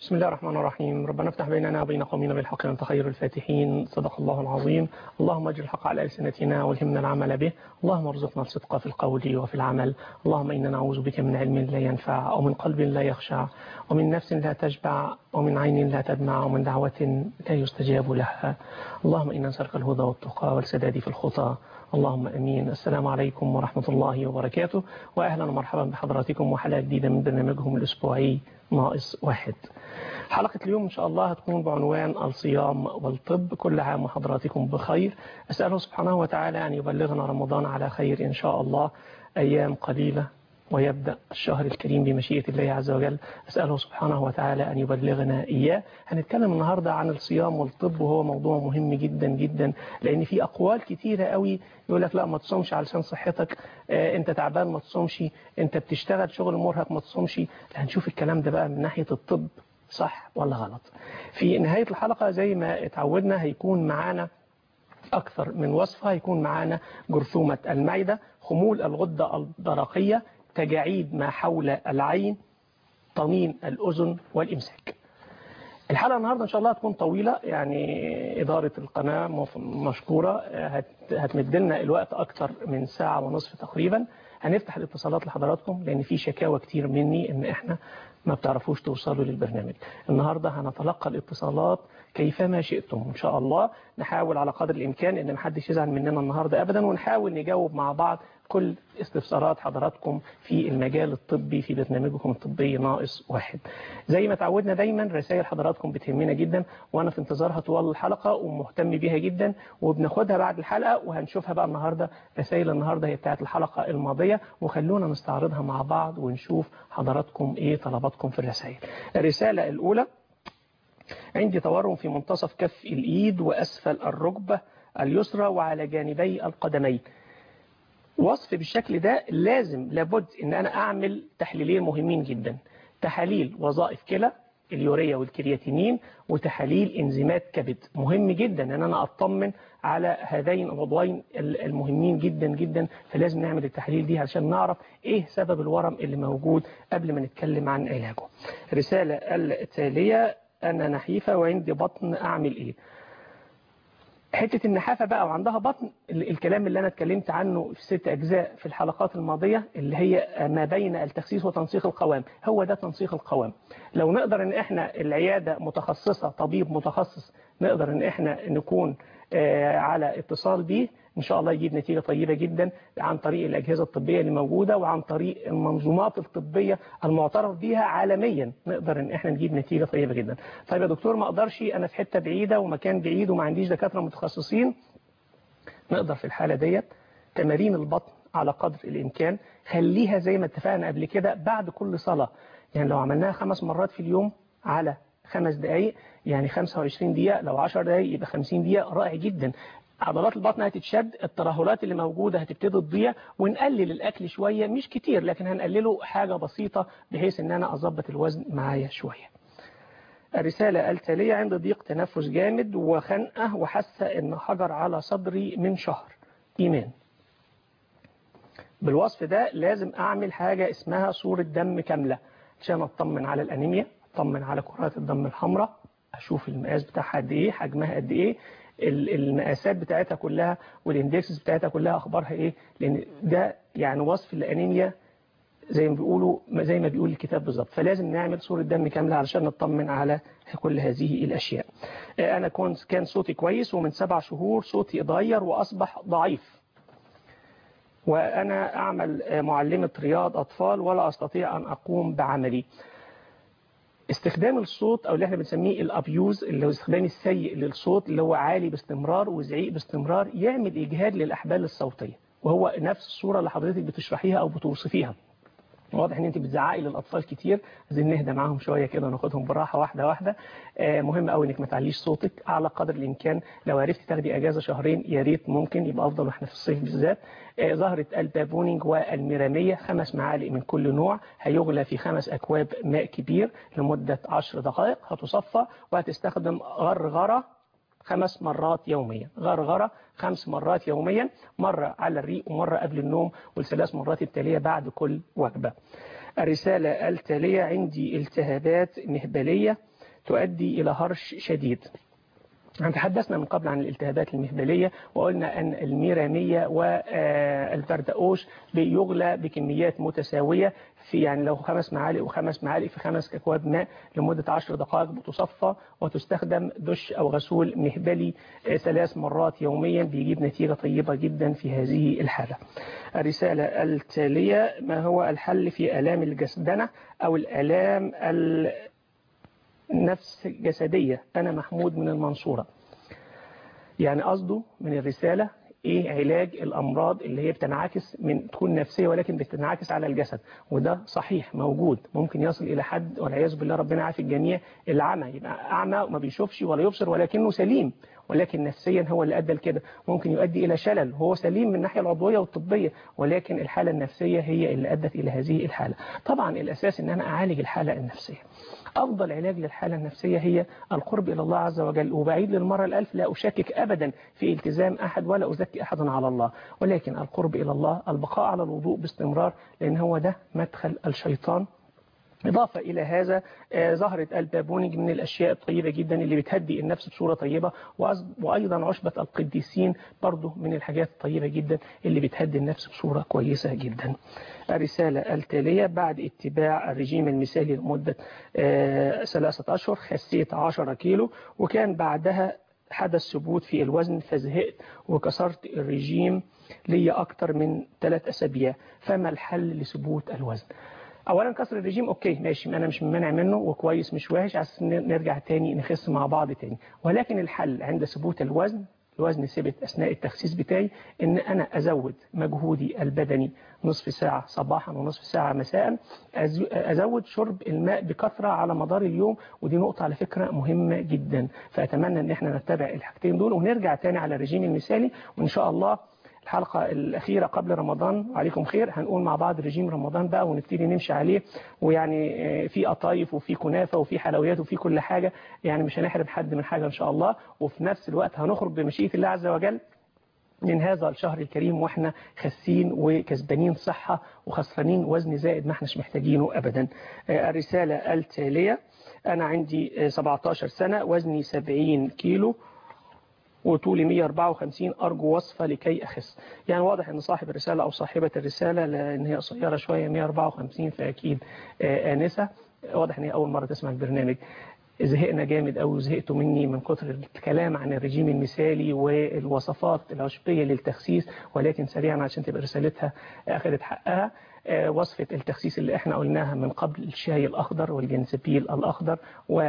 بسم الله الرحمن الرحيم ربنا افتح بيننا وبين قومنا بالحق أنت خير الفاتحين صدق الله العظيم اللهم اجعل الحق على ألسنتنا والهمنا العمل به اللهم ارزقنا الصدق في القول وفي العمل اللهم إنا نعوذ بك من علم لا ينفع ومن قلب لا يخشع ومن نفس لا تشبع ومن عين لا تدمع ومن دعوة لا يستجاب لها اللهم إنا نسألك الهدى والتقى والسداد في الخطى اللهم امين السلام عليكم ورحمه الله وبركاته واهلا ومرحبا بحضراتكم وحلقه جديده من برنامجهم الاسبوعي ناقص واحد. حلقه اليوم ان شاء الله هتكون بعنوان الصيام والطب كل عام وحضراتكم بخير اساله سبحانه وتعالى ان يبلغنا رمضان على خير ان شاء الله ايام قليله ويبدأ الشهر الكريم بمشيئة الله عز وجل أسأله سبحانه وتعالى أن يبلغنا إياه هنتكلم النهاردة عن الصيام والطب وهو موضوع مهم جدا جدا لأن في أقوال كتيرة قوي يقول لك لا ما تصومش علشان صحتك آه أنت تعبان ما تصومش أنت بتشتغل شغل مرهق ما تصومش هنشوف الكلام ده بقى من ناحية الطب صح ولا غلط في نهاية الحلقة زي ما اتعودنا هيكون معانا أكثر من وصفة هيكون معانا جرثومة المعدة خمول الغدة الدرقية تجاعيد ما حول العين طنين الأذن والإمساك الحلقة النهاردة إن شاء الله هتكون طويلة يعني إدارة القناة مشكورة هتمد لنا الوقت أكتر من ساعة ونصف تقريبا هنفتح الاتصالات لحضراتكم لأن في شكاوى كتير مني إن إحنا ما بتعرفوش توصلوا للبرنامج النهاردة هنتلقى الاتصالات كيفما شئتم إن شاء الله نحاول على قدر الإمكان إن محدش يزعل مننا النهاردة أبدا ونحاول نجاوب مع بعض كل استفسارات حضراتكم في المجال الطبي في برنامجكم الطبي ناقص واحد زي ما تعودنا دايما رسائل حضراتكم بتهمنا جدا وانا في انتظارها طوال الحلقة ومهتم بيها جدا وبناخدها بعد الحلقة وهنشوفها بقى النهاردة رسائل النهاردة هي بتاعت الحلقة الماضية وخلونا نستعرضها مع بعض ونشوف حضراتكم ايه طلباتكم في الرسائل الرسالة الاولى عندي تورم في منتصف كف الايد واسفل الركبة اليسرى وعلى جانبي القدمين وصف بالشكل ده لازم لابد ان انا اعمل تحليلين مهمين جدا تحاليل وظائف كلى اليوريا والكرياتينين وتحاليل انزيمات كبد مهم جدا ان انا اطمن على هذين العضوين المهمين جدا جدا فلازم نعمل التحاليل دي عشان نعرف ايه سبب الورم اللي موجود قبل ما نتكلم عن علاجه الرسالة التالية انا نحيفة وعندي بطن اعمل ايه حتة النحافة بقى وعندها بطن الكلام اللي أنا اتكلمت عنه في ست أجزاء في الحلقات الماضية اللي هي ما بين التخسيس وتنسيق القوام هو ده تنسيق القوام لو نقدر ان احنا العيادة متخصصة طبيب متخصص نقدر ان احنا نكون على اتصال بيه ان شاء الله يجيب نتيجة طيبة جدا عن طريق الأجهزة الطبية اللي موجودة وعن طريق المنظومات الطبية المعترف بها عالميا نقدر ان احنا نجيب نتيجة طيبة جدا طيب يا دكتور ما اقدرش انا في حتة بعيدة ومكان بعيد وما عنديش دكاترة متخصصين نقدر في الحالة ديت تمارين البطن على قدر الامكان خليها زي ما اتفقنا قبل كده بعد كل صلاة يعني لو عملناها خمس مرات في اليوم على خمس دقايق يعني 25 دقيقة لو 10 دقايق يبقى 50 دقيقة رائع جدا عضلات البطن هتتشد الترهلات اللي موجودة هتبتدي تضيع ونقلل الأكل شوية مش كتير لكن هنقلله حاجة بسيطة بحيث ان انا اظبط الوزن معايا شوية الرسالة التالية عند ضيق تنفس جامد وخنقة وحاسة ان حجر على صدري من شهر إيمان بالوصف ده لازم أعمل حاجة اسمها صورة دم كاملة عشان أطمن على الأنيميا أطمن على كرات الدم الحمراء أشوف المقاس بتاعها قد إيه حجمها قد إيه المقاسات بتاعتها كلها والاندكسز بتاعتها كلها أخبارها إيه لأن ده يعني وصف الأنيميا زي ما بيقولوا زي ما بيقول الكتاب بالظبط فلازم نعمل صورة دم كاملة علشان نطمن على كل هذه الأشياء أنا كنت كان صوتي كويس ومن سبع شهور صوتي اتغير وأصبح ضعيف وأنا أعمل معلمة رياض أطفال ولا أستطيع أن أقوم بعملي استخدام الصوت أو اللي احنا بنسميه الأبيوز اللي هو الاستخدام السيء للصوت اللي هو عالي باستمرار وزعيق باستمرار يعمل إجهاد للأحبال الصوتية وهو نفس الصورة اللي حضرتك بتشرحيها أو بتوصفيها واضح ان انت بتزعقي للاطفال كتير عايزين نهدى معاهم شويه كده وناخدهم براحه واحده واحده آه مهم قوي انك ما تعليش صوتك على قدر الامكان لو عرفتي تاخدي اجازه شهرين يا ريت ممكن يبقى افضل واحنا في الصيف بالذات آه زهره البابونينج والميراميه خمس معالق من كل نوع هيغلى في خمس اكواب ماء كبير لمده 10 دقائق هتصفى وهتستخدم غرغره خمس مرات يوميا غرغرة خمس مرات يوميا مرة على الريق ومرة قبل النوم والثلاث مرات التالية بعد كل وجبة الرسالة التالية عندي التهابات مهبلية تؤدي إلى هرش شديد تحدثنا من قبل عن الالتهابات المهبلية وقلنا أن الميرامية والبردقوش بيغلى بكميات متساوية في يعني لو خمس معالق وخمس معالق في خمس أكواب ماء لمدة عشر دقائق بتصفى وتستخدم دش أو غسول مهبلي ثلاث مرات يوميا بيجيب نتيجة طيبة جدا في هذه الحالة الرسالة التالية ما هو الحل في آلام الجسدنة أو الآلام نفس جسدية أنا محمود من المنصورة يعني قصده من الرسالة ايه علاج الامراض اللي هي بتنعكس من تكون نفسيه ولكن بتنعكس على الجسد وده صحيح موجود ممكن يصل الى حد والعياذ بالله ربنا يعافي الجميع العمى يبقى اعمى وما بيشوفش ولا يبصر ولكنه سليم ولكن نفسيا هو اللي ادى لكده ممكن يؤدي الى شلل هو سليم من الناحيه العضويه والطبيه ولكن الحاله النفسيه هي اللي ادت الى هذه الحاله طبعا الاساس ان انا اعالج الحاله النفسيه أفضل علاج للحالة النفسية هي القرب إلى الله عز وجل وبعيد للمرة الألف لا أشكك أبدا في التزام أحد ولا أزكي أحدا على الله ولكن القرب إلى الله البقاء على الوضوء باستمرار لأن هو ده مدخل الشيطان إضافة إلى هذا ظهرت البابونج من الأشياء الطيبة جدا اللي بتهدي النفس بصورة طيبة وأيضا عشبة القديسين برضه من الحاجات الطيبة جدا اللي بتهدي النفس بصورة كويسة جدا الرسالة التالية بعد اتباع الرجيم المثالي لمدة ثلاثة أشهر خسيت 10 كيلو وكان بعدها حدث ثبوت في الوزن فزهقت وكسرت الرجيم لي أكتر من ثلاث أسابيع فما الحل لثبوت الوزن اولا كسر الرجيم اوكي ماشي انا مش مانع منه وكويس مش وحش عشان نرجع تاني نخس مع بعض تاني ولكن الحل عند ثبوت الوزن الوزن ثبت اثناء التخسيس بتاعي ان انا ازود مجهودي البدني نصف ساعة صباحا ونصف ساعة مساء ازود شرب الماء بكثرة على مدار اليوم ودي نقطة على فكرة مهمة جدا فاتمنى ان احنا نتبع الحاجتين دول ونرجع تاني على الرجيم المثالي وان شاء الله الحلقة الأخيرة قبل رمضان عليكم خير هنقول مع بعض رجيم رمضان بقى ونبتدي نمشي عليه ويعني في قطايف وفي كنافة وفي حلويات وفي كل حاجة يعني مش هنحرم حد من حاجة إن شاء الله وفي نفس الوقت هنخرج بمشيئة الله عز وجل من هذا الشهر الكريم واحنا خاسين وكسبانين صحة وخسرانين وزن زائد ما احناش محتاجينه أبدا الرسالة التالية أنا عندي 17 سنة وزني 70 كيلو وطولي 154 أرجو وصفة لكي أخس يعني واضح أن صاحب الرسالة أو صاحبة الرسالة لأن هي قصيرة شوية 154 فأكيد آنسة واضح أن هي أول مرة تسمع البرنامج زهقنا جامد أو زهقتوا مني من كتر الكلام عن الرجيم المثالي والوصفات العشبية للتخسيس ولكن سريعا عشان تبقى رسالتها أخذت حقها وصفة التخسيس اللي احنا قلناها من قبل الشاي الأخضر والجنزبيل الأخضر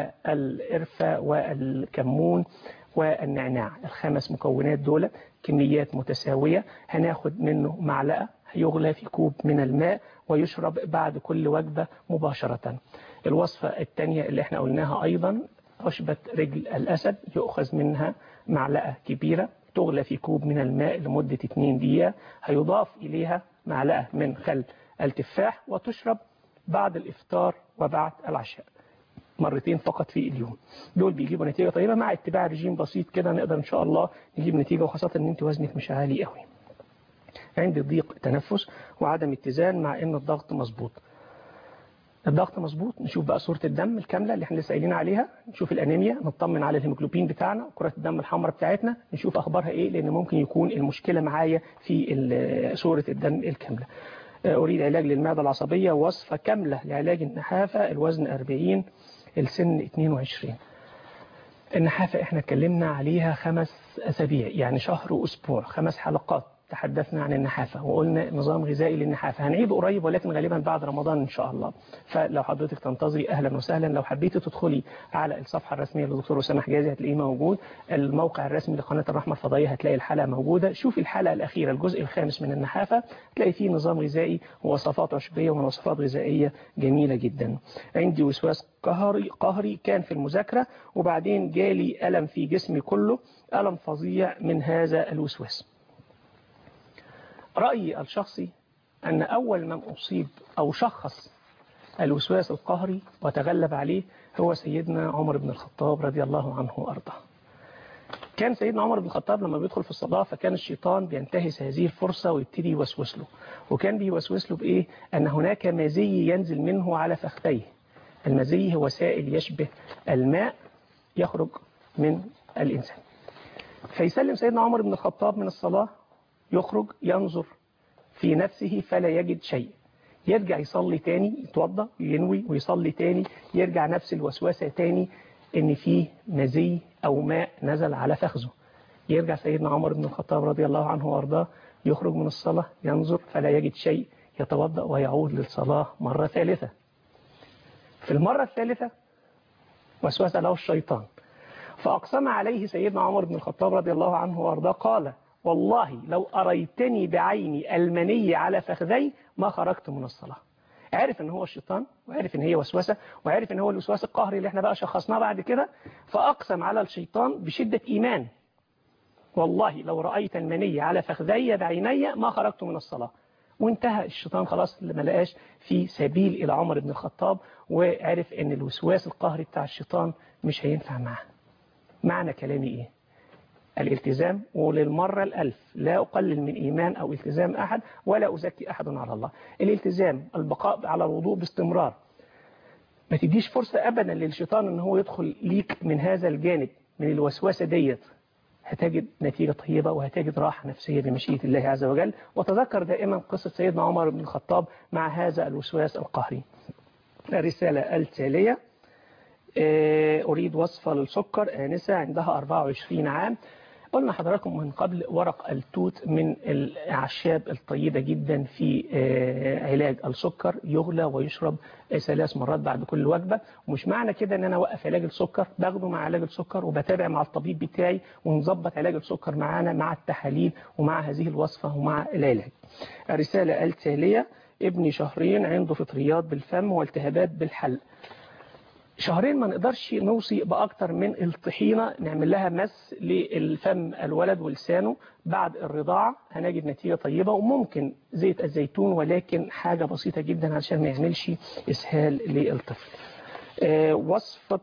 والقرفة والكمون والنعناع الخمس مكونات دول كميات متساوية هناخد منه معلقة يغلى في كوب من الماء ويشرب بعد كل وجبة مباشرة الوصفة الثانية اللي احنا قلناها أيضا عشبة رجل الأسد يؤخذ منها معلقة كبيرة تغلى في كوب من الماء لمدة 2 دقيقة هيضاف إليها معلقة من خل التفاح وتشرب بعد الإفطار وبعد العشاء مرتين فقط في اليوم دول بيجيبوا نتيجة طيبة مع اتباع رجيم بسيط كده نقدر ان شاء الله نجيب نتيجة وخاصة ان انت وزنك مش عالي قوي عندي ضيق تنفس وعدم اتزان مع ان الضغط مظبوط الضغط مظبوط نشوف بقى صورة الدم الكاملة اللي احنا لسه قايلين عليها نشوف الانيميا نطمن على الهيموجلوبين بتاعنا كرة الدم الحمراء بتاعتنا نشوف اخبارها ايه لان ممكن يكون المشكلة معايا في صورة الدم الكاملة أريد علاج للمعدة العصبية وصفة كاملة لعلاج النحافة الوزن 40 السن 22 النحافة احنا اتكلمنا عليها خمس أسابيع يعني شهر وأسبوع خمس حلقات تحدثنا عن النحافة وقلنا نظام غذائي للنحافة هنعيد قريب ولكن غالبا بعد رمضان إن شاء الله فلو حضرتك تنتظري أهلا وسهلا لو حبيتي تدخلي على الصفحة الرسمية للدكتور أسامة حجازي هتلاقيه موجود الموقع الرسمي لقناة الرحمة الفضائية هتلاقي الحلقة موجودة شوفي الحلقة الأخيرة الجزء الخامس من النحافة تلاقي فيه نظام غذائي ووصفات عشبية ووصفات غذائية جميلة جدا عندي وسواس قهري قهري كان في المذاكرة وبعدين جالي ألم في جسمي كله ألم فظيع من هذا الوسواس رأيي الشخصي أن أول من أصيب أو شخص الوسواس القهري وتغلب عليه هو سيدنا عمر بن الخطاب رضي الله عنه وأرضاه كان سيدنا عمر بن الخطاب لما بيدخل في الصلاة فكان الشيطان بينتهز هذه الفرصة ويبتدي يوسوس له وكان بيوسوس له بإيه أن هناك مزي ينزل منه على فخذيه المزي هو سائل يشبه الماء يخرج من الإنسان فيسلم سيدنا عمر بن الخطاب من الصلاة يخرج ينظر في نفسه فلا يجد شيء يرجع يصلي تاني يتوضى ينوي ويصلي تاني يرجع نفس الوسوسة تاني ان فيه مزي او ماء نزل على فخذه يرجع سيدنا عمر بن الخطاب رضي الله عنه وارضاه يخرج من الصلاة ينظر فلا يجد شيء يتوضأ ويعود للصلاة مرة ثالثة في المرة الثالثة وسوس له الشيطان فأقسم عليه سيدنا عمر بن الخطاب رضي الله عنه وارضاه قال والله لو أريتني بعيني المني على فخذي ما خرجت من الصلاة عرف ان هو الشيطان وعرف ان هي وسوسة وعرف ان هو الوسواس القهري اللي احنا بقى شخصناه بعد كده فأقسم على الشيطان بشدة إيمان والله لو رأيت المني على فخذي بعيني ما خرجت من الصلاة وانتهى الشيطان خلاص ما لقاش في سبيل إلى عمر بن الخطاب وعرف ان الوسواس القهري بتاع الشيطان مش هينفع معه معنى كلامي ايه الالتزام وللمرة الألف لا أقلل من إيمان أو التزام أحد ولا أزكي أحد على الله الالتزام البقاء على الوضوء باستمرار ما تديش فرصة أبدا للشيطان أن هو يدخل ليك من هذا الجانب من الوسوسة ديت هتجد نتيجة طيبة وهتجد راحة نفسية بمشيئة الله عز وجل وتذكر دائما قصة سيدنا عمر بن الخطاب مع هذا الوسواس القهري الرسالة التالية أريد وصفة للسكر آنسة عندها 24 عام قلنا حضراتكم من قبل ورق التوت من الأعشاب الطيبة جدا في علاج السكر يغلى ويشرب ثلاث مرات بعد كل وجبة ومش معنى كده ان انا اوقف علاج السكر باخده مع علاج السكر وبتابع مع الطبيب بتاعي ونظبط علاج السكر معانا مع التحاليل ومع هذه الوصفة ومع العلاج الرسالة التالية ابني شهرين عنده فطريات بالفم والتهابات بالحلق شهرين ما نقدرش نوصي بأكتر من الطحينة نعمل لها مس للفم الولد ولسانه بعد الرضاعة هنجد نتيجة طيبة وممكن زيت الزيتون ولكن حاجة بسيطة جدا عشان ما يعملش إسهال للطفل آه وصفة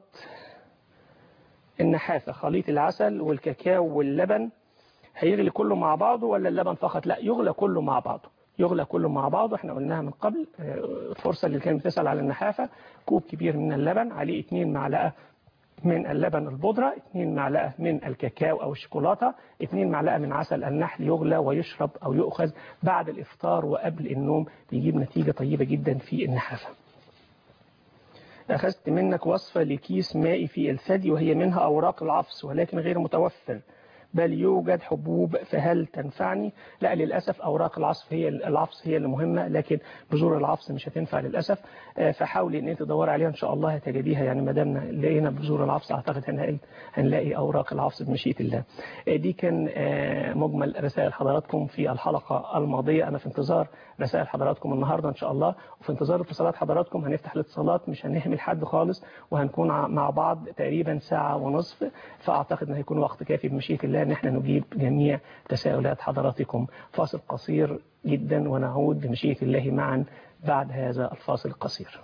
النحافة خليط العسل والكاكاو واللبن هيغلي كله مع بعضه ولا اللبن فقط لا يغلى كله مع بعضه يغلى كله مع بعضه احنا قلناها من قبل فرصة اللي كانت بتسأل على النحافة كوب كبير من اللبن عليه 2 معلقة من اللبن البودرة 2 معلقة من الكاكاو أو الشوكولاتة 2 معلقة من عسل النحل يغلى ويشرب أو يؤخذ بعد الإفطار وقبل النوم بيجيب نتيجة طيبة جدا في النحافة أخذت منك وصفة لكيس مائي في الثدي وهي منها أوراق العفص ولكن غير متوفر بل يوجد حبوب فهل تنفعني لا للأسف أوراق العصف هي العفص هي اللي مهمة لكن بذور العفص مش هتنفع للأسف فحاولي ان انت تدور عليها ان شاء الله هتجديها يعني ما دامنا لقينا بذور العفص اعتقد هنلاقي هنلاقي اوراق العفص بمشيئة الله دي كان مجمل رسائل حضراتكم في الحلقة الماضية انا في انتظار رسائل حضراتكم النهاردة ان شاء الله وفي انتظار اتصالات حضراتكم هنفتح الاتصالات مش هنهمل حد خالص وهنكون مع بعض تقريبا ساعة ونصف فاعتقد ان هيكون وقت كافي بمشيئة الله ان احنا نجيب جميع تساؤلات حضراتكم فاصل قصير جدا ونعود بمشيئة الله معا بعد هذا الفاصل القصير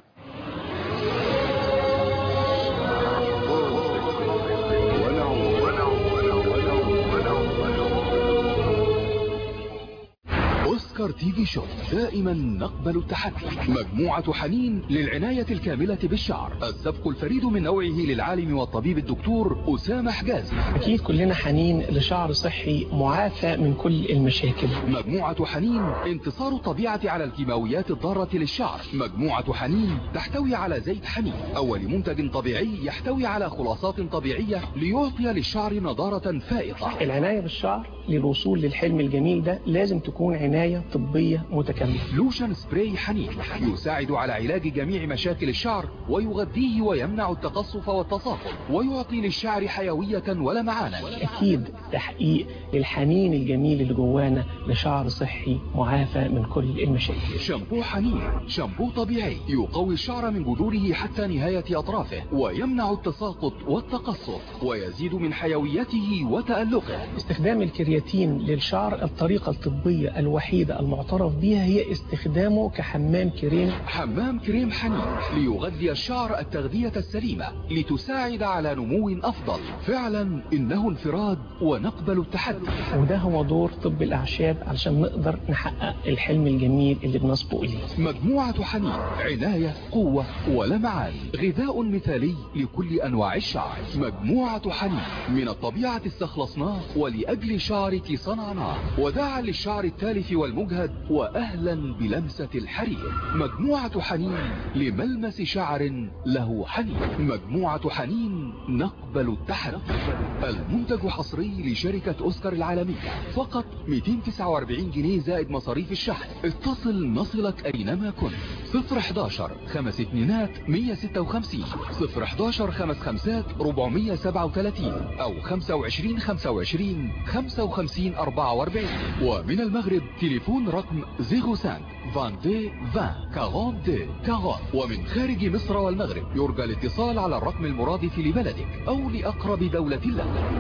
أوسكار تي في شو دائما نقبل التحدي مجموعة حنين للعناية الكاملة بالشعر السبق الفريد من نوعه للعالم والطبيب الدكتور أسامة حجازي أكيد كلنا حنين لشعر صحي معافى من كل المشاكل مجموعة حنين انتصار الطبيعة على الكيماويات الضارة للشعر مجموعة حنين تحتوي على زيت حنين أول منتج طبيعي يحتوي على خلاصات طبيعية ليعطي للشعر نضارة فائقة العناية بالشعر للوصول للحلم الجميل ده لازم تكون عناية طبية متكاملة لوشن سبراي حنين يساعد على علاج جميع مشاكل الشعر ويغذيه ويمنع التقصف والتصاقل ويعطي للشعر حيوية ولمعانا أكيد تحقيق للحنين الجميل اللي جوانا لشعر صحي معافى من كل المشاكل شامبو حنين شامبو طبيعي يقوي الشعر من جذوره حتى نهاية أطرافه ويمنع التساقط والتقصف ويزيد من حيويته وتألقه استخدام الكرياتين للشعر الطريقة الطبية الوحيدة المعروفة المعترف بيها هي استخدامه كحمام كريم حمام كريم حنين ليغذي الشعر التغذية السليمة لتساعد على نمو أفضل فعلا إنه انفراد ونقبل التحدي وده هو دور طب الأعشاب علشان نقدر نحقق الحلم الجميل اللي بنسبق إليه مجموعة حنين عناية قوة ولمعان غذاء مثالي لكل أنواع الشعر مجموعة حنين من الطبيعة استخلصناه ولأجل شعرك صنعناه وداعا للشعر التالف والمجهد وأهلا بلمسة الحرير مجموعة حنين لملمس شعر له حنين مجموعة حنين نقبل التحدي المنتج حصري لشركة أوسكار العالمية فقط 249 جنيه زائد مصاريف الشحن اتصل نصلك أينما كنت 011 خمس اتنينات 156 011 خمس خمسات 437 أو 25 25 55 44 ومن المغرب تليفون رقم 05 22 20 42 40 ومن خارج مصر والمغرب يرجى الاتصال على الرقم المرادف لبلدك أو لأقرب دولة لك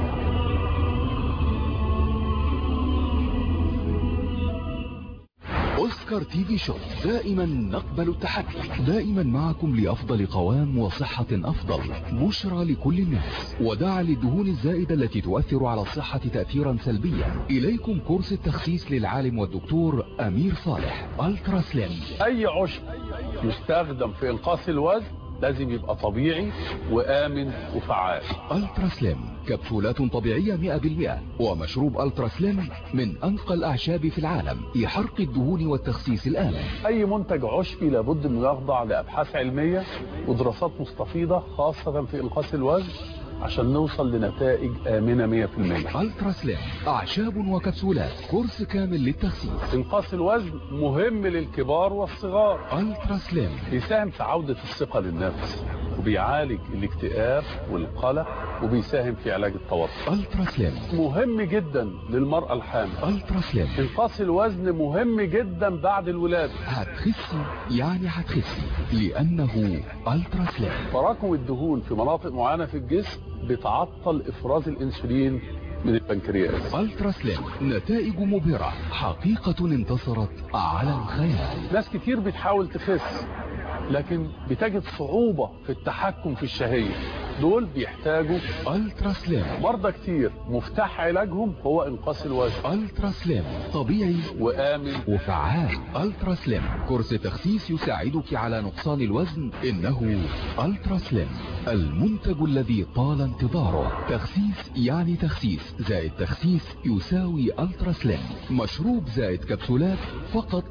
أوسكار تي في شو دائما نقبل التحدي دائما معكم لأفضل قوام وصحة أفضل بشرى لكل الناس وداعا للدهون الزائدة التي تؤثر على الصحة تأثيرا سلبيا إليكم كورس التخسيس للعالم والدكتور أمير صالح ألترا سليم اي عشب يستخدم في انقاص الوزن لازم يبقى طبيعي وامن وفعال ألترا سليم كبسولات طبيعية 100% ومشروب ألترا سليم من أنقى الأعشاب في العالم لحرق الدهون والتخسيس الآمن اي منتج عشبي لابد انه يخضع لابحاث علميه ودراسات مستفيضه خاصه في انقاص الوزن عشان نوصل لنتائج امنه 100% ألترا سليم أعشاب وكبسولات كورس كامل للتخسيس انقاص الوزن مهم للكبار والصغار ألترا سليم بيساهم في عودة الثقة للنفس وبيعالج الاكتئاب والقلق وبيساهم في علاج التوتر ألترا سليم مهم جدا للمرأة الحامل ألترا سليم انقاص الوزن مهم جدا بعد الولادة هتخسي يعني هتخسي لأنه ألترا سليم تراكم الدهون في مناطق معينة في الجسم بتعطل افراز الانسولين من البنكرياس ألترا سليم نتائج مبهرة حقيقة انتصرت على الخيال ناس كتير بتحاول تخس لكن بتجد صعوبة في التحكم في الشهية دول بيحتاجوا ألترا سليم مرضى كتير مفتاح علاجهم هو انقاص الوزن ألترا سليم طبيعي وآمن وفعال ألترا سليم كورس تخسيس يساعدك على نقصان الوزن إنه ألترا سليم المنتج الذي طال انتظاره تخسيس يعني تخسيس زائد تخسيس يساوي ألترا سليم مشروب زائد كبسولات فقط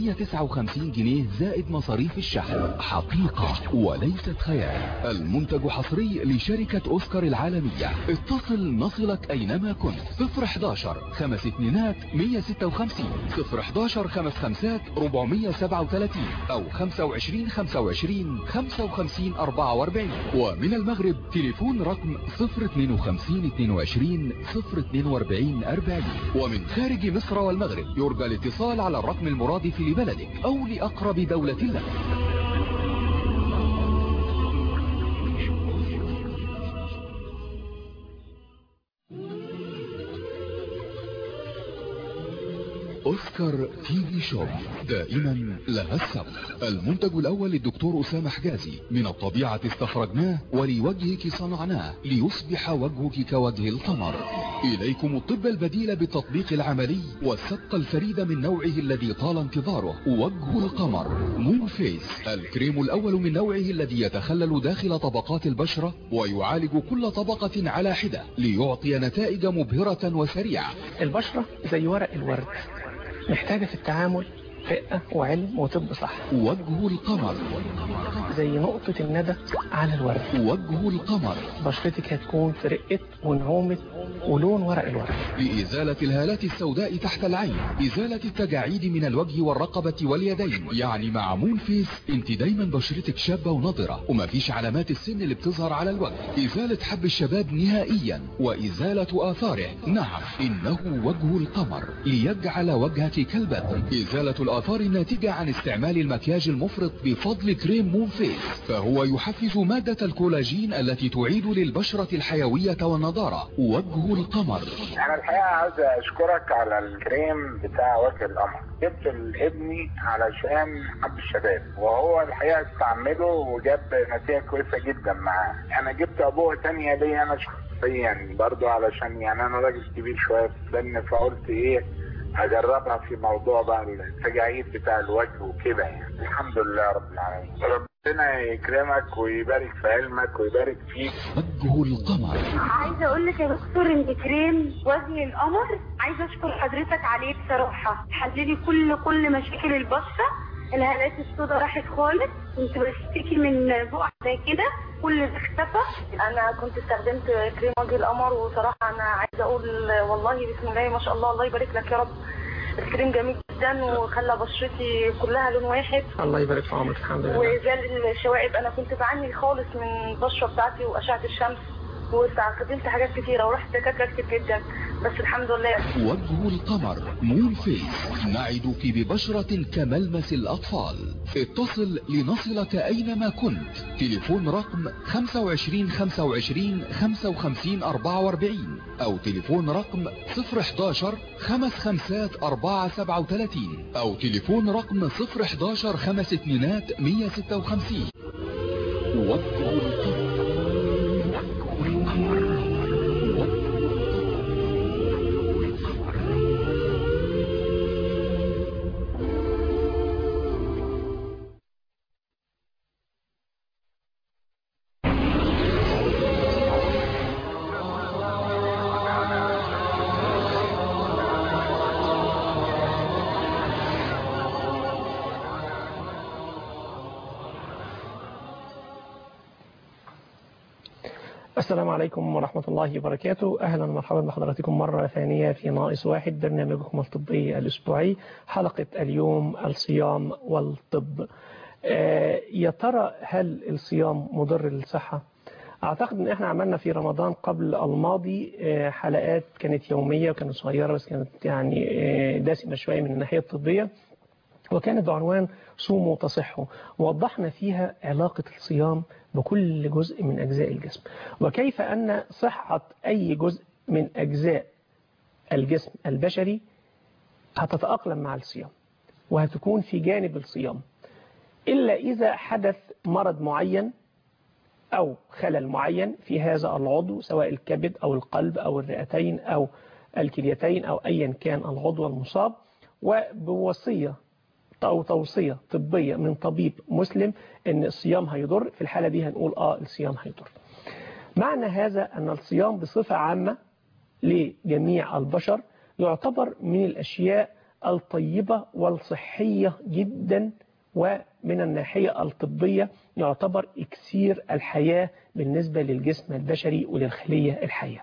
159 جنيه زائد مصاريف الشحن حقيقة وليست خيال المنتج حصري لشركة أوسكار العالمية اتصل نصلك أينما كنت 011 خمس اتنينات 156 011 خمس خمسات 437 أو 25 25 55 44 ومن المغرب تليفون رقم 052 22 042 40 ومن خارج مصر والمغرب يرجى الاتصال على الرقم المرادف لبلدك أو لأقرب دولة لك أوسكار تي في شوب دائما لها السبق المنتج الأول للدكتور أسامة حجازي من الطبيعة استخرجناه ولوجهك صنعناه ليصبح وجهك كوجه القمر إليكم الطب البديل بالتطبيق العملي والسبق الفريد من نوعه الذي طال انتظاره وجه القمر مون فيس الكريم الأول من نوعه الذي يتخلل داخل طبقات البشرة ويعالج كل طبقة على حدة ليعطي نتائج مبهرة وسريعة البشرة زي ورق الورد محتاجة في التعامل رقة وعلم وطب صح وجه القمر زي نقطة الندى على الورد وجه القمر بشرتك هتكون في رقة ونعومة ولون ورق الورد لإزالة الهالات السوداء تحت العين إزالة التجاعيد من الوجه والرقبة واليدين يعني مع مون فيس انت دايما بشرتك شابة ونضرة ومفيش علامات السن اللي بتظهر على الوجه إزالة حب الشباب نهائيا وإزالة آثاره نعم إنه وجه القمر ليجعل وجهك كالبدر إزالة الآثار الناتجة عن استعمال المكياج المفرط بفضل كريم مون فيس فهو يحفز مادة الكولاجين التي تعيد للبشرة الحيوية والنضارة وجه القمر انا الحقيقه عاوز اشكرك على الكريم بتاع وجه القمر جبت لابني علشان حب الشباب وهو الحقيقه استعمله وجاب نتيجه كويسه جدا معاه انا جبت ابوه تانية ليا انا شخصيا برضو علشان يعني انا راجل كبير شويه في السن فقلت ايه اجربها في موضوع بقى التجاعيد بتاع الوجه وكده يعني الحمد لله رب العالمين ربنا يكرمك ويبارك في علمك ويبارك فيك وجه القمر عايزه اقول لك يا دكتور ان كريم وجه القمر عايزه اشكر حضرتك عليه بصراحه حللي كل كل مشاكل البشره الهالات السوداء راحت خالص كنت بشتكي من بقع زي كده كل ده اختفى انا كنت استخدمت كريم وجه القمر وصراحه انا عايزه اقول والله بسم الله ما شاء الله الله يبارك لك يا رب الكريم جميل جدا وخلى بشرتي كلها لون واحد الله يبارك في عمرك الحمد لله وزال الشوائب انا كنت بعاني خالص من البشره بتاعتي واشعه الشمس واستخدمت حاجات كتيره ورحت دكاتره كتير جدا بس الحمد لله وجه القمر مون فيس نعدك ببشرة كملمس الأطفال اتصل لنصلك أينما كنت تليفون رقم 25 25 55 44 أو تليفون رقم 011 خمس خمسات 4 37 أو تليفون رقم 011 خمس اتنينات 156 وجه القمر السلام عليكم ورحمة الله وبركاته أهلا ومرحبا بحضراتكم مرة ثانية في ناقص واحد برنامجكم الطبي الأسبوعي حلقة اليوم الصيام والطب آه يا ترى هل الصيام مضر للصحة؟ أعتقد أن احنا عملنا في رمضان قبل الماضي آه حلقات كانت يومية وكانت صغيرة بس كانت يعني آه دسمة شوية من الناحية الطبية وكانت بعنوان صوموا تصحوا ووضحنا فيها علاقة الصيام بكل جزء من أجزاء الجسم وكيف أن صحة أي جزء من أجزاء الجسم البشري هتتأقلم مع الصيام وهتكون في جانب الصيام إلا إذا حدث مرض معين أو خلل معين في هذا العضو سواء الكبد أو القلب أو الرئتين أو الكليتين أو أيا كان العضو المصاب وبوصية أو توصية طبية من طبيب مسلم أن الصيام هيضر في الحالة دي هنقول آه الصيام هيضر معنى هذا أن الصيام بصفة عامة لجميع البشر يعتبر من الأشياء الطيبة والصحية جدا ومن الناحية الطبية يعتبر إكسير الحياة بالنسبة للجسم البشري وللخلية الحية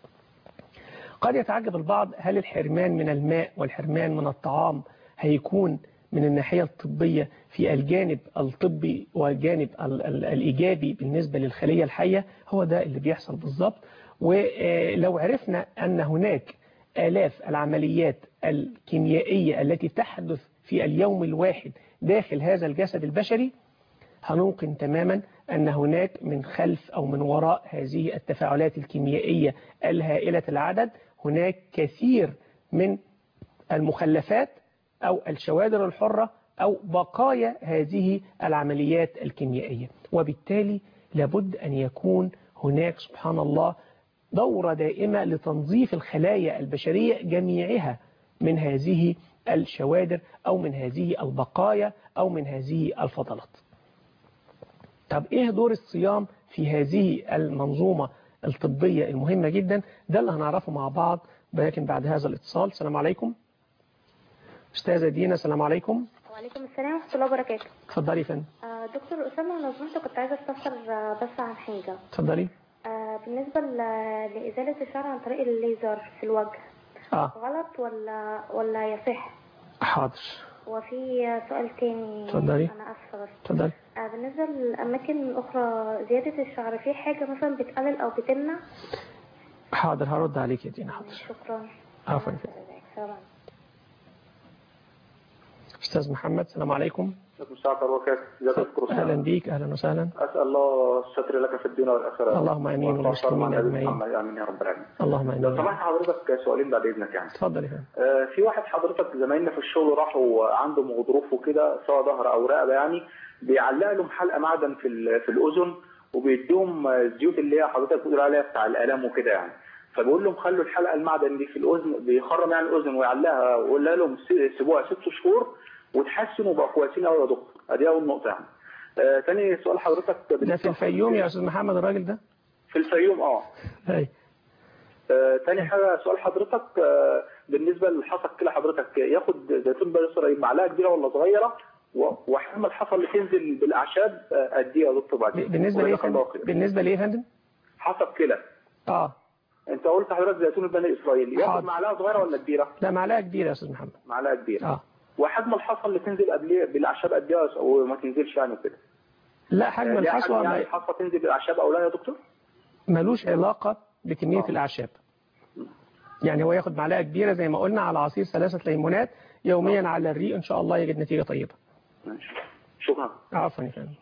قد يتعجب البعض هل الحرمان من الماء والحرمان من الطعام هيكون من الناحية الطبية في الجانب الطبي والجانب الإيجابي بالنسبة للخلية الحية هو ده اللي بيحصل بالظبط ولو عرفنا أن هناك آلاف العمليات الكيميائية التي تحدث في اليوم الواحد داخل هذا الجسد البشري هنوقن تماما أن هناك من خلف أو من وراء هذه التفاعلات الكيميائية الهائلة العدد هناك كثير من المخلفات أو الشوادر الحرة أو بقايا هذه العمليات الكيميائية وبالتالي لابد أن يكون هناك سبحان الله دورة دائمة لتنظيف الخلايا البشرية جميعها من هذه الشوادر أو من هذه البقايا أو من هذه الفضلات طب إيه دور الصيام في هذه المنظومة الطبية المهمة جدا ده اللي هنعرفه مع بعض ولكن بعد هذا الاتصال السلام عليكم أستاذة دينا السلام عليكم وعليكم السلام ورحمة الله وبركاته اتفضلي يا فندم آه دكتور أسامة لو سمحت كنت عايزة استفسر آه بس عن حاجة اتفضلي آه بالنسبة ل- لإزالة الشعر عن طريق الليزر في الوجه اه غلط ولا ولا يصح حاضر وفي سؤال تاني اتفضلي. أنا آسفة بس اتفضلي آه بالنسبة للأماكن الأخرى زيادة الشعر في حاجة مثلا بتقلل أو بتمنع حاضر هرد عليك يا دينا حاضر شكرا عفوا يا فندم سلام استاذ محمد السلام عليكم مساء وبركاته ازيك يا دكتور اهلا اسامه بيك اهلا وسهلا اسال الله الستر لك في الدنيا والاخره اللهم آمين والتواصل مع والمسلمين النبي أجمعين. محمد امين يا رب العالمين اللهم لو امين سمحت حضرتك سؤالين بعد اذنك يعني اتفضل يا فندم آه، في واحد حضرتك زمايلنا في الشغل راحوا عنده غضروف وكده سواء ظهر او رقبه يعني بيعلق لهم حلقه معدن في ال- في الاذن وبيديهم آه، الزيوت اللي هي حضرتك بتقول عليها بتاع الالام وكده يعني فبيقول لهم خلوا الحلقه المعدن دي في الاذن بيخرم يعني الاذن ويعلقها ويقول لهم س- سيبوها ست شهور وتحسنوا وبقوا كويسين قوي يا دكتور ادي اول نقطه يعني آه، تاني سؤال حضرتك ده في الفيوم يا استاذ محمد الراجل ده في الفيوم اه اي آه، تاني حاجة سؤال حضرتك آه، بالنسبة للحصى كده حضرتك ياخد زيتون بيسرى معلقة كبيرة ولا صغيرة و- وحجم الحصى اللي تنزل بالأعشاب آه، قد إيه يا دكتور بعد ب- بالنسبه ليه يا فندم بالنسبه ليه يا فندم حصى كده اه أنت قلت حضرتك زيتون بني إسرائيل ياخد حاضر. معلقة صغيرة ولا كبيرة؟ لا معلقه كبيره يا استاذ محمد معلقة كبيرة اه وحجم الحصى اللي تنزل قبل بالأعشاب قد إيه وما تنزلش يعني كده؟ لا حجم ليه الحصوه يعني ما- الحصى تنزل بالأعشاب أو لا يا دكتور؟ ملوش علاقه بكميه آه. الاعشاب يعني هو ياخد معلقه كبيره زي ما قلنا على عصير ثلاثه ليمونات يوميا على الريق ان شاء الله يجد نتيجه طيبه ماشي شكرا عفوا يا فندم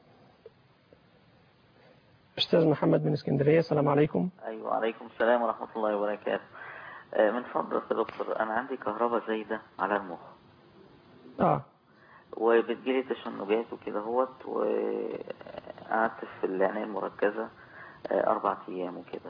استاذ محمد من اسكندريه السلام عليكم ايوه وعليكم السلام ورحمه الله وبركاته آه، من فضلك يا دكتور انا عندي كهرباء زايده على المخ اه وبتجيلي تشنجات وكده هوت وقعدت في العنايه المركزه آه، اربع ايام وكده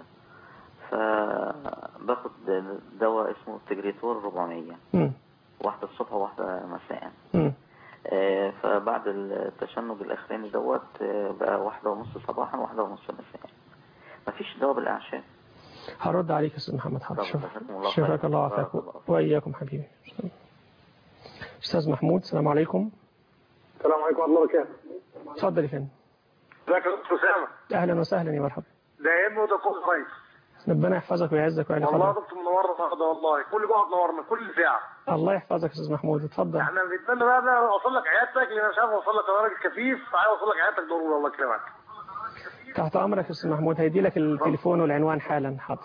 فباخد دواء اسمه تجريتور 400 امم واحده الصبح وواحده مساء امم آه، فبعد التشنج الاخراني دوت آه، بقى واحده ونص صباحا واحده ونص مساء مفيش دواء بالاعشاب هرد عليك يا استاذ محمد حاضر طب شوف جزاكم الله شفاك خير. الله بارك وعافاك الله فيك. واياكم حبيبي استاذ محمود السلام عليكم السلام عليكم ورحمه الله وبركاته اتفضل يا فندم ازيك يا دكتور اسامه اهلا وسهلا يا مرحبا ده ابني وده كل كويس ربنا يحفظك ويعزك ويعلى والله يا قدرك دكتور منورنا النهارده والله كل جمعه تنورنا كل ساعه الله يحفظك يا استاذ محمود اتفضل احنا بنتمنى بقى بقى اوصل لك عيادتك لان انا مش عارف اوصل لك انا راجل كفيف عايز اوصل لك عيادتك ضروري الله يكرمك تحت امرك يا استاذ محمود هيدي لك التليفون والعنوان حالا حاضر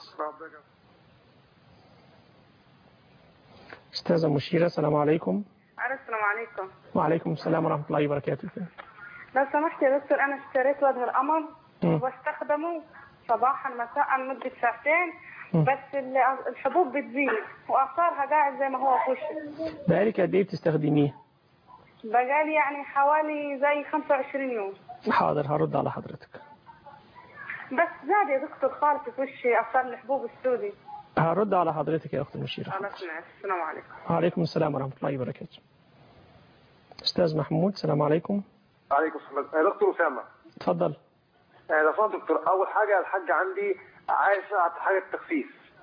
استاذه مشيره السلام عليكم السلام عليكم وعليكم السلام ورحمه الله وبركاته لو سمحت يا دكتور انا اشتريت وجه القمر مم. وبستخدمه صباحا مساء لمده ساعتين مم. بس ال- الحبوب بتزيد واثارها قاعد زي ما هو في وشي بقالك قد ايه بتستخدميه بقالي يعني حوالي زي 25 يوم حاضر هرد على حضرتك بس زاد يا دكتور خالص في وشي اثار الحبوب السودي هرد على حضرتك يا اخت مشيره انا سمعت السلام عليكم وعليكم السلام ورحمه الله وبركاته استاذ محمود السلام عليكم عليكم السلام يا دكتور اسامه اتفضل آه، لو سمحت دكتور اول حاجه الحاجه عندي عايز حاجه تخسيس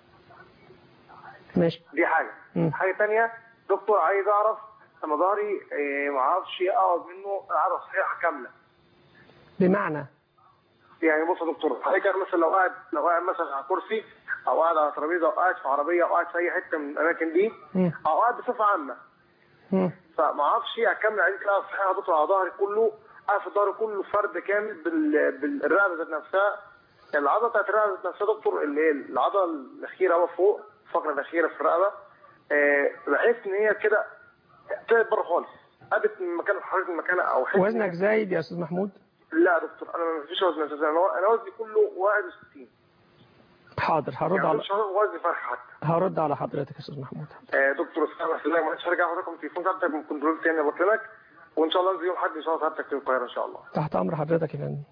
ماشي دي حاجه مم. حاجه تانية دكتور عايز اعرف انا ظهري آه، ما اعرفش اقعد منه اعرف صحيحه كامله بمعنى يعني بص يا دكتور حضرتك أنا مثلا لو قاعد لو قاعد مثلا على كرسي او قاعد على ترابيزه او قاعد في عربيه او قاعد في اي حته من الاماكن دي مم. او قاعد بصفه عامه مم. فما اعرفش اكمل عايز لا صحيح يا دكتور على ظهري كله قاعد في ظهري كله فرد كامل بال... بالرقبه ذات نفسها العضله بتاعت الرقبه ذات نفسها يا دكتور اللي هي العضله الاخيره هو فوق الفقره الاخيره في الرقبه آه بحس ان هي كده طلعت بره خالص قابت من مكان حضرتك من مكانها او حس وزنك زايد يا استاذ محمود لا يا دكتور انا ما فيش وزن اساسا انا أنا وزني كله 61 حاضر هرد يعني على مش وزن فرخ حتى هرد على حضرتك يا استاذ محمود آه دكتور اسامه سلام معلش هرجع رقم التليفون بتاعتك من كنترول تاني بكلمك وان شاء الله انزل يوم حد ان شاء الله سعادتك في القاهره ان شاء الله تحت امر حضرتك يا فندم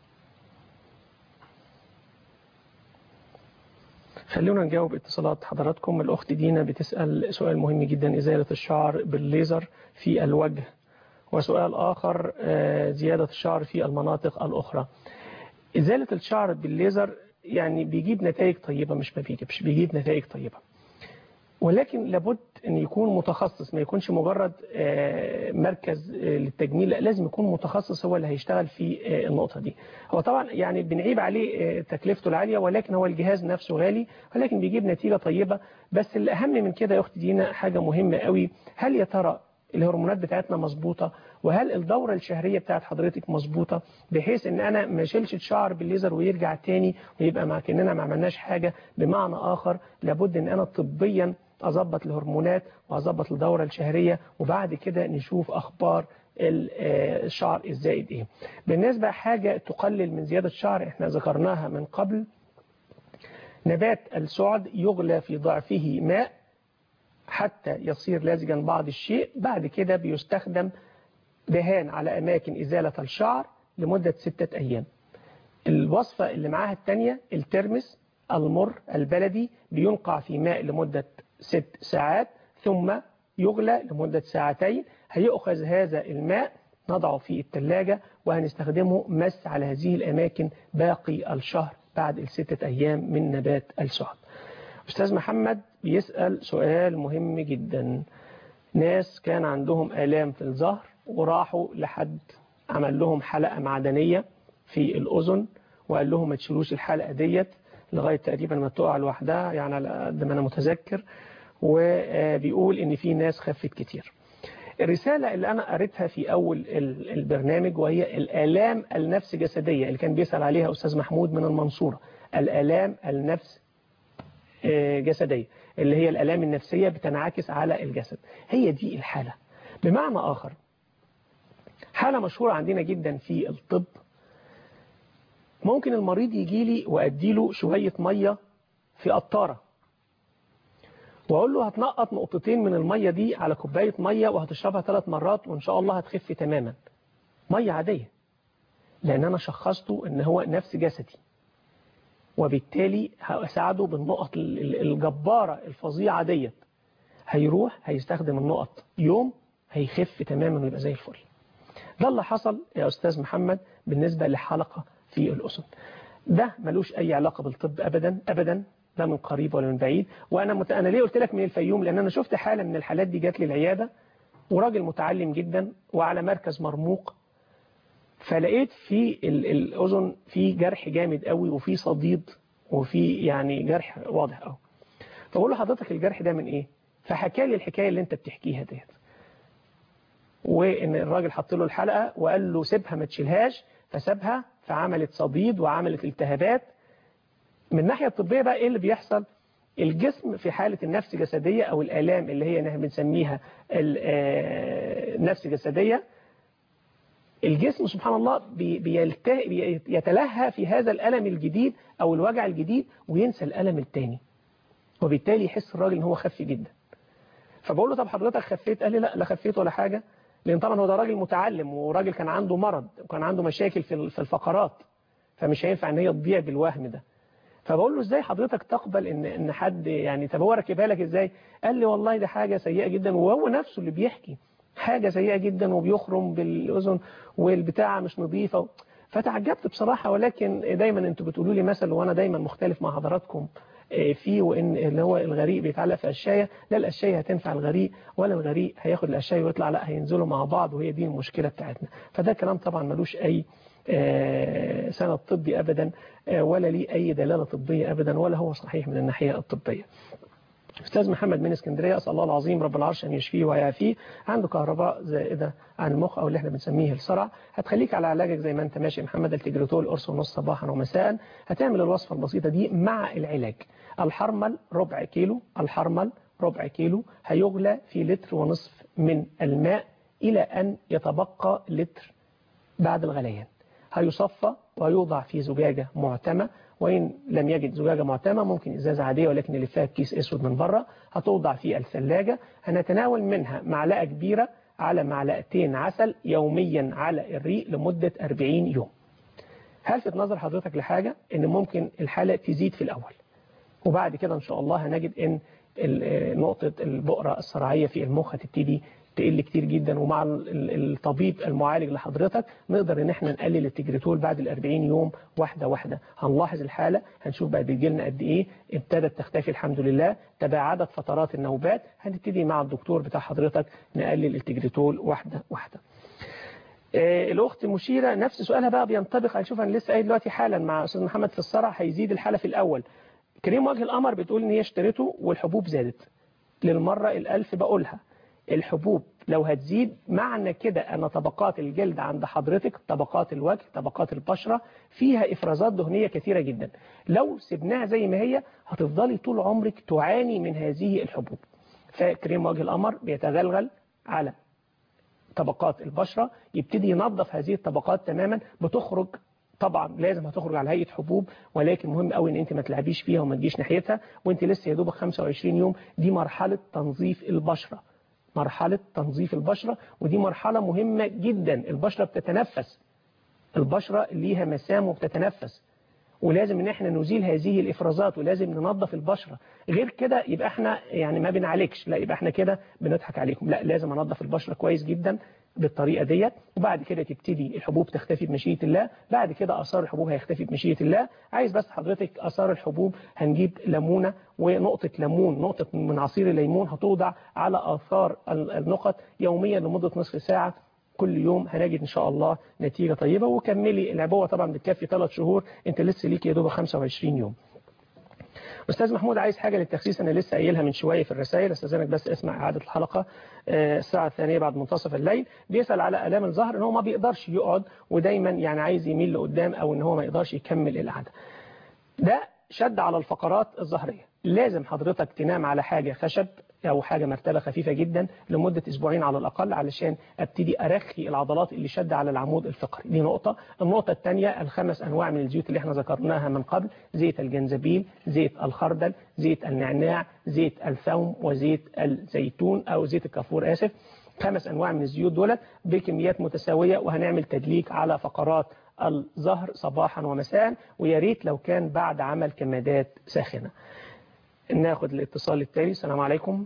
خلونا نجاوب اتصالات حضراتكم الأخت دينا بتسأل سؤال مهم جدا إزالة الشعر بالليزر في الوجه وسؤال آخر آه، زيادة الشعر في المناطق الأخرى إزالة الشعر بالليزر يعني بيجيب نتائج طيبة مش ما بيجيبش بيجيب نتائج طيبة ولكن لابد ان يكون متخصص ما يكونش مجرد آه، مركز آه، للتجميل لا لازم يكون متخصص هو اللي هيشتغل في آه، النقطة دي هو طبعا يعني بنعيب عليه آه، تكلفته العالية ولكن هو الجهاز نفسه غالي ولكن بيجيب نتيجة طيبة بس الأهم من كده يا أختي دينا حاجة مهمة قوي هل يا ترى الهرمونات بتاعتنا مظبوطة وهل الدورة الشهرية بتاعت حضرتك مظبوطة بحيث ان انا ما اشيلش الشعر بالليزر ويرجع تاني ويبقى مع كأننا ما عملناش حاجة بمعنى اخر لابد ان انا طبيا اظبط الهرمونات واظبط الدوره الشهريه وبعد كده نشوف اخبار الشعر الزائد ايه بالنسبه حاجه تقلل من زياده الشعر احنا ذكرناها من قبل نبات السعد يغلى في ضعفه ماء حتى يصير لازجا بعض الشيء بعد كده بيستخدم دهان على أماكن إزالة الشعر لمدة ستة أيام الوصفة اللي معاها التانية الترمس المر البلدي بينقع في ماء لمدة ست ساعات ثم يغلى لمدة ساعتين هيأخذ هذا الماء نضعه في الثلاجة وهنستخدمه مس على هذه الأماكن باقي الشهر بعد الستة أيام من نبات السعد أستاذ محمد بيسأل سؤال مهم جدا ناس كان عندهم آلام في الظهر وراحوا لحد عمل لهم حلقة معدنية في الأذن وقال لهم ما تشيلوش الحلقة ديت لغاية تقريبا ما تقع لوحدها يعني على قد ما أنا متذكر وبيقول إن في ناس خفت كتير الرسالة اللي أنا قريتها في أول البرنامج وهي الآلام النفس جسدية اللي كان بيسأل عليها أستاذ محمود من المنصورة الآلام النفس جسدية اللي هي الآلام النفسية بتنعكس على الجسد هي دي الحالة بمعنى آخر حالة مشهورة عندنا جدا في الطب ممكن المريض يجي لي وأديله شوية مية في قطارة وأقول له هتنقط نقطتين من المية دي على كوباية مية وهتشربها ثلاث مرات وإن شاء الله هتخف تماما مية عادية لأن أنا شخصته إن هو نفس جسدي وبالتالي هساعده بالنقط الجبارة الفظيعة ديت هيروح هيستخدم النقط يوم هيخف تماما ويبقى زي الفل ده اللي حصل يا أستاذ محمد بالنسبة لحلقة في الأذن ده ملوش أي علاقة بالطب أبدا أبدا لا من قريب ولا من بعيد وأنا مت... أنا ليه قلت لك من الفيوم لأن أنا شفت حالة من الحالات دي جات لي العيادة وراجل متعلم جدا وعلى مركز مرموق فلقيت في الأذن في جرح جامد قوي وفي صديد وفي يعني جرح واضح قوي فبقول له حضرتك الجرح ده من ايه فحكى لي الحكايه اللي انت بتحكيها ديت وان الراجل حط له الحلقه وقال له سيبها ما تشيلهاش فسابها فعملت صديد وعملت التهابات من الناحيه الطبيه بقى ايه اللي بيحصل الجسم في حالة النفس جسدية أو الآلام اللي هي نحن بنسميها النفس جسدية الجسم سبحان الله بيتلهى في هذا الألم الجديد أو الوجع الجديد وينسى الألم التاني وبالتالي يحس الراجل ان هو خف جدا فبقول له طب حضرتك خفيت قال لي لا لا خفيت ولا حاجة لأن طبعا هو ده راجل متعلم وراجل كان عنده مرض وكان عنده مشاكل في في الفقرات فمش هينفع ان هي تضيع بالوهم ده فبقول له ازاي حضرتك تقبل ان ان حد يعني طب هو ركبها لك ازاي قال لي والله ده حاجة سيئة جدا وهو نفسه اللي بيحكي حاجة سيئة جدا وبيخرم بالأذن والبتاعة مش نظيفة فتعجبت بصراحة ولكن دايما انتوا بتقولوا لي مثل وانا دايما مختلف مع حضراتكم فيه وان اللي هو الغريق بيتعلق في قشايه لا القشايه هتنفع الغريق ولا الغريق هياخد القشايه ويطلع لا هينزلوا مع بعض وهي دي المشكله بتاعتنا فده كلام طبعا ملوش اي سند طبي ابدا ولا ليه اي دلاله طبيه ابدا ولا هو صحيح من الناحيه الطبيه أستاذ محمد من اسكندرية أسأل الله العظيم رب العرش أن يشفيه ويعافيه عنده كهرباء زائدة عن المخ أو اللي احنا بنسميه الصرع هتخليك على علاجك زي ما أنت ماشي محمد التجريتول قرص ونص صباحا ومساء هتعمل الوصفة البسيطة دي مع العلاج الحرمل ربع كيلو الحرمل ربع كيلو هيغلى في لتر ونصف من الماء إلى أن يتبقى لتر بعد الغليان هيصفى ويوضع في زجاجة معتمة وإن لم يجد زجاجة معتمة ممكن إزازة عادية ولكن اللي فيها كيس أسود من بره هتوضع في الثلاجة هنتناول منها معلقة كبيرة على معلقتين عسل يوميا على الريق لمدة 40 يوم هلفت نظر حضرتك لحاجة إن ممكن الحالة تزيد في الأول وبعد كده إن شاء الله هنجد إن نقطة البؤرة الصرعية في المخ هتبتدي تقل كتير جدا ومع الطبيب المعالج لحضرتك نقدر ان احنا نقلل التجريتول بعد ال 40 يوم واحدة واحدة هنلاحظ الحالة هنشوف بقى بيجي لنا قد ايه ابتدت تختفي الحمد لله تباعدت فترات النوبات هنبتدي مع الدكتور بتاع حضرتك نقلل التجريتول واحدة واحدة آه الاخت مشيرة نفس سؤالها بقى بينطبق هنشوف انا لسه قايل دلوقتي حالا مع استاذ محمد في الصرع هيزيد الحالة في الاول كريم وجه القمر بتقول ان هي اشترته والحبوب زادت للمرة الالف بقولها الحبوب لو هتزيد معنى كده أن طبقات الجلد عند حضرتك طبقات الوجه طبقات البشرة فيها إفرازات دهنية كثيرة جدا لو سبناها زي ما هي هتفضلي طول عمرك تعاني من هذه الحبوب فكريم وجه القمر بيتغلغل على طبقات البشرة يبتدي ينظف هذه الطبقات تماما بتخرج طبعا لازم هتخرج على هيئه حبوب ولكن مهم قوي ان انت ما تلعبيش فيها وما تجيش ناحيتها وانت لسه يا دوبك 25 يوم دي مرحله تنظيف البشره مرحله تنظيف البشره ودي مرحله مهمه جدا البشره بتتنفس البشره ليها مسام وبتتنفس ولازم ان احنا نزيل هذه الافرازات ولازم ننظف البشره غير كده يبقى احنا يعني ما بنعالجش لا يبقى احنا كده بنضحك عليكم لا لازم انظف البشره كويس جدا بالطريقه ديت وبعد كده تبتدي الحبوب تختفي بمشيئه الله بعد كده اثار الحبوب هيختفي بمشيئه الله عايز بس حضرتك اثار الحبوب هنجيب ليمونه ونقطه ليمون نقطه من عصير الليمون هتوضع على اثار النقط يوميا لمده نصف ساعه كل يوم هنجد ان شاء الله نتيجه طيبه وكملي العبوه طبعا بتكفي 3 شهور انت لسه ليك يا دوب 25 يوم استاذ محمود عايز حاجه للتخسيس انا لسه قايلها من شويه في الرسائل استاذنك بس اسمع اعاده الحلقه الساعه الثانيه بعد منتصف الليل بيسال على الام الظهر ان هو ما بيقدرش يقعد ودايما يعني عايز يميل لقدام او ان هو ما يقدرش يكمل القعده ده شد على الفقرات الظهريه لازم حضرتك تنام على حاجه خشب او حاجه مرتبه خفيفه جدا لمده اسبوعين على الاقل علشان ابتدي ارخي العضلات اللي شد على العمود الفقري دي نقطه النقطه الثانيه الخمس انواع من الزيوت اللي احنا ذكرناها من قبل زيت الجنزبيل زيت الخردل زيت النعناع زيت الثوم وزيت الزيتون او زيت الكافور اسف خمس انواع من الزيوت دولت بكميات متساويه وهنعمل تدليك على فقرات الظهر صباحا ومساء ويا ريت لو كان بعد عمل كمادات ساخنه ناخد الاتصال التالي السلام عليكم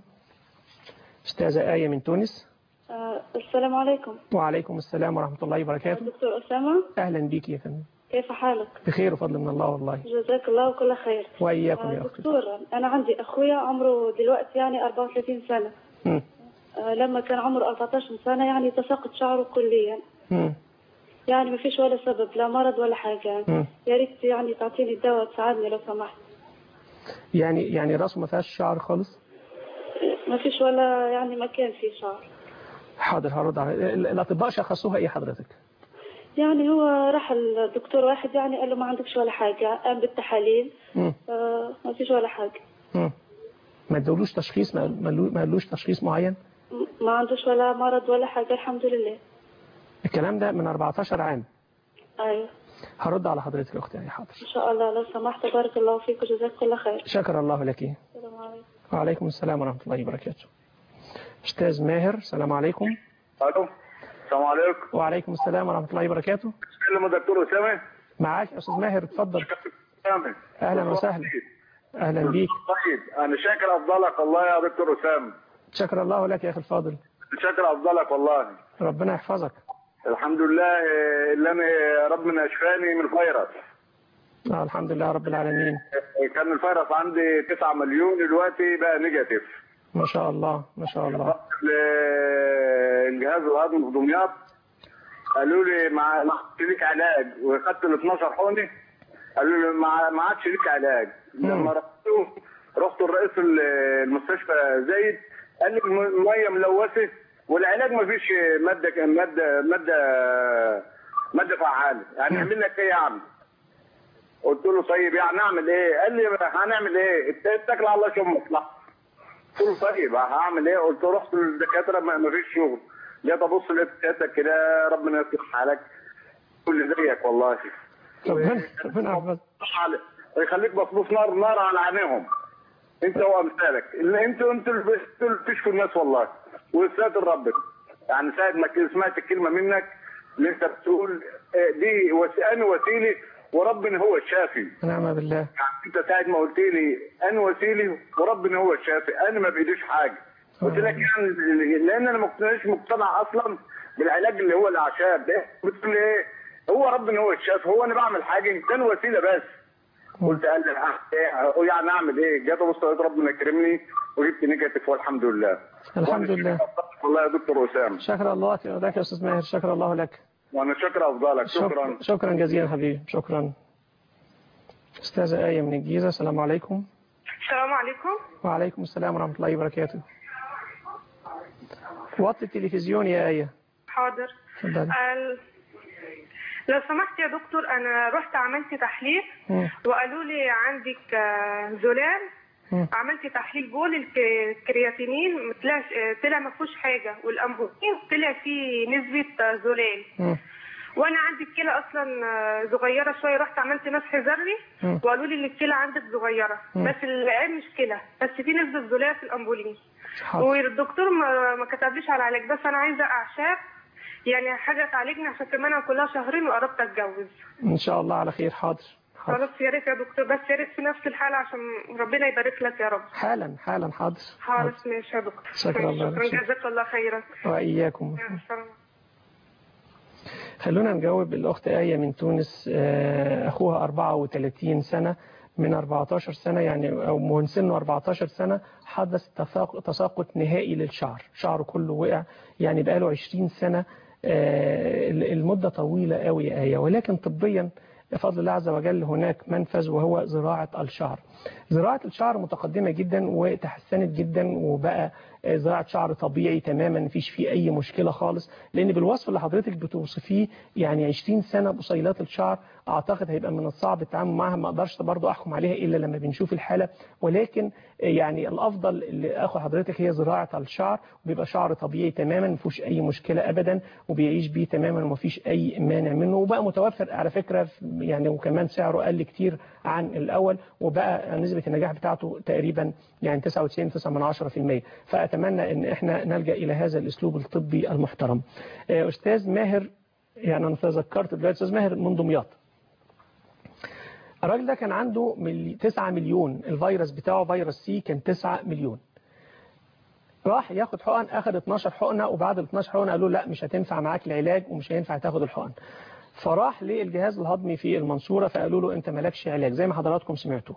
أستاذة آية من تونس آه السلام عليكم وعليكم السلام ورحمة الله وبركاته دكتور أسامة أهلا بيك يا فندم كيف حالك بخير وفضل من الله والله جزاك الله كل خير وإياكم آه يا أختي دكتور أنا عندي أخويا عمره دلوقتي يعني 34 سنة مم. آه لما كان عمره 14 سنة يعني تساقط شعره كليا مم. يعني ما فيش ولا سبب لا مرض ولا حاجة يعني مم. يا ريت يعني تعطيني الدواء تساعدني لو سمحت يعني يعني راسه ما فيهاش شعر خالص ما فيش ولا يعني مكان فيه شعر حاضر هرد على ال- الأطباء شخصوها إيه حضرتك يعني هو راح الدكتور واحد يعني قال له ما عندكش ولا حاجة قام بالتحاليل مم. آه ما فيش ولا حاجة مم. ما ادولوش تشخيص ما ما قالوش تشخيص معين م- ما عندوش ولا مرض ولا حاجة الحمد لله الكلام ده من 14 عام أيوه هرد على حضرتك يا أختي يعني حاضر إن شاء الله لو سمحت بارك الله فيك وجزاك كل خير شكر الله لك السلام عليكم وعليكم السلام ورحمة الله وبركاته أستاذ ماهر السلام عليكم الو السلام عليكم وعليكم السلام ورحمة الله وبركاته كلمة دكتور أسامة معاك يا أستاذ ماهر اتفضل أسامة أهلا وسهلا أهلا بيك طيب أنا شاكر أفضلك والله يا دكتور أسامة شكر الله لك يا أخي الفاضل شاكر أفضلك والله ربنا يحفظك الحمد لله آه، اللي أنا ربنا شفاني من الفيروس آه الحمد لله رب العالمين آه، كان الفيروس عندي 9 مليون دلوقتي بقى نيجاتيف ما شاء الله ما شاء الله رحت للجهاز الهضمي في دمياط قالوا لي ما ما عادش ليك علاج وخدت ال 12 حقنه قالوا لي ما ما عادش ليك علاج لما رحت رحت لرئيس المستشفى زايد قال لي الميه ملوثه والعلاج ما فيش ماده ماده ماده ماده فعاله يعني اعمل لك ايه يا عم؟ قلت له طيب يعني اعمل ايه؟ قال لي هنعمل ايه؟ اتكل على الله شوف مصلحه قلت له طيب هعمل ايه؟ قلت له رحت للدكاتره ما ما فيش شغل جيت ابص لقيت سيادتك كده ربنا يصلح حالك كل زيك والله ربنا ربنا يحفظك على- يخليك مصروف نار نار على عينيهم انت وامثالك اللي انتوا انتوا اللي انتوا اللي بتشفوا الناس والله وساتر ربك يعني ساعه ما كده سمعت الكلمه منك اللي انت بتقول اه، دي وس- انا وسيلي وربنا هو الشافي ونعم بالله يعني انت ساعه ما قلت لي انا وسيلي وربنا هو الشافي انا ما بايديش حاجه قلت لك يعني لان انا ما كنتش مقتنع اصلا بالعلاج اللي هو الاعشاب ده بتقول لي ايه هو ربنا هو الشافي هو انا بعمل حاجه كان وسيله بس قلت قال لي أعمل ايه يعني اعمل ايه جيت ابص لقيت ربنا كرمني وجبت نيجاتيف والحمد لله الحمد لله والله يا دكتور اسامه شكر الله لك يا أستاذ ماهر شكر الله لك وانا شكر افضلك شكرا شكرا شكرا جزيلا حبيبي شكرا أستاذة آية من الجيزة السلام عليكم السلام عليكم وعليكم السلام ورحمة الله وبركاته وطي التلفزيون يا آية حاضر اتفضلي ال- لو سمحت يا دكتور انا رحت عملت تحليل مم. وقالوا لي عندك آه، زلال مم. عملت تحليل بول الك- الكرياتينين ما طلعش آه، طلع ما فيهوش حاجه والامبوتين طلع فيه نسبه آه، زلال مم. وانا عندي الكلى اصلا آه، صغيره شويه رحت عملت مسح ذري مم. وقالوا لي ان الكلى عندك صغيره مم. بس العين مش كلى بس في نسبه زلال في الامبولين حاضر. والدكتور ما ما كتبليش على علاج بس انا عايزه اعشاب يعني حاجه تعالجني عشان كمان انا كلها شهرين وقربت اتجوز إن شاء الله على خير حاضر حاضر خلاص يا ريت يا دكتور بس يا ريت في نفس الحاله عشان ربنا يبارك لك يا رب حالا حالا حاضر حاضر. خلاص ماشي يا دكتور شكرا الله شكرا لك. جزاك الله خيرا وإياكم مع السلامه خلونا نجاوب الأخت آية من تونس آه، أخوها 34 سنة من 14 سنة يعني أو من سنه 14 سنة حدث تساق- تساقط نهائي للشعر شعره كله وقع يعني بقاله 20 سنة آه، المدة طويلة قوي يا آية ولكن طبيا بفضل الله عز وجل هناك منفذ وهو زراعة الشعر زراعة الشعر متقدمة جدا وتحسنت جدا وبقى آه، زراعة شعر طبيعي تماما مفيش فيه أي مشكلة خالص لأن بالوصف اللي حضرتك بتوصفيه يعني 20 سنة بصيلات الشعر أعتقد هيبقى من الصعب التعامل معها ما أقدرش برضه أحكم عليها إلا لما بنشوف الحالة ولكن آه، يعني الأفضل اللي أخو حضرتك هي زراعة الشعر وبيبقى شعر طبيعي تماما مفيهوش أي مشكلة أبدا وبيعيش بيه تماما ومفيش أي مانع منه وبقى متوفر على فكرة في- يعني وكمان سعره قل كتير عن الأول وبقى نسبة النجاح بتاعته تقريبا يعني 99.9% فأتمنى أن احنا نلجأ إلى هذا الأسلوب الطبي المحترم آه، أستاذ ماهر يعني أنا تذكرت دلوقتي أستاذ ماهر من دمياط الراجل ده كان عنده ملي 9 مليون الفيروس بتاعه فيروس سي كان 9 مليون راح ياخد حقن اخد 12 حقنه وبعد ال 12 حقنه قالوا لا مش هتنفع معاك العلاج ومش هينفع تاخد الحقن فراح للجهاز الهضمي في المنصوره فقالوا له انت مالكش علاج زي ما حضراتكم سمعتوا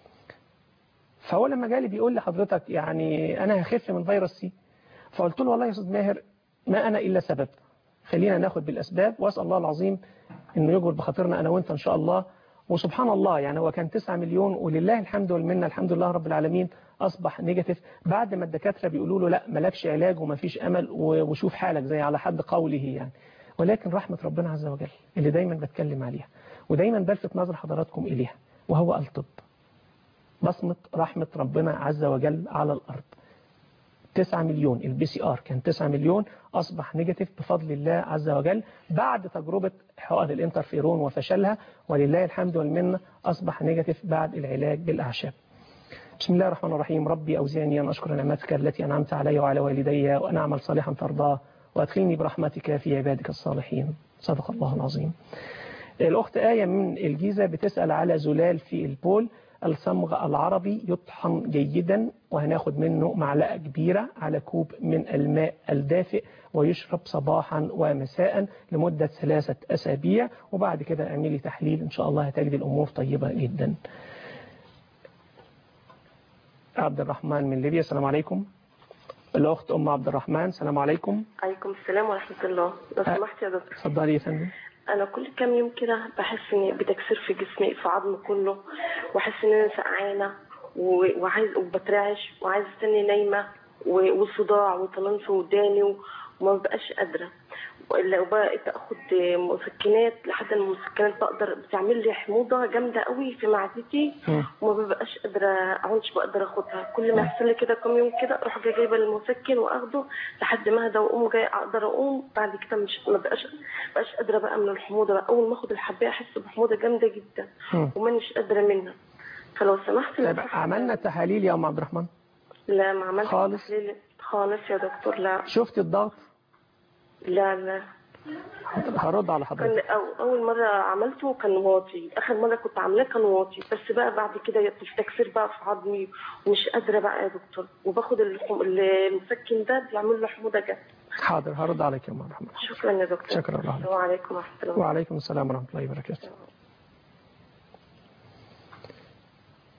فهو لما جالي بيقول لحضرتك يعني انا هخف من فيروس سي فقلت له والله يا استاذ ماهر ما انا الا سبب خلينا ناخد بالاسباب واسال الله العظيم انه يجبر بخاطرنا انا وانت ان شاء الله وسبحان الله يعني هو كان 9 مليون ولله الحمد والمنه الحمد لله رب العالمين اصبح نيجاتيف بعد ما الدكاتره بيقولوا له لا مالكش علاج ومفيش امل و- وشوف حالك زي على حد قوله يعني ولكن رحمه ربنا عز وجل اللي دايما بتكلم عليها ودايما بلفت نظر حضراتكم اليها وهو الطب بصمه رحمه ربنا عز وجل على الارض 9 مليون البي سي ار كان 9 مليون اصبح نيجاتيف بفضل الله عز وجل بعد تجربه حقن الانترفيرون وفشلها ولله الحمد والمنه اصبح نيجاتيف بعد العلاج بالاعشاب. بسم الله الرحمن الرحيم ربي اوزعني ان اشكر نعمتك التي انعمت علي وعلى والدي وان اعمل صالحا ترضاه وادخلني برحمتك في عبادك الصالحين. صدق الله العظيم. الأخت آية من الجيزة بتسأل على زلال في البول الصمغ العربي يطحن جيدا وهناخد منه معلقة كبيرة على كوب من الماء الدافئ ويشرب صباحا ومساء لمدة ثلاثة أسابيع وبعد كده اعملي تحليل إن شاء الله هتجدي الأمور طيبة جدا عبد الرحمن من ليبيا السلام عليكم الأخت أم عبد الرحمن السلام عليكم عليكم السلام ورحمة الله لو سمحت يا دكتور اتفضلي يا فندم أنا كل كام يوم كده بحس إني بتكسير في جسمي في عظمي كله وأحس إن أنا سقعانة و- وعايز وبترعش وعايز استني نايمة و- وصداع وطنان في وداني و- وما ببقاش قادرة لو بقيت اخد مسكنات لحد ما المسكنات بقدر بتعمل لي حموضه جامده قوي في معدتي وما ببقاش قادره اعونش بقدر اخدها كل ما يحصل لي كده كم يوم كده اروح جايه جايبه المسكن واخده لحد ما اهدى واقوم جاي اقدر اقوم بعد كده مش ما بقاش بقاش قادره بقى من الحموضه بقى اول ما اخد الحبايه احس بحموضه جامده جدا مم. ومانيش قادره منها فلو سمحت طيب عملنا تحاليل يا أم عبد الرحمن لا ما عملتش خالص؟ تحليل خالص يا دكتور لا شفت الضغط لا لا هرد على كان حضرتك أو أول مرة عملته كان واطي آخر مرة كنت عاملاه كان واطي بس بقى بعد كده التكسير بقى في عظمي ومش قادرة بقى يا دكتور وباخد الحم- المسكن ده بيعمل له حموضة جد حاضر هرد عليك يا أم عبد الرحمن شكرا يا دكتور شكرا الله عليك. السلام عليكم ورحمة الله وعليكم السلام ورحمة الله وبركاته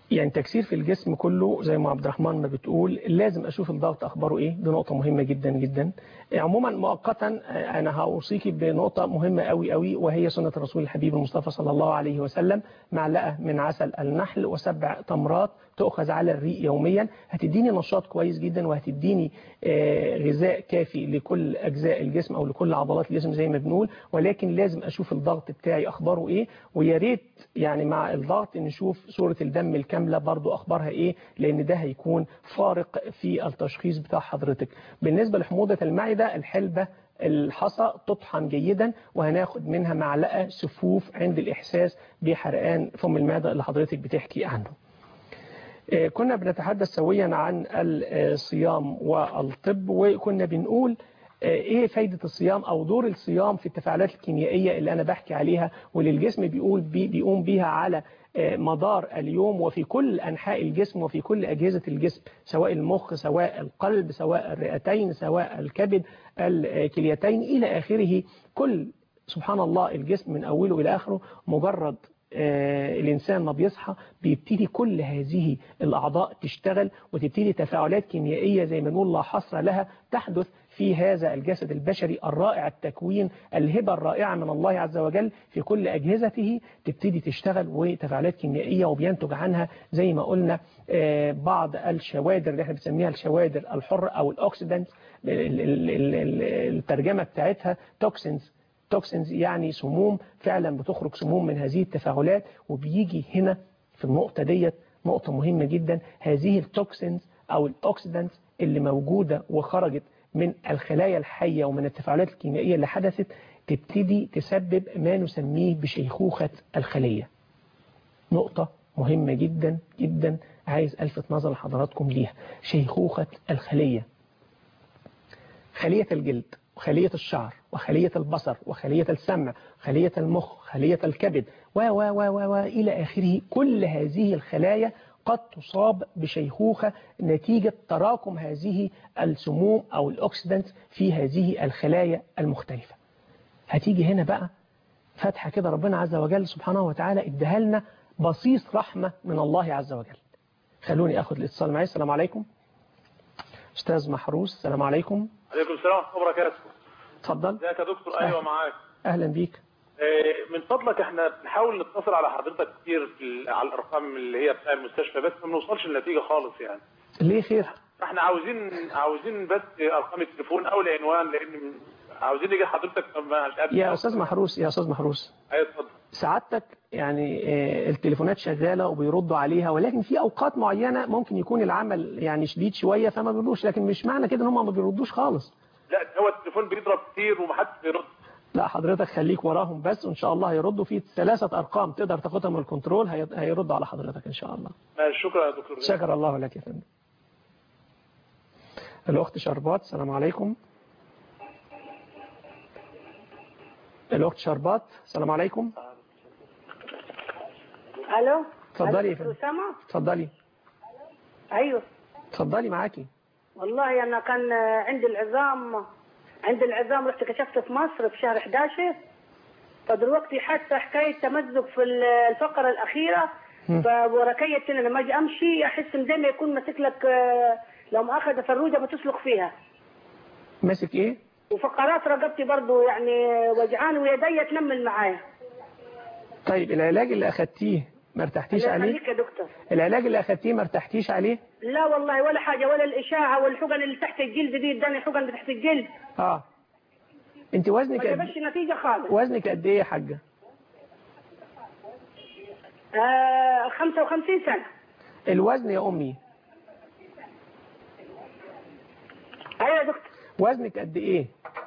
يعني تكسير في الجسم كله زي ما عبد الرحمن ما بتقول لازم اشوف الضغط اخباره ايه دي نقطه مهمه جدا جدا عموما مؤقتا انا هوصيكي بنقطه مهمه قوي قوي وهي سنه الرسول الحبيب المصطفى صلى الله عليه وسلم معلقه من عسل النحل وسبع تمرات تؤخذ على الريق يوميا هتديني نشاط كويس جدا وهتديني آه، غذاء كافي لكل اجزاء الجسم او لكل عضلات الجسم زي ما بنقول ولكن لازم اشوف الضغط بتاعي اخباره ايه ويا ريت يعني مع الضغط نشوف صوره الدم الكامله برضو اخبارها ايه لان ده هيكون فارق في التشخيص بتاع حضرتك بالنسبه لحموضه المعده الحلبه الحصى تطحن جيدا وهناخد منها معلقه سفوف عند الاحساس بحرقان فم المعده اللي حضرتك بتحكي عنه آه، كنا بنتحدث سويا عن الصيام والطب وكنا بنقول آه، ايه فايدة الصيام او دور الصيام في التفاعلات الكيميائية اللي انا بحكي عليها واللي الجسم بيقول بي بيقوم بيها على آه، مدار اليوم وفي كل انحاء الجسم وفي كل اجهزة الجسم سواء المخ سواء القلب سواء الرئتين سواء الكبد الكليتين الى اخره كل سبحان الله الجسم من اوله الى اخره مجرد آه، الإنسان ما بيصحى بيبتدي كل هذه الأعضاء تشتغل وتبتدي تفاعلات كيميائية زي ما نقول لا حصر لها تحدث في هذا الجسد البشري الرائع التكوين الهبة الرائعة من الله عز وجل في كل أجهزته تبتدي تشتغل وتفاعلات كيميائية وبينتج عنها زي ما قلنا آه، بعض الشوادر اللي احنا بنسميها الشوادر الحرة أو الأوكسيدانت الترجمة بتاعتها توكسينز توكسينز يعني سموم فعلا بتخرج سموم من هذه التفاعلات وبيجي هنا في النقطة ديت نقطة مهمة جدا هذه التوكسينز أو الأوكسيدانتس اللي موجودة وخرجت من الخلايا الحية ومن التفاعلات الكيميائية اللي حدثت تبتدي تسبب ما نسميه بشيخوخة الخلية نقطة مهمة جدا جدا عايز ألفت نظر حضراتكم ليها شيخوخة الخلية خلية الجلد وخلية الشعر وخلية البصر وخلية السمع خلية المخ خلية الكبد و و و و, و إلى آخره كل هذه الخلايا قد تصاب بشيخوخة نتيجة تراكم هذه السموم أو الأكسيدنت في هذه الخلايا المختلفة هتيجي هنا بقى فتحة كده ربنا عز وجل سبحانه وتعالى ادها لنا بصيص رحمة من الله عز وجل خلوني أخذ الاتصال معي السلام عليكم أستاذ محروس السلام عليكم عليكم السلام ورحمه الله وبركاته اتفضل ازيك يا دكتور ايوه معاك أهلا بيك آه، من فضلك احنا بنحاول نتصل على حضرتك كتير في ال- على الارقام اللي هي بتاع المستشفى بس ما بنوصلش لنتيجه خالص يعني ليه خير احنا عاوزين عاوزين بس ارقام التليفون او العنوان لان عاوزين نيجي حضرتك ما مش قادر يا أستاذ محروس يا أستاذ محروس ايوه اتفضل سعادتك يعني آه، التليفونات شغالة وبيردوا عليها ولكن في أوقات معينة ممكن يكون العمل يعني شديد شوية فما بيردوش لكن مش معنى كده ان هم ما بيردوش خالص لا هو التليفون بيضرب كتير ومحدش بيرد لا حضرتك خليك وراهم بس وإن شاء الله هيردوا في ثلاثة أرقام تقدر تاخدها من الكنترول هي- هيردوا على حضرتك إن شاء الله ماشي، شكرا يا دكتور شكر الله لك يا فندم الأخت شربات السلام عليكم الأخت شربات السلام عليكم الو اتفضلي يا ألو، فندم أسامة اتفضلي ايوه اتفضلي معاكي والله انا كان عندي العظام عندي العظام رحت كشفت في مصر في شهر 11 فدلوقتي حاسه حكايه تمزق في الفقره الاخيره فوركيت كده لما اجي امشي احس ان زي ما يكون ماسك لك آه، لو مؤاخذه فروجه بتسلق فيها ماسك ايه وفقرات رقبتي برضو يعني وجعان ويدي تنمل معايا طيب العلاج اللي أخدتيه ما ارتحتيش الله عليه يخليك يا دكتور العلاج اللي أخدتيه ما ارتحتيش عليه لا والله ولا حاجه ولا الاشاعه والحقن اللي تحت الجلد دي اداني حقن تحت الجلد اه انت ما وزنك قد جابش نتيجه خالص وزنك قد ايه يا حاجه آه 55 سنه الوزن يا امي ايوه يا دكتور وزنك قد ايه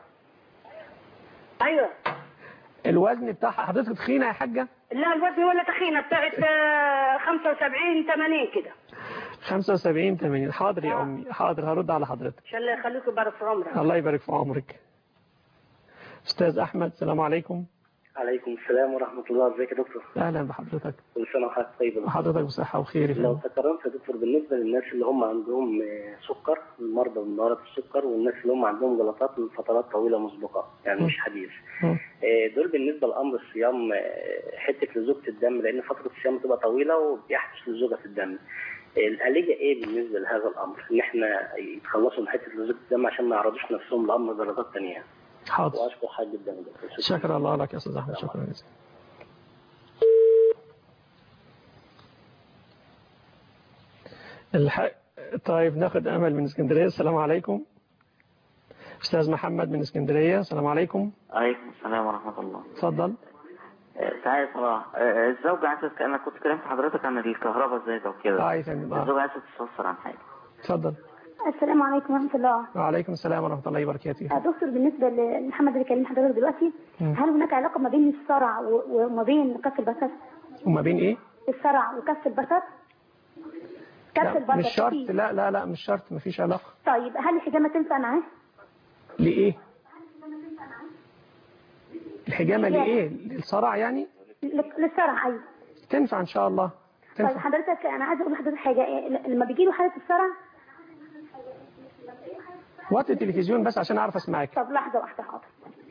ايوه الوزن بتاع حضرتك تخينه يا حاجه لا الوزن ولا تخينه بتاعت آه 75 80 كده 75 80 حاضر يا امي حاضر هرد على حضرتك ان شاء الله يخليك ويبارك في عمرك الله يبارك في عمرك استاذ احمد السلام عليكم عليكم السلام ورحمة الله ازيك يا دكتور اهلا بحضرتك كل سنة وحضرتك طيب يا دكتور. وحضرتك بصحه وخير يا لو فندم. تكرمت يا دكتور بالنسبة للناس اللي هم عندهم آه، سكر المرضى بمرض السكر والناس اللي هم عندهم جلطات من فترات طويلة مسبقة يعني مش حديث مم. آه، دول بالنسبة لأمر الصيام آه، حتة لزوجة الدم لأن فترة الصيام بتبقى طويلة وبيحدث لزوجة الدم آه، الآلية إيه بالنسبة لهذا الأمر؟ إن إحنا يتخلصوا من حتة لزوجة الدم عشان ما يعرضوش نفسهم لأمر درجات تانية. حاضر وأشكر حضرتك جدا يا دكتور. شكرا الله لك يا استاذ احمد شكرا جزيلا الح... طيب ناخد امل من اسكندريه السلام عليكم استاذ محمد من اسكندريه السلام عليكم عليكم السلام ورحمة الله اتفضل آه، تعالى يا صلاح آه، الزوجة عايزة تك- أنا كنت كلمت حضرتك عن الكهرباء الزايدة وكده اه يا فندم اه الزوجة عايزة تستفسر عن حاجة اتفضل السلام عليكم ورحمة الله وعليكم السلام ورحمه الله وبركاته آه، دكتور بالنسبة لمحمد اللي كلم حضرتك دلوقتي مم. هل هناك علاقة ما بين الصرع و- وما بين كف البصر؟ وما بين ايه الصرع وكف البصر؟ كف لا البصر مش شرط فيه. لا لا لا مش شرط مفيش علاقه طيب هل الحجامة تنفع معاه؟ لايه الحجامه لايه للصرع يعني ل- للصرع أيوه تنفع ان شاء الله طيب تنفع حضرتك أنا عايزة أقول لحضرتك حاجة إيه، ل- لما بيجي له حالة الصرع وطي التلفزيون بس عشان اعرف اسمعك طب لحظة واحدة حاضر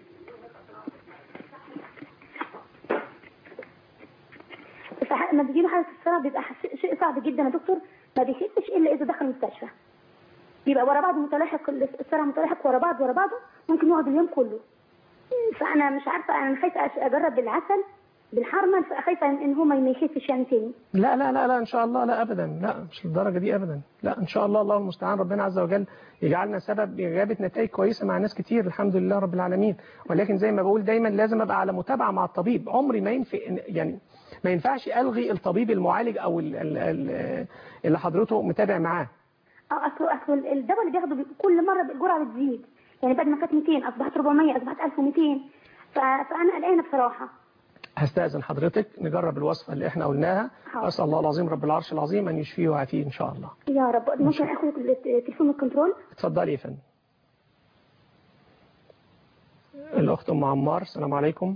فح- لما بيجي له حالة الصرع بيبقى حس- شيء صعب جدا يا دكتور ما بيخفش إلا إذا دخل المستشفى بيبقى ورا بعض متلاحق الصرع متلاحق ورا بعض ورا بعضه ممكن يقعد اليوم كله فأنا مش عارفة أنا خايفة أش- أجرب بالعسل بالحرمل فخايفة إن إن هو ما ما يخفش يعني تاني لا لا لا لا ان شاء الله لا ابدا لا مش للدرجه دي ابدا لا ان شاء الله الله المستعان ربنا عز وجل يجعلنا سبب اجابه نتائج كويسه مع ناس كتير الحمد لله رب العالمين ولكن زي ما بقول دايما لازم ابقى على متابعه مع الطبيب عمري ما ينفع يعني ما ينفعش الغي الطبيب المعالج او ال- ال- ال- اللي حضرته متابع معاه اه اصل اصل الدواء اللي بياخده بي- كل مره الجرعه بتزيد يعني بعد ما كانت 200 اصبحت 400 اصبحت 1200 ف- فانا قلقانه بصراحه هستأذن حضرتك نجرب الوصفه اللي احنا قلناها حاضر. اسال الله العظيم رب العرش العظيم ان يشفيه ويعافيه ان شاء الله يا رب ممكن اخد التليفون الكنترول اتفضلي يا فندم الاخت ام عمار السلام عليكم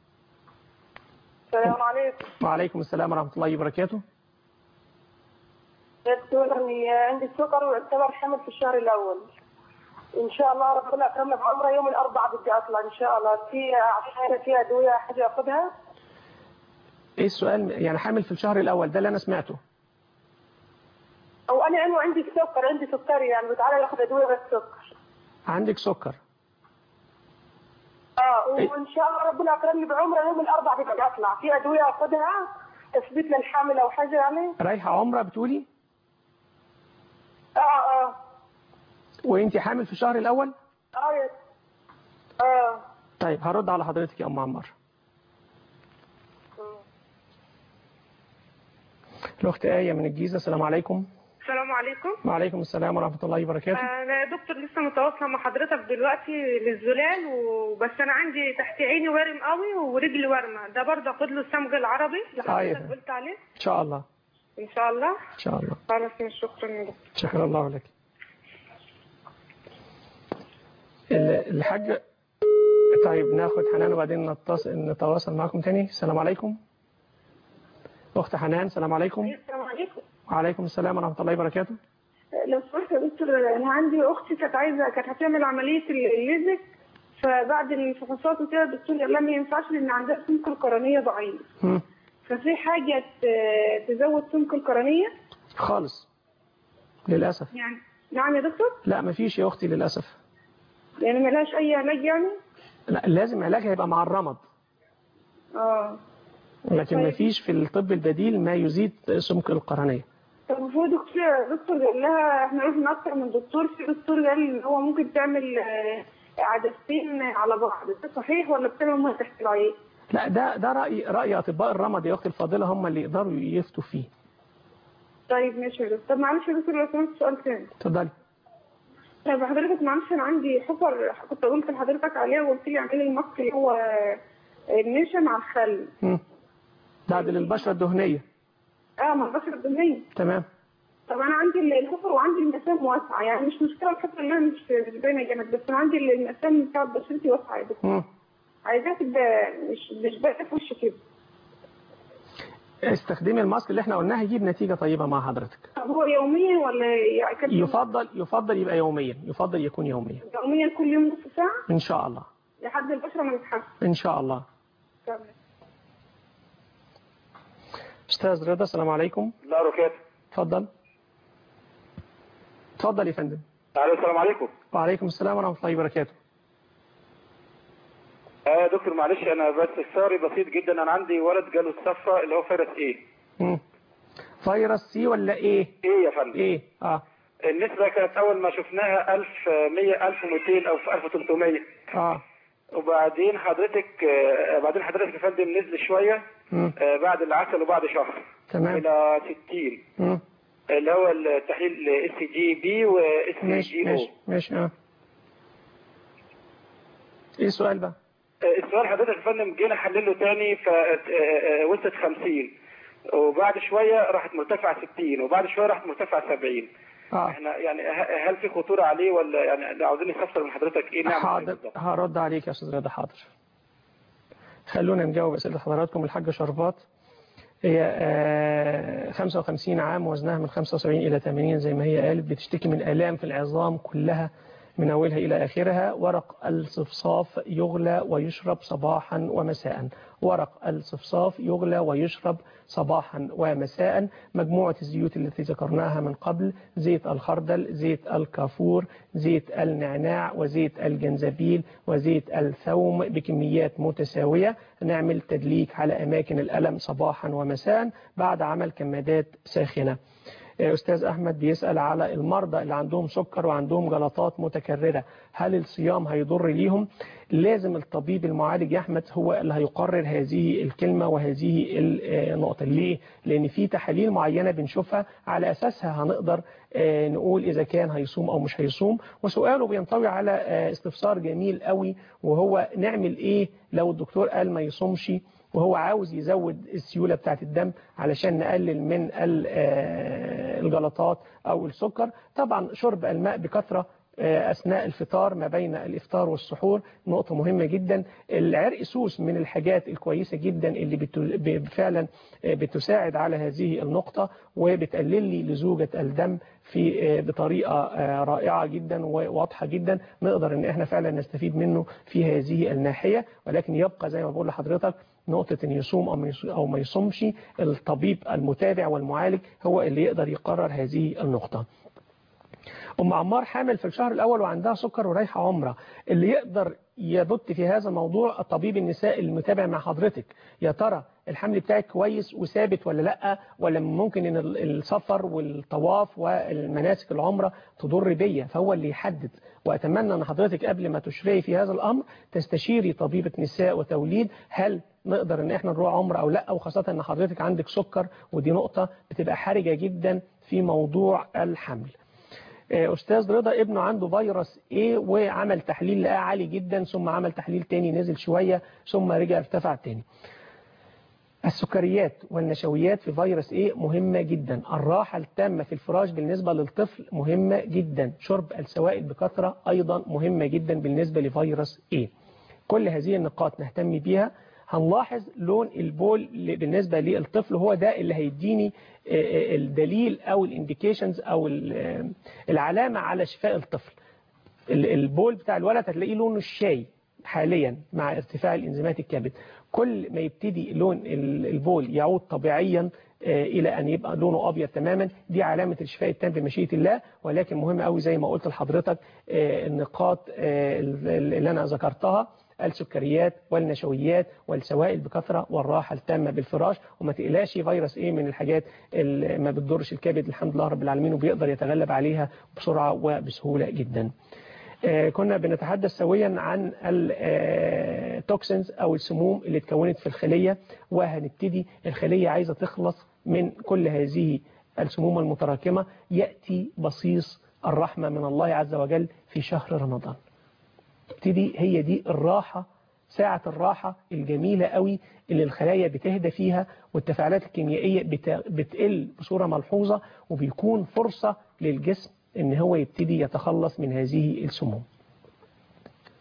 السلام عليكم وعليكم السلام ورحمه الله وبركاته دكتور اني عندي السكر واعتبر حمل في الشهر الاول ان شاء الله ربنا اكرمنا بعمره يوم الاربعاء بدي اطلع ان شاء الله في عشان في ادويه حاجه اخذها ايه السؤال يعني حامل في الشهر الاول ده اللي انا سمعته او انا انه عندي سكر عندي سكري يعني بتعالى ياخذ ادويه بس سكر عندك سكر اه وان شاء الله ربنا اكرمني بعمره يوم الاربعاء بدي اطلع في ادويه اخذها تثبيت للحامل او حاجه يعني رايحه عمره بتقولي اه اه وانت حامل في الشهر الاول اه يا- اه طيب هرد على حضرتك يا ام عمار الاخت ايه من الجيزه السلام عليكم السلام عليكم وعليكم السلام ورحمه الله وبركاته انا يا دكتور لسه متواصله مع حضرتك دلوقتي للزلال وبس انا عندي تحت عيني ورم قوي ورجلي ورمه ده برضه اخد له الصمغ العربي اللي طيب. حضرتك قلت عليه ان شاء الله ان شاء الله ان شاء الله خلاص شكرا يا دكتور شكرا الله لك ال- الحاج طيب ناخد حنان وبعدين نتصل نتواصل معكم تاني السلام عليكم اخت حنان السلام عليكم السلام عليكم وعليكم السلام ورحمه الله وبركاته لو سمحت يا دكتور انا عندي اختي كانت عايزه كانت هتعمل عمليه الليزك فبعد الفحوصات وكده الدكتور قال لها ما ينفعش لان عندها سمك القرنيه ضعيف هم. ففي حاجه ت- تزود سمك القرنيه خالص للاسف يعني نعم يا دكتور لا مفيش يا اختي للاسف يعني ملهاش اي علاج يعني لا لازم علاجها يبقى مع الرمد اه لكن طيب. مفيش في الطب البديل ما يزيد سمك القرنيه طب هو دكتور دكتور قال لها احنا رحنا اكتر من دكتور في دكتور قال ان هو ممكن تعمل آه، عدستين على بعض ده صحيح ولا بتعمل ميه تحت العين؟ لا ده ده راي راي اطباء الرمد يا اختي الفاضله هم اللي يقدروا يفتوا فيه طيب ماشي يا دكتور طب معلش يا دكتور لو سمحت سؤال تاني اتفضلي طيب حضرتك معلش انا عندي حفر كنت قلت لحضرتك عليها وقلت لي اعملي الماسك اللي هو النشا مع الخل هم. بعد للبشره الدهنيه اه مع البشره الدهنيه تمام طب انا عندي الحفر وعندي المسام واسعه يعني مش مشكله الحفر اللي انا مش مش باينه جامد بس انا عندي المسام بتاعت بشرتي واسعه يا دكتور هم. عايزاه تبقى مش مش بقى في وشي كده استخدمي الماسك اللي احنا قلناه هيجيب نتيجة طيبة مع حضرتك طب هو يوميا ولا يعني كده يفضل يفضل يبقى يوميا يفضل يكون يوميا يوميا كل يوم نص ساعة ان شاء الله لحد البشرة ما تتحسن ان شاء الله تمام استاذ رضا السلام عليكم لا ركات اتفضل اتفضل يا فندم الو السلام عليكم وعليكم السلام ورحمة الله وبركاته اه يا دكتور معلش انا بس استفساري بسيط جدا انا عندي ولد جاله الصفرة اللي هو فيروس ايه مم. فيروس سي ولا ايه ايه يا فندم ايه اه النسبة كانت اول ما شفناها 1100 1200 او في 1300 اه وبعدين حضرتك آه، بعدين حضرتك يا فندم نزل شوية مم. آه، بعد العسل وبعد شهر تمام الى 60 مم. اللي هو التحليل اس جي بي واس ماشي جي او ماشي ماشي اه ايه السؤال بقى السؤال حضرتك يا فندم جينا حلله تاني فوصلت 50 وبعد شويه راحت مرتفعه 60 وبعد شويه راحت مرتفعه 70 اه احنا يعني ه- هل في خطوره عليه ولا يعني لو عاوزين نستفسر من حضرتك ايه نعمل حاضر بالظبط؟ هرد عليك يا استاذ رضا حاضر خلونا نجاوب اسئله حضراتكم الحاجه شربات هي آه، 55 عام وزنها من 75 الى 80 زي ما هي قالت بتشتكي من الام في العظام كلها من اولها الى اخرها ورق الصفصاف يغلى ويشرب صباحا ومساء ورق الصفصاف يغلى ويشرب صباحا ومساء مجموعة الزيوت التي ذكرناها من قبل زيت الخردل زيت الكافور زيت النعناع وزيت الجنزبيل وزيت الثوم بكميات متساوية نعمل تدليك على أماكن الألم صباحا ومساء بعد عمل كمادات ساخنة أستاذ أحمد بيسأل على المرضى اللي عندهم سكر وعندهم جلطات متكررة هل الصيام هيضر ليهم لازم الطبيب المعالج يا أحمد هو اللي هيقرر هذه الكلمة وهذه النقطة ليه؟ لأن في تحاليل معينة بنشوفها على أساسها هنقدر آه، نقول إذا كان هيصوم أو مش هيصوم وسؤاله بينطوي على آه، استفسار جميل قوي وهو نعمل إيه لو الدكتور قال ما يصومش وهو عاوز يزود السيولة بتاعت الدم علشان نقلل من ال- آه، الجلطات أو السكر طبعا شرب الماء بكثرة آه، أثناء الفطار ما بين الإفطار والسحور نقطة مهمة جدا العرق سوس من الحاجات الكويسة جدا اللي بت- ب- فعلا آه، بتساعد على هذه النقطة وبتقلل لي لزوجة الدم في آه، بطريقة آه، رائعة جدا وواضحة جدا نقدر ان احنا فعلا نستفيد منه في هذه الناحية ولكن يبقى زي ما بقول لحضرتك نقطة ان يصوم او ما يصوم- او ما يصومش الطبيب المتابع والمعالج هو اللي يقدر يقرر هذه النقطة أم عمار حامل في الشهر الأول وعندها سكر ورايحة عمرة اللي يقدر يبت في هذا الموضوع الطبيب النساء المتابع مع حضرتك يا ترى الحمل بتاعك كويس وثابت ولا لا ولا ممكن ان ال- السفر والطواف والمناسك العمرة تضر بيا فهو اللي يحدد واتمنى ان حضرتك قبل ما تشرعي في هذا الامر تستشيري طبيبة نساء وتوليد هل نقدر ان احنا نروح عمرة او لا وخاصة ان حضرتك عندك سكر ودي نقطة بتبقى حرجة جدا في موضوع الحمل أستاذ رضا ابنه عنده فيروس ايه وعمل تحليل لقاه عالي جدا ثم عمل تحليل تاني نزل شوية ثم رجع ارتفع تاني السكريات والنشويات في فيروس ايه مهمة جدا الراحة التامة في الفراش بالنسبة للطفل مهمة جدا شرب السوائل بكثرة أيضا مهمة جدا بالنسبة لفيروس ايه كل هذه النقاط نهتم بيها هنلاحظ لون البول ل- بالنسبة للطفل هو ده اللي هيديني آه، آه، الدليل أو الانديكيشنز أو ال- آه، العلامة على شفاء الطفل ال- البول بتاع الولد هتلاقيه لونه الشاي حاليا مع ارتفاع الانزيمات الكبد كل ما يبتدي لون ال- البول يعود طبيعيا آه، الى ان يبقى لونه ابيض تماما دي علامه الشفاء التام بمشيئه الله ولكن مهم قوي زي ما قلت لحضرتك آه، النقاط آه، ال- ال- اللي انا ذكرتها السكريات والنشويات والسوائل بكثرة والراحة التامة بالفراش وما تقلاش فيروس ايه من الحاجات اللي ما بتضرش الكبد الحمد لله رب العالمين وبيقدر يتغلب عليها بسرعة وبسهولة جدا آه، كنا بنتحدث سويا عن التوكسينز او السموم اللي اتكونت في الخلية وهنبتدي الخلية عايزة تخلص من كل هذه السموم المتراكمة يأتي بصيص الرحمة من الله عز وجل في شهر رمضان تبتدي هي دي الراحة ساعة الراحة الجميلة قوي اللي الخلايا بتهدى فيها والتفاعلات الكيميائية بت- بتقل بصورة ملحوظة وبيكون فرصة للجسم ان هو يبتدي يتخلص من هذه السموم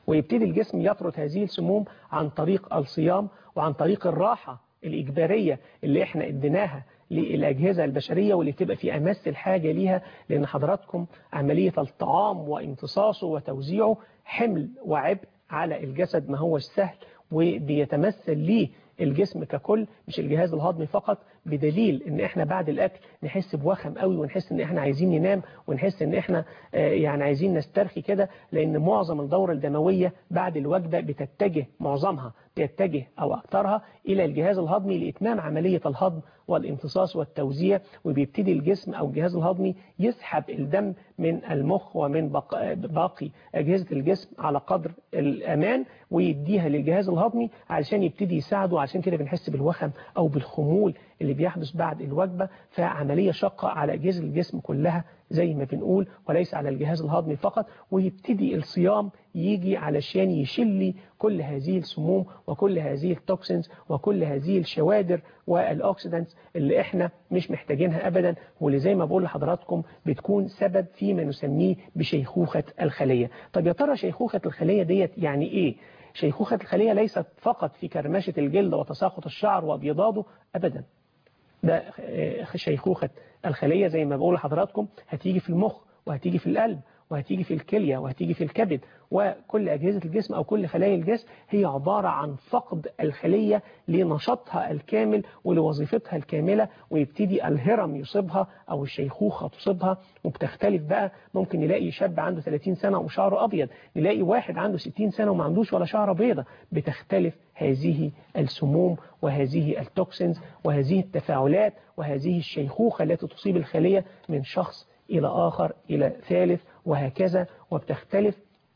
ويبتدي الجسم يطرد هذه السموم عن طريق الصيام وعن طريق الراحة الإجبارية اللي احنا اديناها للأجهزة البشرية واللي تبقى في أمس الحاجة ليها لأن حضراتكم عملية الطعام وامتصاصه وتوزيعه حمل وعبء على الجسد ما هو سهل وبيتمثل ليه الجسم ككل مش الجهاز الهضمي فقط بدليل ان احنا بعد الاكل نحس بوخم قوي ونحس ان احنا عايزين ننام ونحس ان احنا آه، يعني عايزين نسترخي كده لان معظم الدورة الدموية بعد الوجبة بتتجه معظمها بيتجه او اكثرها الى الجهاز الهضمي لاتمام عملية الهضم والامتصاص والتوزيع وبيبتدي الجسم او الجهاز الهضمي يسحب الدم من المخ ومن بق- باقي اجهزة الجسم على قدر الامان ويديها للجهاز الهضمي علشان يبتدي يساعده عشان كده بنحس بالوخم او بالخمول اللي بيحدث بعد الوجبة فعملية شاقة على أجهزة الجسم كلها زي ما بنقول وليس على الجهاز الهضمي فقط ويبتدي الصيام يجي علشان يشلي كل هذه السموم وكل هذه التوكسينز وكل هذه الشوادر والأوكسيدانتس اللي احنا مش محتاجينها أبدا واللي زي ما بقول لحضراتكم بتكون سبب فيما نسميه بشيخوخة الخلية طب يا ترى شيخوخة الخلية ديت يعني ايه؟ شيخوخة الخلية ليست فقط في كرمشة الجلد وتساقط الشعر وابيضاده أبدا ده آه، شيخوخة الخلية زي ما بقول لحضراتكم هتيجي في المخ وهتيجي في القلب وهتيجي في الكلية وهتيجي في الكبد وكل أجهزة الجسم أو كل خلايا الجسم هي عبارة عن فقد الخلية لنشاطها الكامل ولوظيفتها الكاملة ويبتدي الهرم يصيبها أو الشيخوخة تصيبها وبتختلف بقى ممكن نلاقي شاب عنده 30 سنة وشعره أبيض نلاقي واحد عنده 60 سنة وما عندوش ولا شعر بيضة بتختلف هذه السموم وهذه التوكسينز وهذه التفاعلات وهذه الشيخوخة التي تصيب الخلية من شخص إلى آخر إلى ثالث وهكذا وبتختلف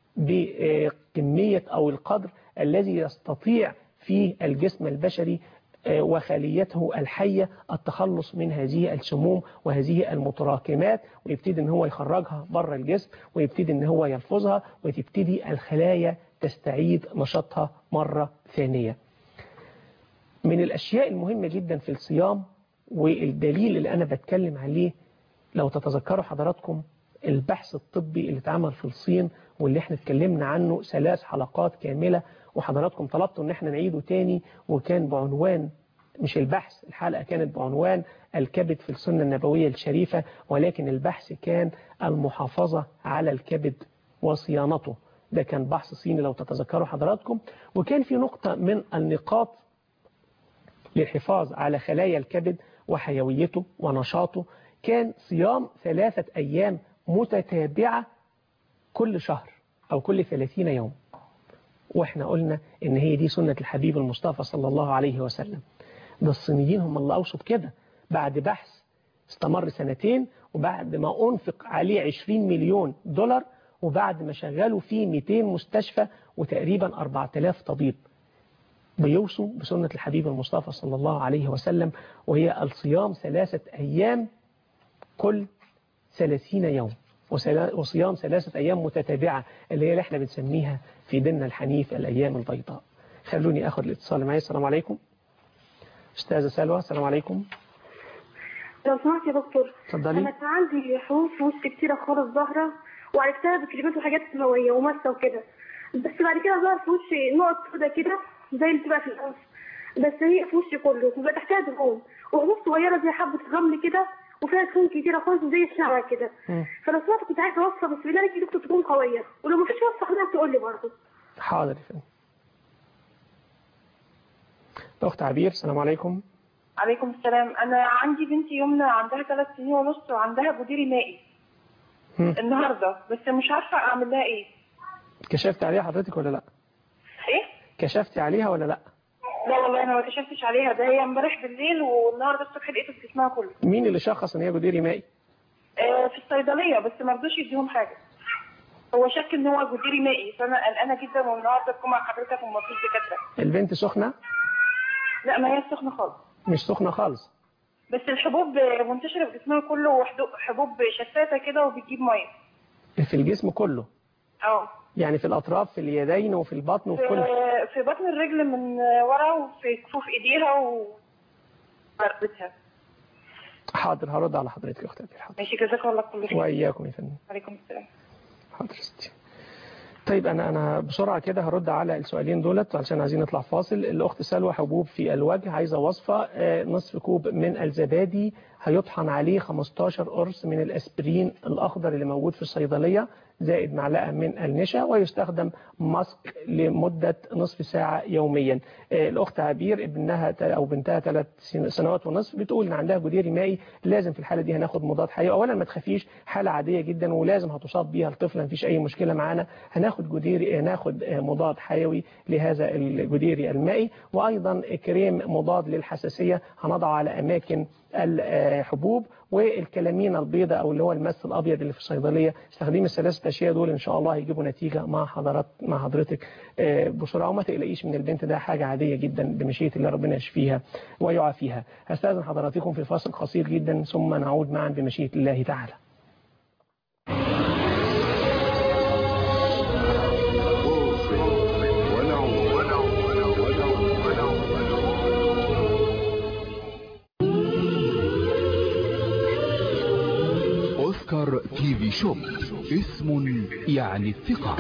بكمية أو القدر الذي يستطيع فيه الجسم البشري آه، وخليته الحية التخلص من هذه السموم وهذه المتراكمات ويبتدي ان هو يخرجها بره الجسم ويبتدي ان هو يلفظها وتبتدي الخلايا تستعيد نشاطها مرة ثانية من الأشياء المهمة جدا في الصيام والدليل اللي أنا بتكلم عليه لو تتذكروا حضراتكم البحث الطبي اللي اتعمل في الصين واللي احنا اتكلمنا عنه ثلاث حلقات كاملة وحضراتكم طلبتوا ان احنا نعيده تاني وكان بعنوان مش البحث الحلقة كانت بعنوان الكبد في السنة النبوية الشريفة ولكن البحث كان المحافظة على الكبد وصيانته ده كان بحث صيني لو تتذكروا حضراتكم وكان في نقطة من النقاط للحفاظ على خلايا الكبد وحيويته ونشاطه كان صيام ثلاثة أيام متتابعة كل شهر أو كل 30 يوم وإحنا قلنا إن هي دي سنة الحبيب المصطفى صلى الله عليه وسلم ده الصينيين هم اللي أوصوا بكده بعد بحث استمر سنتين وبعد ما أنفق عليه 20 مليون دولار وبعد ما شغلوا فيه 200 مستشفى وتقريبا 4000 طبيب بيوصوا بسنة الحبيب المصطفى صلى الله عليه وسلم وهي الصيام ثلاثة أيام كل 30 يوم وسلا- وصيام ثلاثة أيام متتابعة اللي هي اللي احنا بنسميها في ديننا الحنيف الأيام البيضاء خلوني أخذ الاتصال معي السلام عليكم أستاذة سلوى السلام عليكم لو سمحت يا دكتور اتفضلي. انا كان عندي حبوب في وشي كتيره خالص ظاهره وعرفتها بكريمات وحاجات كيماويه وماسه وكده بس بعد كده ظهر في وشي نقط سودا كده زي اللي بتبقى في الانف بس هي في وشي كله وبقى تحتها دهون وحبوب صغيره زي حبه رمل كده وفيها دهون كتيره خالص زي الشعر كده فلو سمحت كنت عايزه اوصفه بس بالله عليك يا دكتور تكون قويه ولو مفيش وصفه حضرتك تقول لي برضه حاضر يا فندم أخت عبير السلام عليكم عليكم السلام انا عندي بنتي يمنى عندها ثلاث سنين ونص وعندها جديري مائي هم. النهارده بس مش عارفه اعمل لها ايه كشفت عليها حضرتك ولا لا ايه كشفتي عليها ولا لا لا والله انا ما كشفتش عليها ده هي امبارح بالليل والنهارده الصبح لقيته في جسمها كله مين اللي شخص ان هي جديري مائي آه في الصيدليه بس ما رضوش يديهم حاجه هو شك ان هو جديري مائي فانا قلقانه جدا والنهارده تكون مع حضرتك وما فيش دكاتره البنت سخنة لا ما هي سخنه خالص مش سخنة خالص بس الحبوب منتشره في جسمها كله وحدو- حبوب شفافه كده وبتجيب ميه في الجسم كله اه يعني في الأطراف في اليدين وفي البطن وفي كل في في بطن الرجل من ورا وفي كفوف ايديها و رقبتها حاضر هرد على حضرتك يا أخت عبير حاضر ماشي جزاك الله كل خير وإياكم يا فندم عليكم السلام حاضر يا ستي طيب انا انا بسرعه كده هرد على السؤالين دولت علشان عايزين نطلع فاصل الاخت سلوى حبوب في الوجه عايزه وصفه آه، نصف كوب من الزبادي هيطحن عليه 15 قرص من الاسبرين الاخضر اللي موجود في الصيدليه زائد معلقه من النشا ويستخدم ماسك لمده نصف ساعه يوميا آه، الاخت عبير ابنها ت- او بنتها ثلاث سنوات ونصف بتقول ان عندها جديري مائي لازم في الحاله دي هناخد مضاد حيوي اولا ما تخافيش حاله عاديه جدا ولازم هتصاب بيها الطفل مفيش اي مشكله معانا هناخد جديري هناخد آه، مضاد حيوي لهذا الجديري المائي وايضا كريم مضاد للحساسيه هنضعه على اماكن الحبوب والكلامين البيضاء او اللي هو المس الابيض اللي في الصيدليه استخدمي الثلاثه اشياء دول ان شاء الله هيجيبوا نتيجه مع حضرات مع حضرتك آه، بسرعه وما تقلقيش من البنت ده حاجه عاديه جدا بمشيئه الله ربنا يشفيها ويعافيها هستاذن حضراتكم في فاصل قصير جدا ثم نعود معا بمشيئه الله تعالى أوسكار تي في شوب اسم يعني الثقة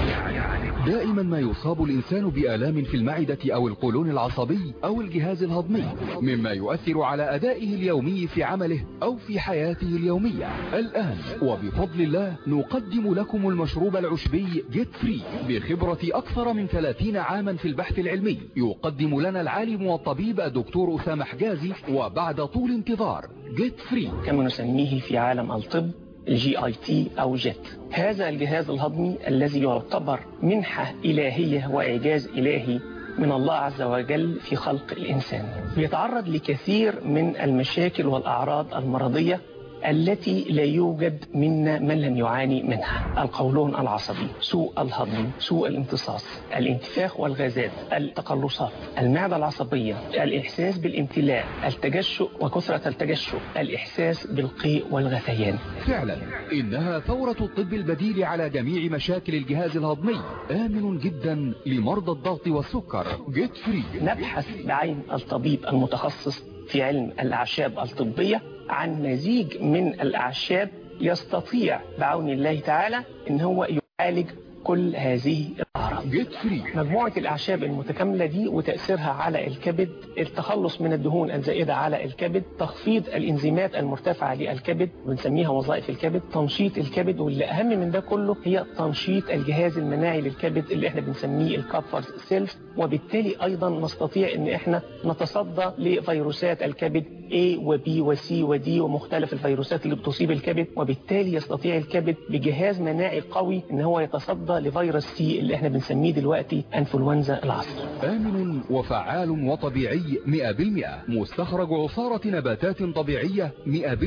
دائما ما يصاب الإنسان بآلام في المعدة أو القولون العصبي أو الجهاز الهضمي مما يؤثر على أدائه اليومي في عمله أو في حياته اليومية الآن وبفضل الله نقدم لكم المشروب العشبي جيت فري بخبرة أكثر من 30 عاما في البحث العلمي يقدم لنا العالم والطبيب الدكتور أسامة حجازي وبعد طول انتظار جيت فري كما نسميه في عالم الطب الجي اي تي او جيت هذا الجهاز الهضمي الذي يعتبر منحة إلهية وإعجاز إلهي من الله عز وجل في خلق الإنسان بيتعرض لكثير من المشاكل والأعراض المرضية التي لا يوجد منا من لم يعاني منها القولون العصبي سوء الهضم سوء الامتصاص الانتفاخ والغازات التقلصات المعدة العصبية الإحساس بالامتلاء التجشؤ وكثرة التجشؤ الإحساس بالقيء والغثيان فعلا إنها ثورة الطب البديل على جميع مشاكل الجهاز الهضمي آمن جدا لمرضى الضغط والسكر جيت فري نبحث بعين الطبيب المتخصص في علم الأعشاب الطبية عن مزيج من الأعشاب يستطيع بعون الله تعالى ان هو يعالج كل هذه الأعراض جيت فري مجموعة الأعشاب المتكاملة دي وتأثيرها على الكبد التخلص من الدهون الزائدة على الكبد تخفيض الإنزيمات المرتفعة للكبد بنسميها وظائف الكبد تنشيط الكبد واللي أهم من ده كله هي تنشيط الجهاز المناعي للكبد اللي احنا بنسميه الكابفرز سيلز وبالتالي أيضا نستطيع ان احنا نتصدى لفيروسات الكبد A و B و C و D ومختلف الفيروسات اللي بتصيب الكبد وبالتالي يستطيع الكبد بجهاز مناعي قوي ان هو يتصدى لفيروس سي اللي احنا بنسميه دلوقتي انفلونزا العصر آمن وفعال وطبيعي 100% مستخرج عصارة نباتات طبيعية 100%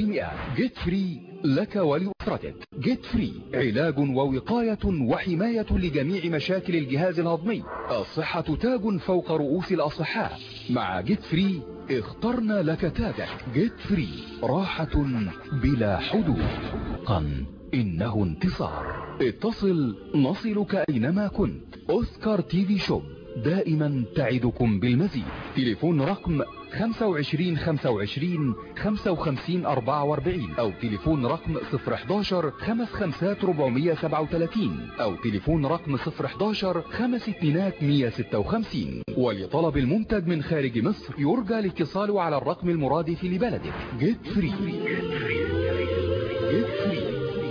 جيت فري لك ولأسرتك جيت فري علاج ووقاية وحماية لجميع مشاكل الجهاز الهضمي الصحة تاج فوق رؤوس الأصحاء مع جيت فري اخترنا لك تاجك جيت فري راحة بلا حدود قن إنه انتصار اتصل نصلك أينما كنت أوسكار تي في شوب دائما تعدكم بالمزيد تليفون رقم 25 25 55 44 أو تليفون رقم 011 55 437 أو تليفون رقم 011 5 2 156 ولطلب المنتج من خارج مصر يرجى الاتصال على الرقم المرادف لبلدك جيت فري جيت فري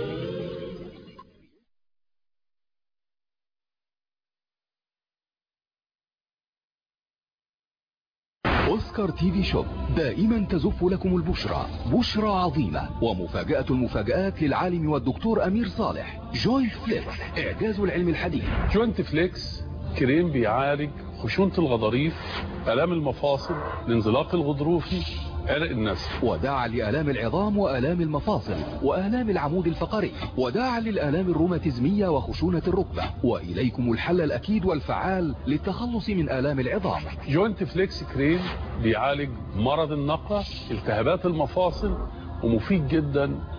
أوسكار تي في شوب دائما تزف لكم البشرى بشرى عظيمة ومفاجأة المفاجآت للعالم والدكتور أمير صالح جوينت فليكس إعجاز العلم الحديث جوينت فليكس كريم بيعالج خشونة الغضاريف آلام المفاصل الانزلاق الغضروفي عرق النسل وداعا لآلام العظام وآلام المفاصل وآلام العمود الفقري وداعا للآلام الروماتيزمية وخشونة الركبة وإليكم الحل الأكيد والفعال للتخلص من آلام العظام جوينت فليكس كريم بيعالج مرض النقع التهابات المفاصل ومفيد جدا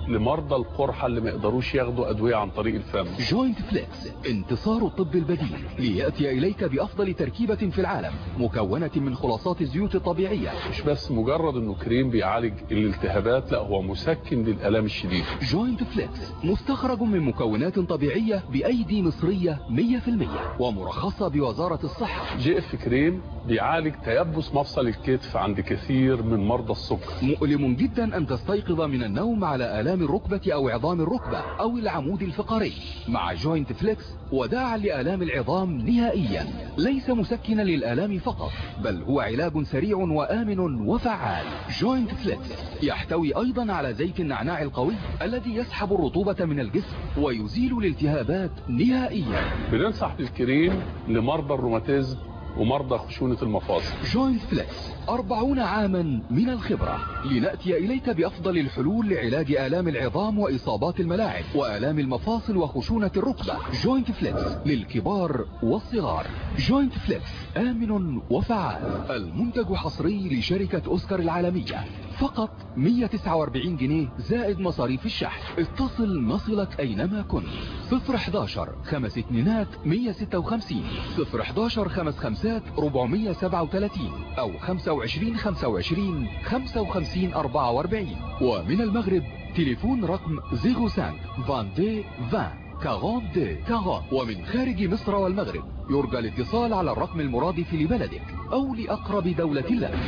لمرضى القرحة اللي ما يقدروش ياخدوا أدوية عن طريق الفم جوينت فليكس انتصار الطب البديل ليأتي إليك بأفضل تركيبة في العالم مكونة من خلاصات الزيوت الطبيعية مش بس مجرد انه كريم بيعالج الالتهابات لا هو مسكن للآلام الشديدة جوينت فليكس مستخرج من مكونات طبيعية بأيدي مصرية 100% ومرخصة بوزارة الصحة جي اف كريم بيعالج تيبس مفصل الكتف عند كثير من مرضى السكر مؤلم جدا أن تستيقظ من النوم على آلام الركبة أو عظام الركبة أو العمود الفقري مع جوينت فليكس وداعا لآلام العظام نهائيا ليس مسكنا للآلام فقط بل هو علاج سريع وآمن وفعال جوينت فليكس يحتوي أيضا على زيت النعناع القوي الذي يسحب الرطوبة من الجسم ويزيل الالتهابات نهائيا بننصح بالكريم لمرضى الروماتيزم ومرضى خشونة المفاصل جوينت فليكس أربعون عاما من الخبرة لنأتي إليك بأفضل الحلول لعلاج آلام العظام وإصابات الملاعب وآلام المفاصل وخشونة الركبة جوينت فليكس للكبار والصغار جوينت فليكس آمن وفعال المنتج حصري لشركة أوسكار العالمية فقط 149 جنيه زائد مصاريف الشحن اتصل نصلك أينما كنت 011 خمس اتنينات 156 011 خمس خمسات 437 أو 25 25 55 44 ومن المغرب تليفون رقم 05 22 20 42 40 ومن خارج مصر والمغرب يرجى الاتصال على الرقم المرادف لبلدك أو لأقرب دولة لك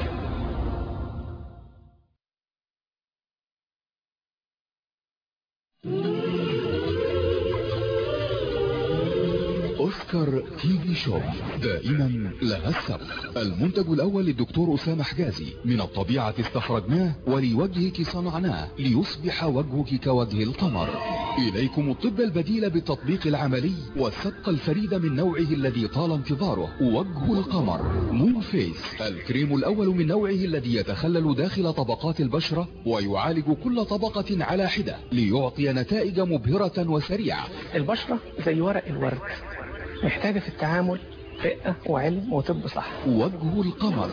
أوسكار تي في شو دائما لها السبق المنتج الأول للدكتور أسامة حجازي من الطبيعة استخرجناه ولوجهك صنعناه ليصبح وجهك كوجه القمر إليكم الطب البديل بالتطبيق العملي والسبق الفريد من نوعه الذي طال انتظاره وجه القمر مون فيس الكريم الأول من نوعه الذي يتخلل داخل طبقات البشرة ويعالج كل طبقة على حدة ليعطي نتائج مبهرة وسريعة البشرة زي ورق الورد محتاجة في التعامل رقة وعلم وطب صح وجه القمر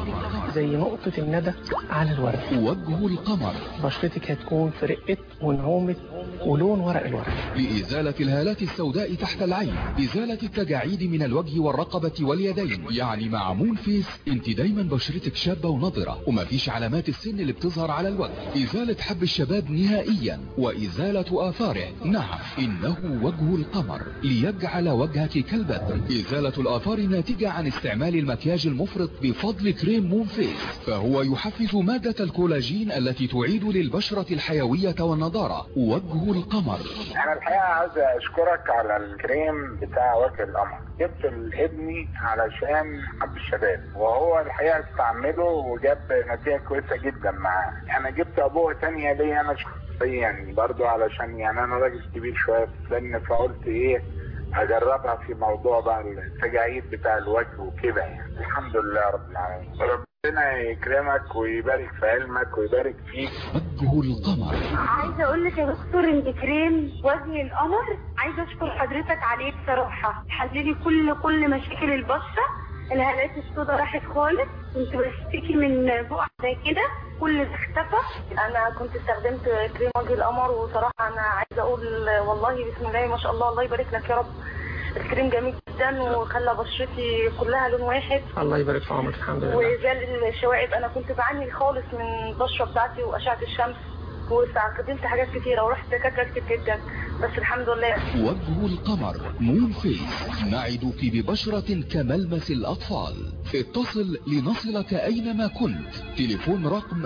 زي نقطة الندى على الورد وجه القمر بشرتك هتكون في رقة ونعومة ولون ورق الورد لإزالة الهالات السوداء تحت العين إزالة التجاعيد من الوجه والرقبة واليدين يعني مع مون فيس انت دايما بشرتك شابة ونضرة ومفيش علامات السن اللي بتظهر على الوجه إزالة حب الشباب نهائيا وإزالة آثاره نعم إنه وجه القمر ليجعل وجهك كالبدر إزالة الآثار الناتجة عن استعمال المكياج المفرط بفضل كريم مون فيس فهو يحفز مادة الكولاجين التي تعيد للبشرة الحيوية والنضارة وجه القمر انا الحقيقه عايز اشكرك على الكريم بتاع وجه القمر جبت لابني علشان حب الشباب وهو الحقيقه استعمله وجاب نتيجه كويسه جدا معاه انا جبت ابوه تانية ليا انا شخصيا برضو علشان يعني انا راجل كبير شويه في السن فقلت ايه اجربها في موضوع بقى التجاعيد بتاع الوجه وكده يعني الحمد لله رب العالمين ربنا يكرمك ويبارك في علمك ويبارك فيك وجه القمر عايزه اقول لك يا دكتور انت كريم وجه القمر عايزه اشكر حضرتك عليه بصراحه حللي كل كل مشاكل البشره الهالات السوداء راحت خالص كنت بشتكي من بقع زي كده كل ده اختفى انا كنت استخدمت كريم وجه القمر وصراحه انا عايزه اقول والله بسم الله ما شاء الله الله يبارك لك يا رب الكريم جميل جدا وخلى بشرتي كلها لون واحد الله يبارك في عمرك الحمد لله وزال الشوائب انا كنت بعاني خالص من البشره بتاعتي واشعه الشمس واستخدمت حاجات كتيرة ورحت دكاترة كتير جدا بس الحمد لله وجه القمر مون فيس نعدك ببشرة كملمس الأطفال اتصل لنصلك أينما كنت تليفون رقم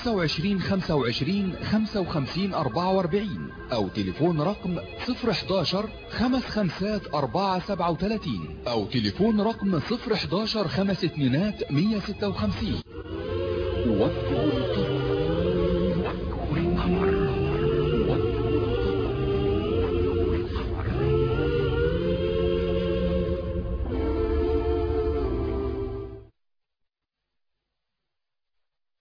25 25 55 44 أو تليفون رقم 011 خمس خمسات 4 37 أو تليفون رقم 011 خمس اتنينات 156 وجه القمر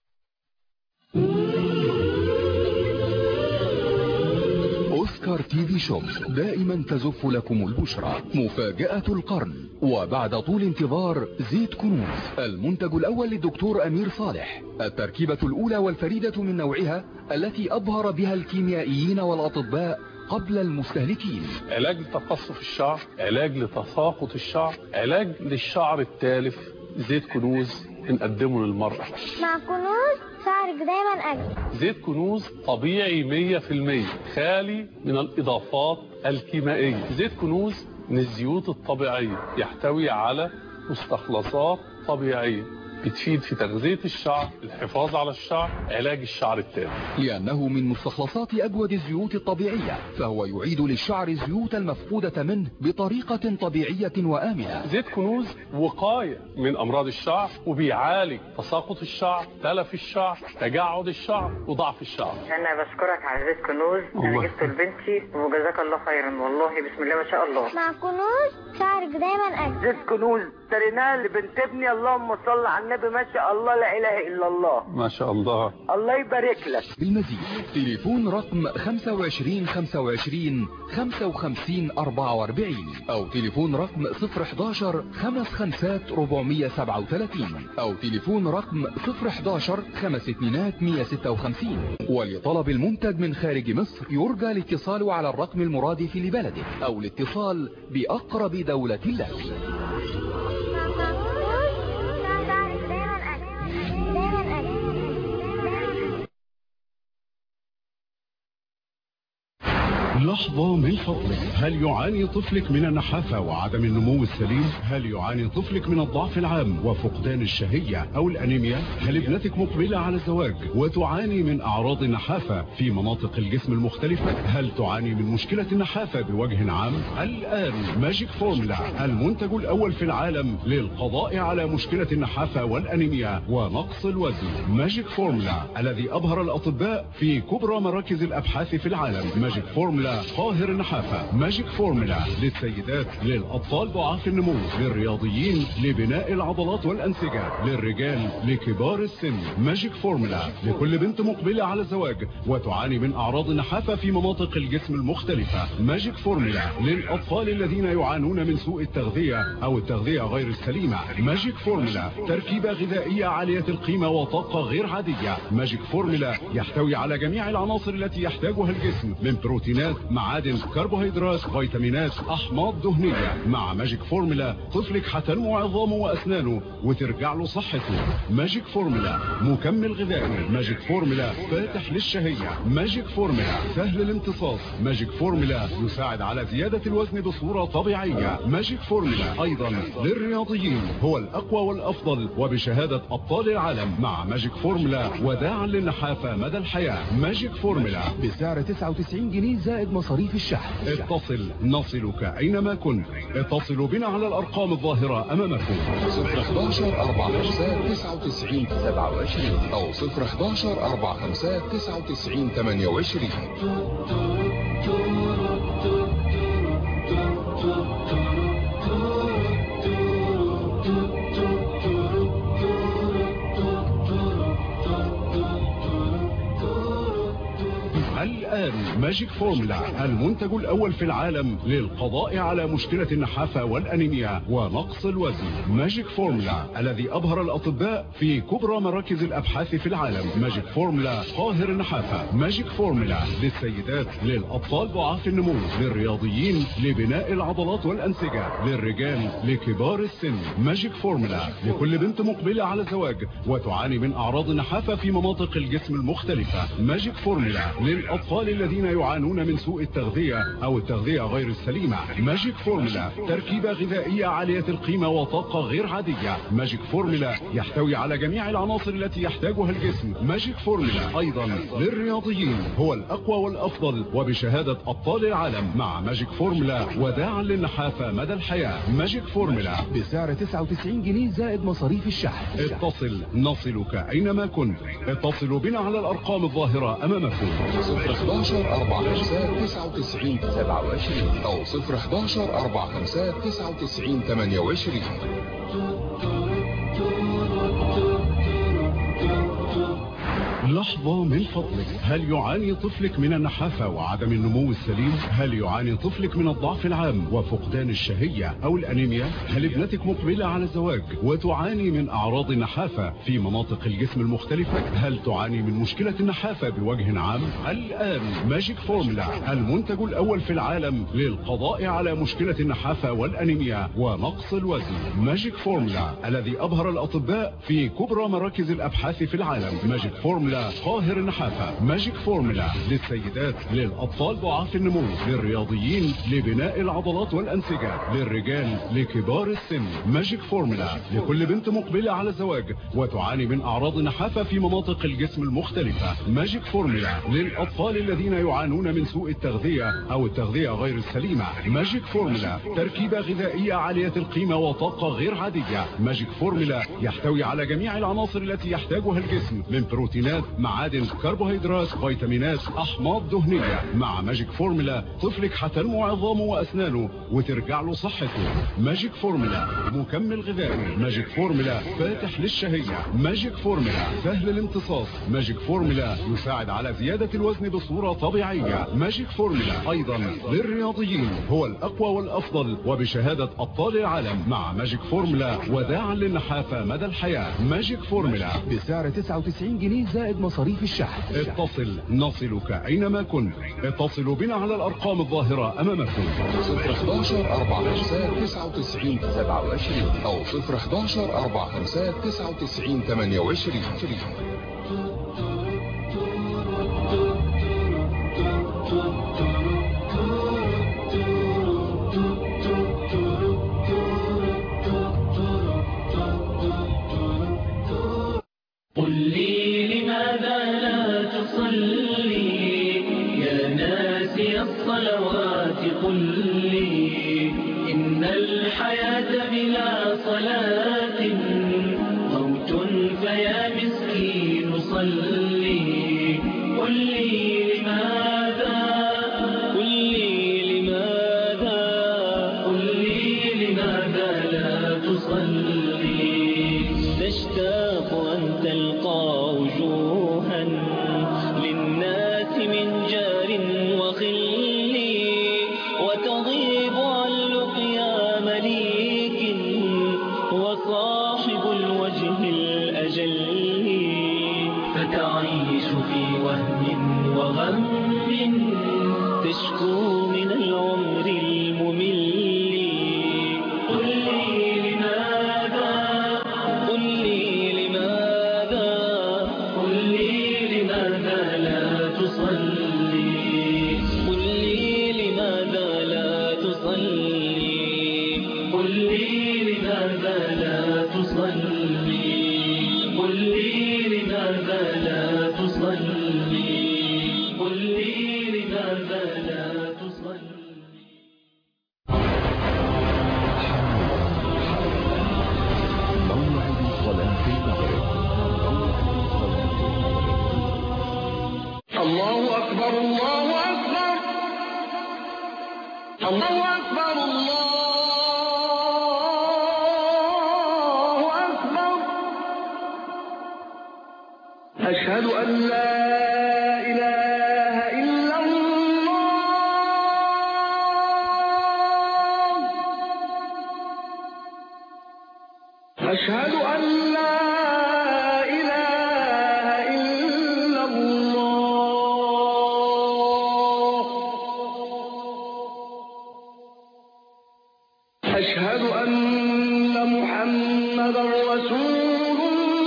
أوسكار تي في بيوتي شوب دائما تزف لكم البشرى مفاجأة القرن وبعد طول انتظار زيت كنوز المنتج الأول للدكتور أمير صالح التركيبة الأولى والفريدة من نوعها التي أبهر بها الكيميائيين والأطباء قبل المستهلكين علاج لتقصف الشعر علاج لتساقط الشعر علاج للشعر التالف زيت كنوز بنقدمه للمرأة مع كنوز شعرك دايما أجمل زيت كنوز طبيعي 100% خالي من الإضافات الكيميائية زيت كنوز من الزيوت الطبيعية يحتوي على مستخلصات طبيعية بتفيد في تغذية الشعر الحفاظ على الشعر علاج الشعر التالف لأنه من مستخلصات أجود الزيوت الطبيعية فهو يعيد للشعر الزيوت المفقودة منه بطريقة طبيعية وآمنة زيت كنوز وقاية من أمراض الشعر وبيعالج تساقط الشعر تلف الشعر تجعد الشعر وضعف الشعر انا بشكرك على زيت كنوز انا الله. جبته لبنتي وجزاك الله خيرا والله بسم الله ما شاء الله مع كنوز شعرك دايما أجمل زيت كنوز اشتريناه لبنت ابني اللهم صل على النبي ما شاء الله لا اله الا الله ما شاء الله الله يبارك لك بالمزيد تليفون رقم 25 25 55 44 أو تليفون رقم 011 55 437 أو تليفون رقم 011 5 اتنينات 156 ولطلب المنتج من خارج مصر يرجى الاتصال على الرقم المرادف لبلدك أو الاتصال بأقرب دولة لك لحظة من فضلك هل يعاني طفلك من النحافة وعدم النمو السليم؟ هل يعاني طفلك من الضعف العام وفقدان الشهية أو الأنيميا؟ هل ابنتك مقبلة على الزواج وتعاني من أعراض النحافة في مناطق الجسم المختلفة؟ هل تعاني من مشكلة النحافة بوجه عام؟ الآن ماجيك فورمولا المنتج الأول في العالم للقضاء على مشكلة النحافة والأنيميا ونقص الوزن ماجيك فورمولا الذي أبهر الأطباء في كبرى مراكز الأبحاث في العالم ماجيك فورمولا قاهر النحافة ماجيك فورمولا للسيدات للأطفال ضعاف النمو للرياضيين لبناء العضلات والأنسجة للرجال لكبار السن ماجيك فورمولا لكل بنت مقبلة على الزواج وتعاني من أعراض النحافة في مناطق الجسم المختلفة ماجيك فورمولا للأطفال الذين يعانون من سوء التغذية أو التغذية غير السليمة ماجيك فورمولا تركيبة غذائية عالية القيمة وطاقة غير عادية ماجيك فورمولا يحتوي على جميع العناصر التي يحتاجها الجسم من بروتينات معادن كربوهيدرات فيتامينات أحماض دهنية مع ماجيك فورمولا طفلك هتنمو عظامه وأسنانه وترجع له صحته ماجيك فورمولا مكمل غذائي ماجيك فورمولا فاتح للشهية ماجيك فورمولا سهل الامتصاص ماجيك فورمولا يساعد على زيادة الوزن بصورة طبيعية ماجيك فورمولا أيضا للرياضيين هو الأقوى والأفضل وبشهادة أبطال العالم مع ماجيك فورمولا وداعا للنحافة مدى الحياة ماجيك فورمولا بسعر 99 جنيه زائد مصاريف الشحن اتصل نصلك أينما كنت اتصلوا بنا على الأرقام الظاهرة أمامكم 011 45 99 27 أو 011 45 99 28 الآن ماجيك فورمولا المنتج الأول في العالم للقضاء على مشكلة النحافة والأنيميا ونقص الوزن ماجيك فورمولا الذي أبهر الأطباء في كبرى مراكز الأبحاث في العالم ماجيك فورمولا قاهر النحافة ماجيك فورمولا للسيدات للأطفال ضعاف النمو للرياضيين لبناء العضلات والأنسجة للرجال لكبار السن ماجيك فورمولا لكل بنت مقبلة على الزواج وتعاني من أعراض النحافة في مناطق الجسم المختلفة ماجيك فورمولا للأطفال الذين يعانون من سوء التغذية أو التغذية غير السليمة ماجيك فورمولا تركيبة غذائية عالية القيمة وطاقة غير عادية ماجيك فورمولا يحتوي على جميع العناصر التي يحتاجها الجسم ماجيك فورمولا أيضا للرياضيين هو الأقوى والأفضل وبشهادة أبطال العالم مع ماجيك فورمولا وداعا للنحافة مدى الحياة ماجيك فورمولا بسعر 99 جنيه زائد مصاريف الشحن اتصل نصلك أينما كنت اتصلوا بنا على الأرقام الظاهرة أمامكم 011 45 99 27 أو 011 45 99 28 لحظة من فضلك هل يعاني طفلك من النحافة وعدم النمو السليم؟ هل يعاني طفلك من الضعف العام وفقدان الشهية أو الأنيميا؟ هل ابنتك مقبلة على الزواج وتعاني من أعراض النحافة في مناطق الجسم المختلفة؟ هل تعاني من مشكلة النحافة بوجه عام؟ الآن ماجيك فورمولا المنتج الأول في العالم للقضاء على مشكلة النحافة والأنيميا ونقص الوزن ماجيك فورمولا الذي أبهر الأطباء في كبرى مراكز الأبحاث في العالم ماجيك فورمولا قاهر النحافة ماجيك فورمولا للسيدات للأطفال ضعاف النمو للرياضيين لبناء العضلات والأنسجة للرجال لكبار السن ماجيك فورمولا لكل بنت مقبلة على الزواج وتعاني من أعراض النحافة في مناطق الجسم المختلفة ماجيك فورمولا للأطفال الذين يعانون من سوء التغذية أو التغذية غير السليمة ماجيك فورمولا تركيبة غذائية عالية القيمة وطاقة غير عادية ماجيك فورمولا يحتوي على جميع العناصر التي يحتاجها الجسم من بروتينات معادن كربوهيدرات فيتامينات أحماض دهنية مع ماجيك فورمولا طفلك هتنمو عظامه وأسنانه وترجع له صحته ماجيك فورمولا مكمل غذائي ماجيك فورمولا فاتح للشهية ماجيك فورمولا سهل الامتصاص ماجيك فورمولا يساعد على زيادة الوزن بصورة طبيعية ماجيك فورمولا أيضا للرياضيين هو الأقوى والأفضل وبشهادة أبطال العالم مع ماجيك فورمولا وداعا للنحافة مدى الحياة ماجيك فورمولا بسعر 99 جنيه زائد مصاريف الشحن اتصل نصلك أينما كنت اتصلوا بنا على الأرقام الظاهرة أمامكم 011 45 99 27 أو 011 45 99 28 قل لي لماذا لا تصلي يا ناسي الصلوات قل لي إن الحياة بلا صلاة موت فيا مسكين صلي قل لي لماذا قل لي لماذا قل لي لماذا لا تصلي تشتاق أن تلقى وجوها للناس من جار وخل وتضيب عن لقيا مليك وصاحب الوجه الأجل فتعيش في وهم وغم تشكو من العمر الممل قل لي لماذا قل لي لماذا قل لي لماذا لا تصلي قل لي لماذا لا تصلي قل لي لماذا لا تصلي قل لي لماذا لا تصلي قل لي لماذا لا تصلي موعد صلاة المغرب الله أكبر الله أكبر الله أكبر الله أكبر أشهد أن لا إله إلا الله أشهد أن لا إله إلا الله أشهد أن محمدا رسول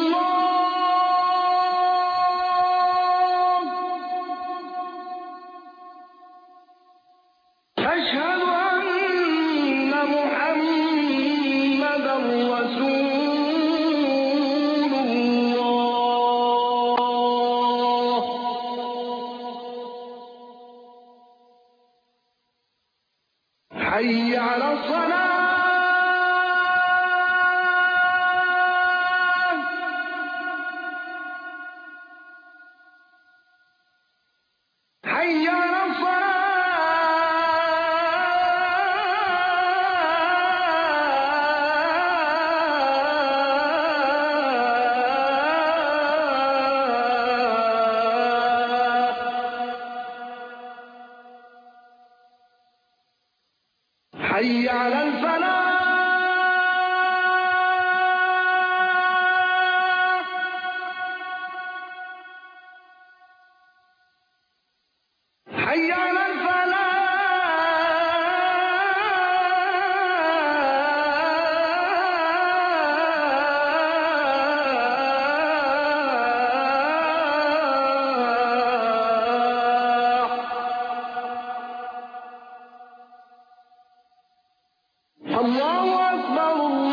الله أشهد أن محمدا رسول الله حي على الصلاة حي على حي على الفلاح حي على الفلاح الله أكبر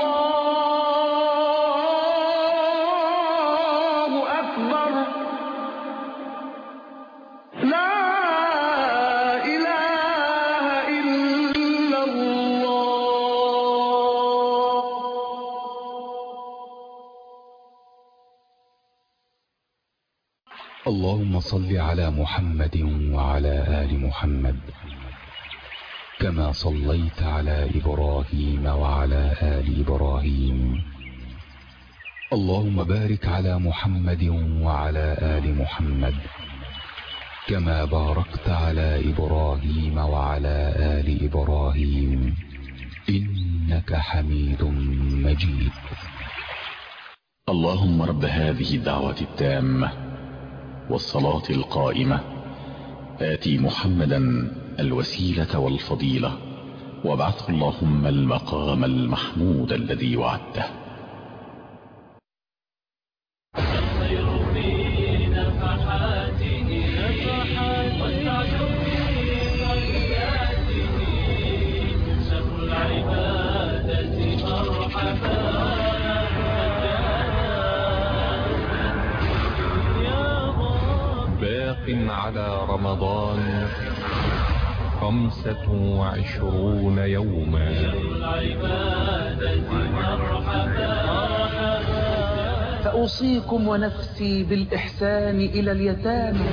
الله أكبر لا إله إلا الله اللهم صل على محمد وعلى آل محمد كما صليت على إبراهيم وعلى آل إبراهيم اللهم بارك على محمد وعلى آل محمد كما باركت على إبراهيم وعلى آل إبراهيم إنك حميد مجيد اللهم رب هذه الدعوة التامة والصلاة القائمة آتي محمدا الوسيلة والفضيلة وابعثه اللهم المقام المحمود الذي وعدته باق على رمضان خمسة وعشرون يوما فأوصيكم ونفسي بالإحسان إلى اليتامى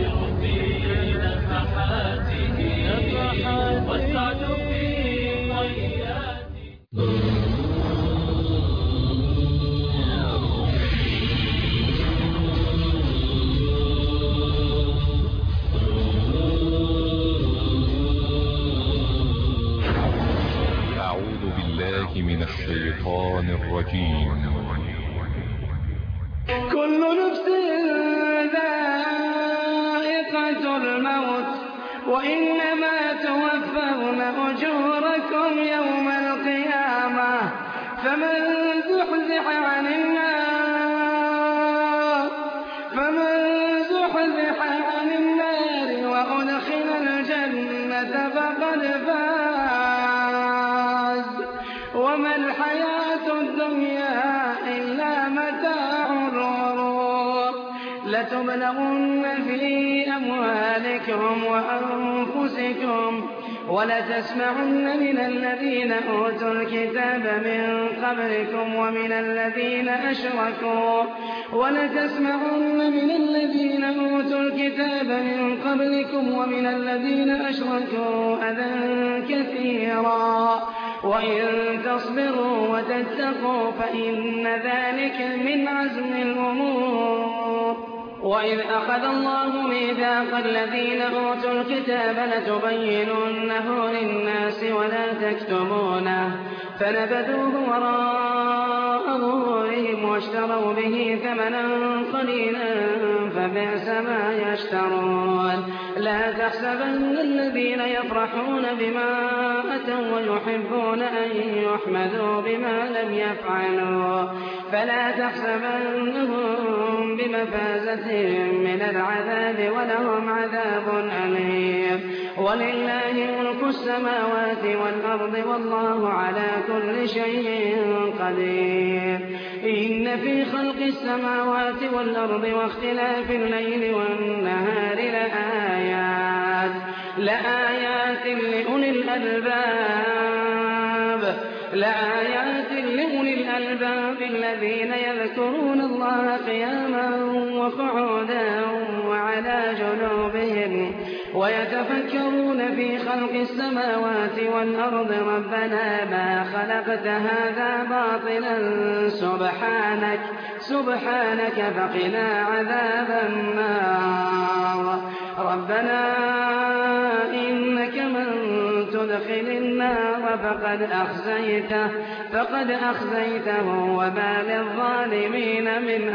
أعوذ بالله من الشيطان الرجيم كل نفس ذائقة الموت وإنما توفون أجوركم يوم القيامة فمن زحزح عن النار فمن زحزح عن النار وأدخل الجنة فقد فاز وما الحياة الدنيا إلا متاع الغرور لتبلغن في أموالكم وأنفسكم ولتسمعن من الذين أوتوا الكتاب من قبلكم ومن الذين أشركوا ولتسمعن من الذين أوتوا الكتاب من قبلكم ومن الذين أشركوا أذى كثيرا وإن تصبروا وتتقوا فإن ذلك من عزم الأمور وإذ أخذ الله ميثاق الذين أوتوا الكتاب لتبيننه للناس ولا تكتمونه فنبذوه وراء ظهورهم واشتروا به ثمنا قليلا فبئس ما يشترون لا تحسبن الذين يفرحون بما أتوا ويحبون أن يحمدوا بما لم يفعلوا فلا تحسبنهم بمفازة من العذاب ولهم عذاب أليم ولله ملك السماوات والأرض والله على كل شيء قدير إن في خلق السماوات والأرض واختلاف الليل والنهار لآيات لآيات لأولي الألباب لآيات لأولي الألباب الذين يذكرون الله قياما وقعودا وعلى جنوبهم ويتفكرون في خلق السماوات والأرض ربنا ما خلقت هذا باطلا سبحانك سبحانك فقنا عذاب النار ربنا إنك من تدخل النار فقد أخزيته فقد أخزيته وما للظالمين من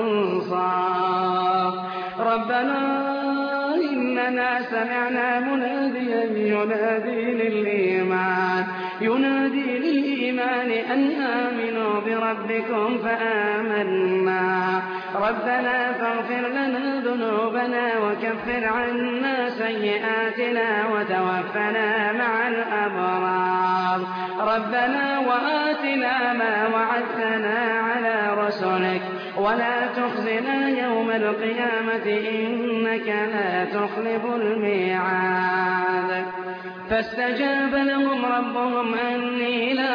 أنصار ربنا إننا سمعنا مناديا ينادي للإيمان ينادي للإيمان أن آمنوا بربكم فآمنا ربنا فاغفر لنا ذنوبنا وكفر عنا سيئاتنا وتوفنا مع الأبرار ربنا وآتنا ما وعدتنا على رسلك ولا تخزنا يوم القيامة إنك لا تخلف الميعاد فاستجاب لهم ربهم أني لا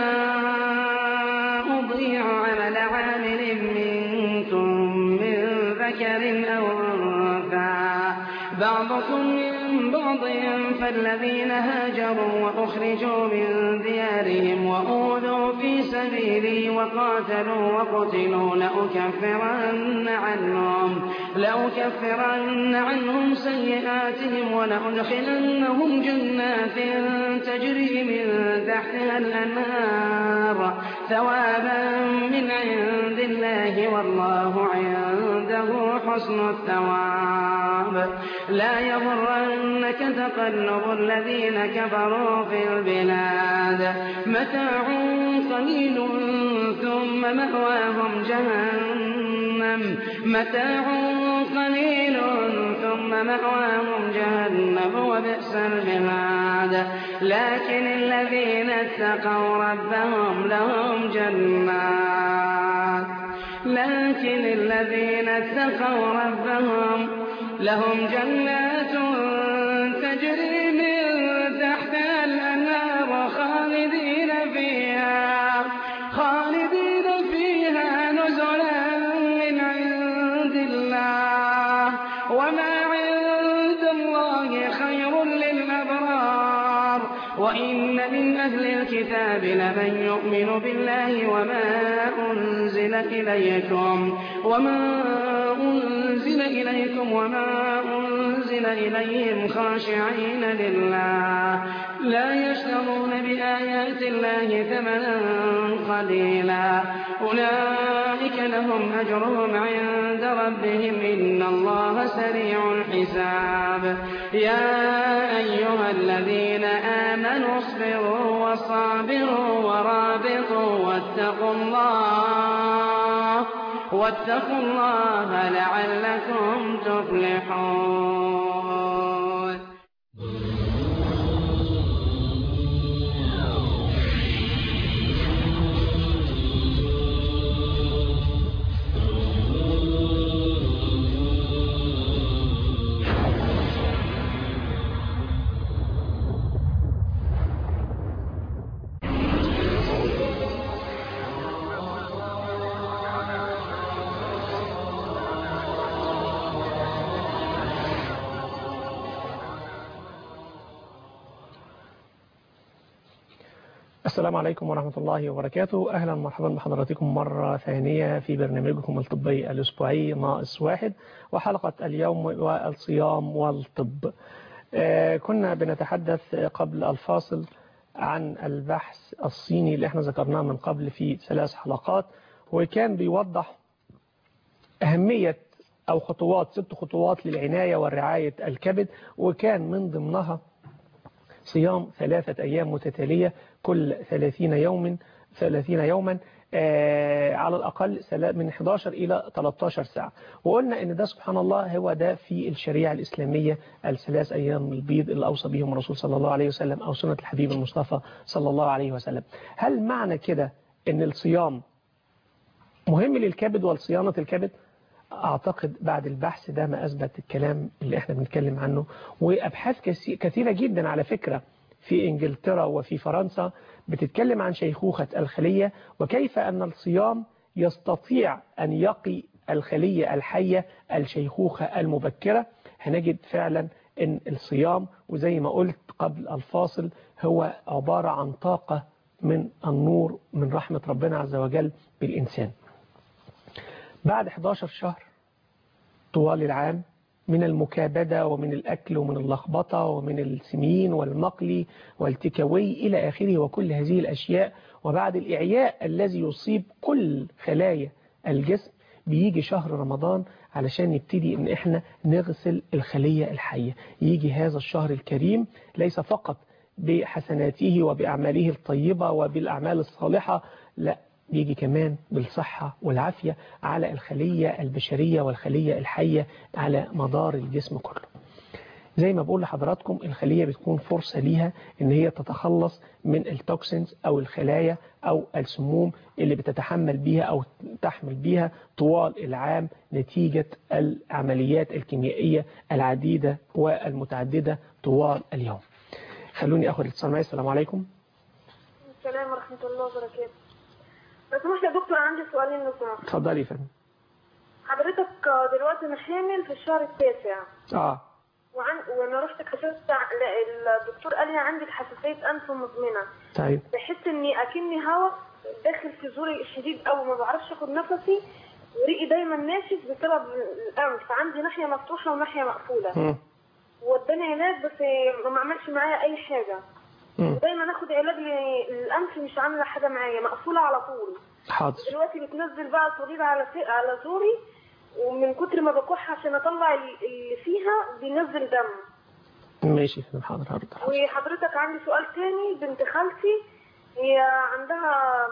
أضيع عمل عامل منكم من ذكر أو أنثى بعضكم من بعض فالذين هاجروا وأخرجوا من ديارهم وأوذوا في سبيلي وقاتلوا وقتلوا لأكفرن عنهم لأكفرن عنهم سيئاتهم ولأدخلنهم جنات تجري من تحتها الأنهار ثوابا من عند الله والله عنده حسن الثواب لا يغرنك تقلب الذين كفروا في البلاد متاع قليل ثم مأواهم جهنم متاع قليل ثم مأواهم جهنم وبئس المهاد لكن الذين اتقوا ربهم لهم جنات لكن الذين اتقوا ربهم لهم جنات تجري من تحتها الأنهار خالدين فيها خالدين فيها نزلا من عند الله وما عند الله خير للأبرار وإن من أهل الكتاب لمن يؤمن بالله وما أنزل إليكم وما أنزل إليكم وما أنزل إليهم خاشعين لله لا يشترون بآيات الله ثمنا قليلا أولئك لهم أجرهم عند ربهم إن الله سريع الحساب يا أيها الذين آمنوا اصبروا وصابروا ورابطوا واتقوا الله واتقوا الله لعلكم تفلحون السلام عليكم ورحمة الله وبركاته أهلا ومرحبا بحضراتكم مرة ثانية في برنامجكم الطبي الأسبوعي ناقص واحد وحلقة اليوم والصيام والطب آه كنا بنتحدث قبل الفاصل عن البحث الصيني اللي احنا ذكرناه من قبل في ثلاث حلقات وكان بيوضح أهمية أو خطوات ست خطوات للعناية والرعاية الكبد وكان من ضمنها صيام ثلاثة أيام متتالية كل 30 يوم 30 يوما آه على الأقل من 11 إلى 13 ساعة وقلنا أن ده سبحان الله هو ده في الشريعة الإسلامية الثلاث أيام البيض اللي أوصى بهم الرسول صلى الله عليه وسلم أو سنة الحبيب المصطفى صلى الله عليه وسلم هل معنى كده أن الصيام مهم للكبد ولصيانة الكبد أعتقد بعد البحث ده ما أثبت الكلام اللي احنا بنتكلم عنه وأبحاث كثيرة جدا على فكرة في إنجلترا وفي فرنسا بتتكلم عن شيخوخة الخلية وكيف أن الصيام يستطيع أن يقي الخلية الحية الشيخوخة المبكرة هنجد فعلا أن الصيام وزي ما قلت قبل الفاصل هو عبارة عن طاقة من النور من رحمة ربنا عز وجل بالإنسان بعد 11 شهر طوال العام من المكابدة ومن الأكل ومن اللخبطة ومن السمين والمقلي والتكوي إلى آخره وكل هذه الأشياء وبعد الإعياء الذي يصيب كل خلايا الجسم بيجي شهر رمضان علشان نبتدي ان احنا نغسل الخلية الحية يجي هذا الشهر الكريم ليس فقط بحسناته وبأعماله الطيبة وبالأعمال الصالحة لا بيجي كمان بالصحة والعافية على الخلية البشرية والخلية الحية على مدار الجسم كله زي ما بقول لحضراتكم الخلية بتكون فرصة ليها ان هي تتخلص من التوكسينز او الخلايا او السموم اللي بتتحمل بيها او تحمل بيها طوال العام نتيجة العمليات الكيميائية العديدة والمتعددة طوال اليوم خلوني اخد الاتصال معي السلام عليكم السلام ورحمة الله وبركاته لو سمحت يا دكتور عندي سؤالين لو سمحت اتفضلي يا فندم حضرتك دلوقتي انا حامل في الشهر التاسع اه وعن... وانا رحت كشفت لا الدكتور قال لي عندك حساسية انف مزمنة طيب بحس اني اكني هوا داخل في زوري شديد قوي ما بعرفش اخد نفسي وريقي دايما ناشف بسبب الانف عندي ناحية مفتوحة وناحية مقفولة مم. وداني هناك بس ما عملش معايا اي حاجة ودايما اخد علاج للانف مش عامله حاجه معايا مقفوله على طول حاضر دلوقتي بتنزل بقى صليب على في... على زوري ومن كتر ما بكح عشان اطلع اللي فيها بينزل دم ماشي يا فندم حاضر هرد وحضرتك عندي سؤال تاني بنت خالتي هي عندها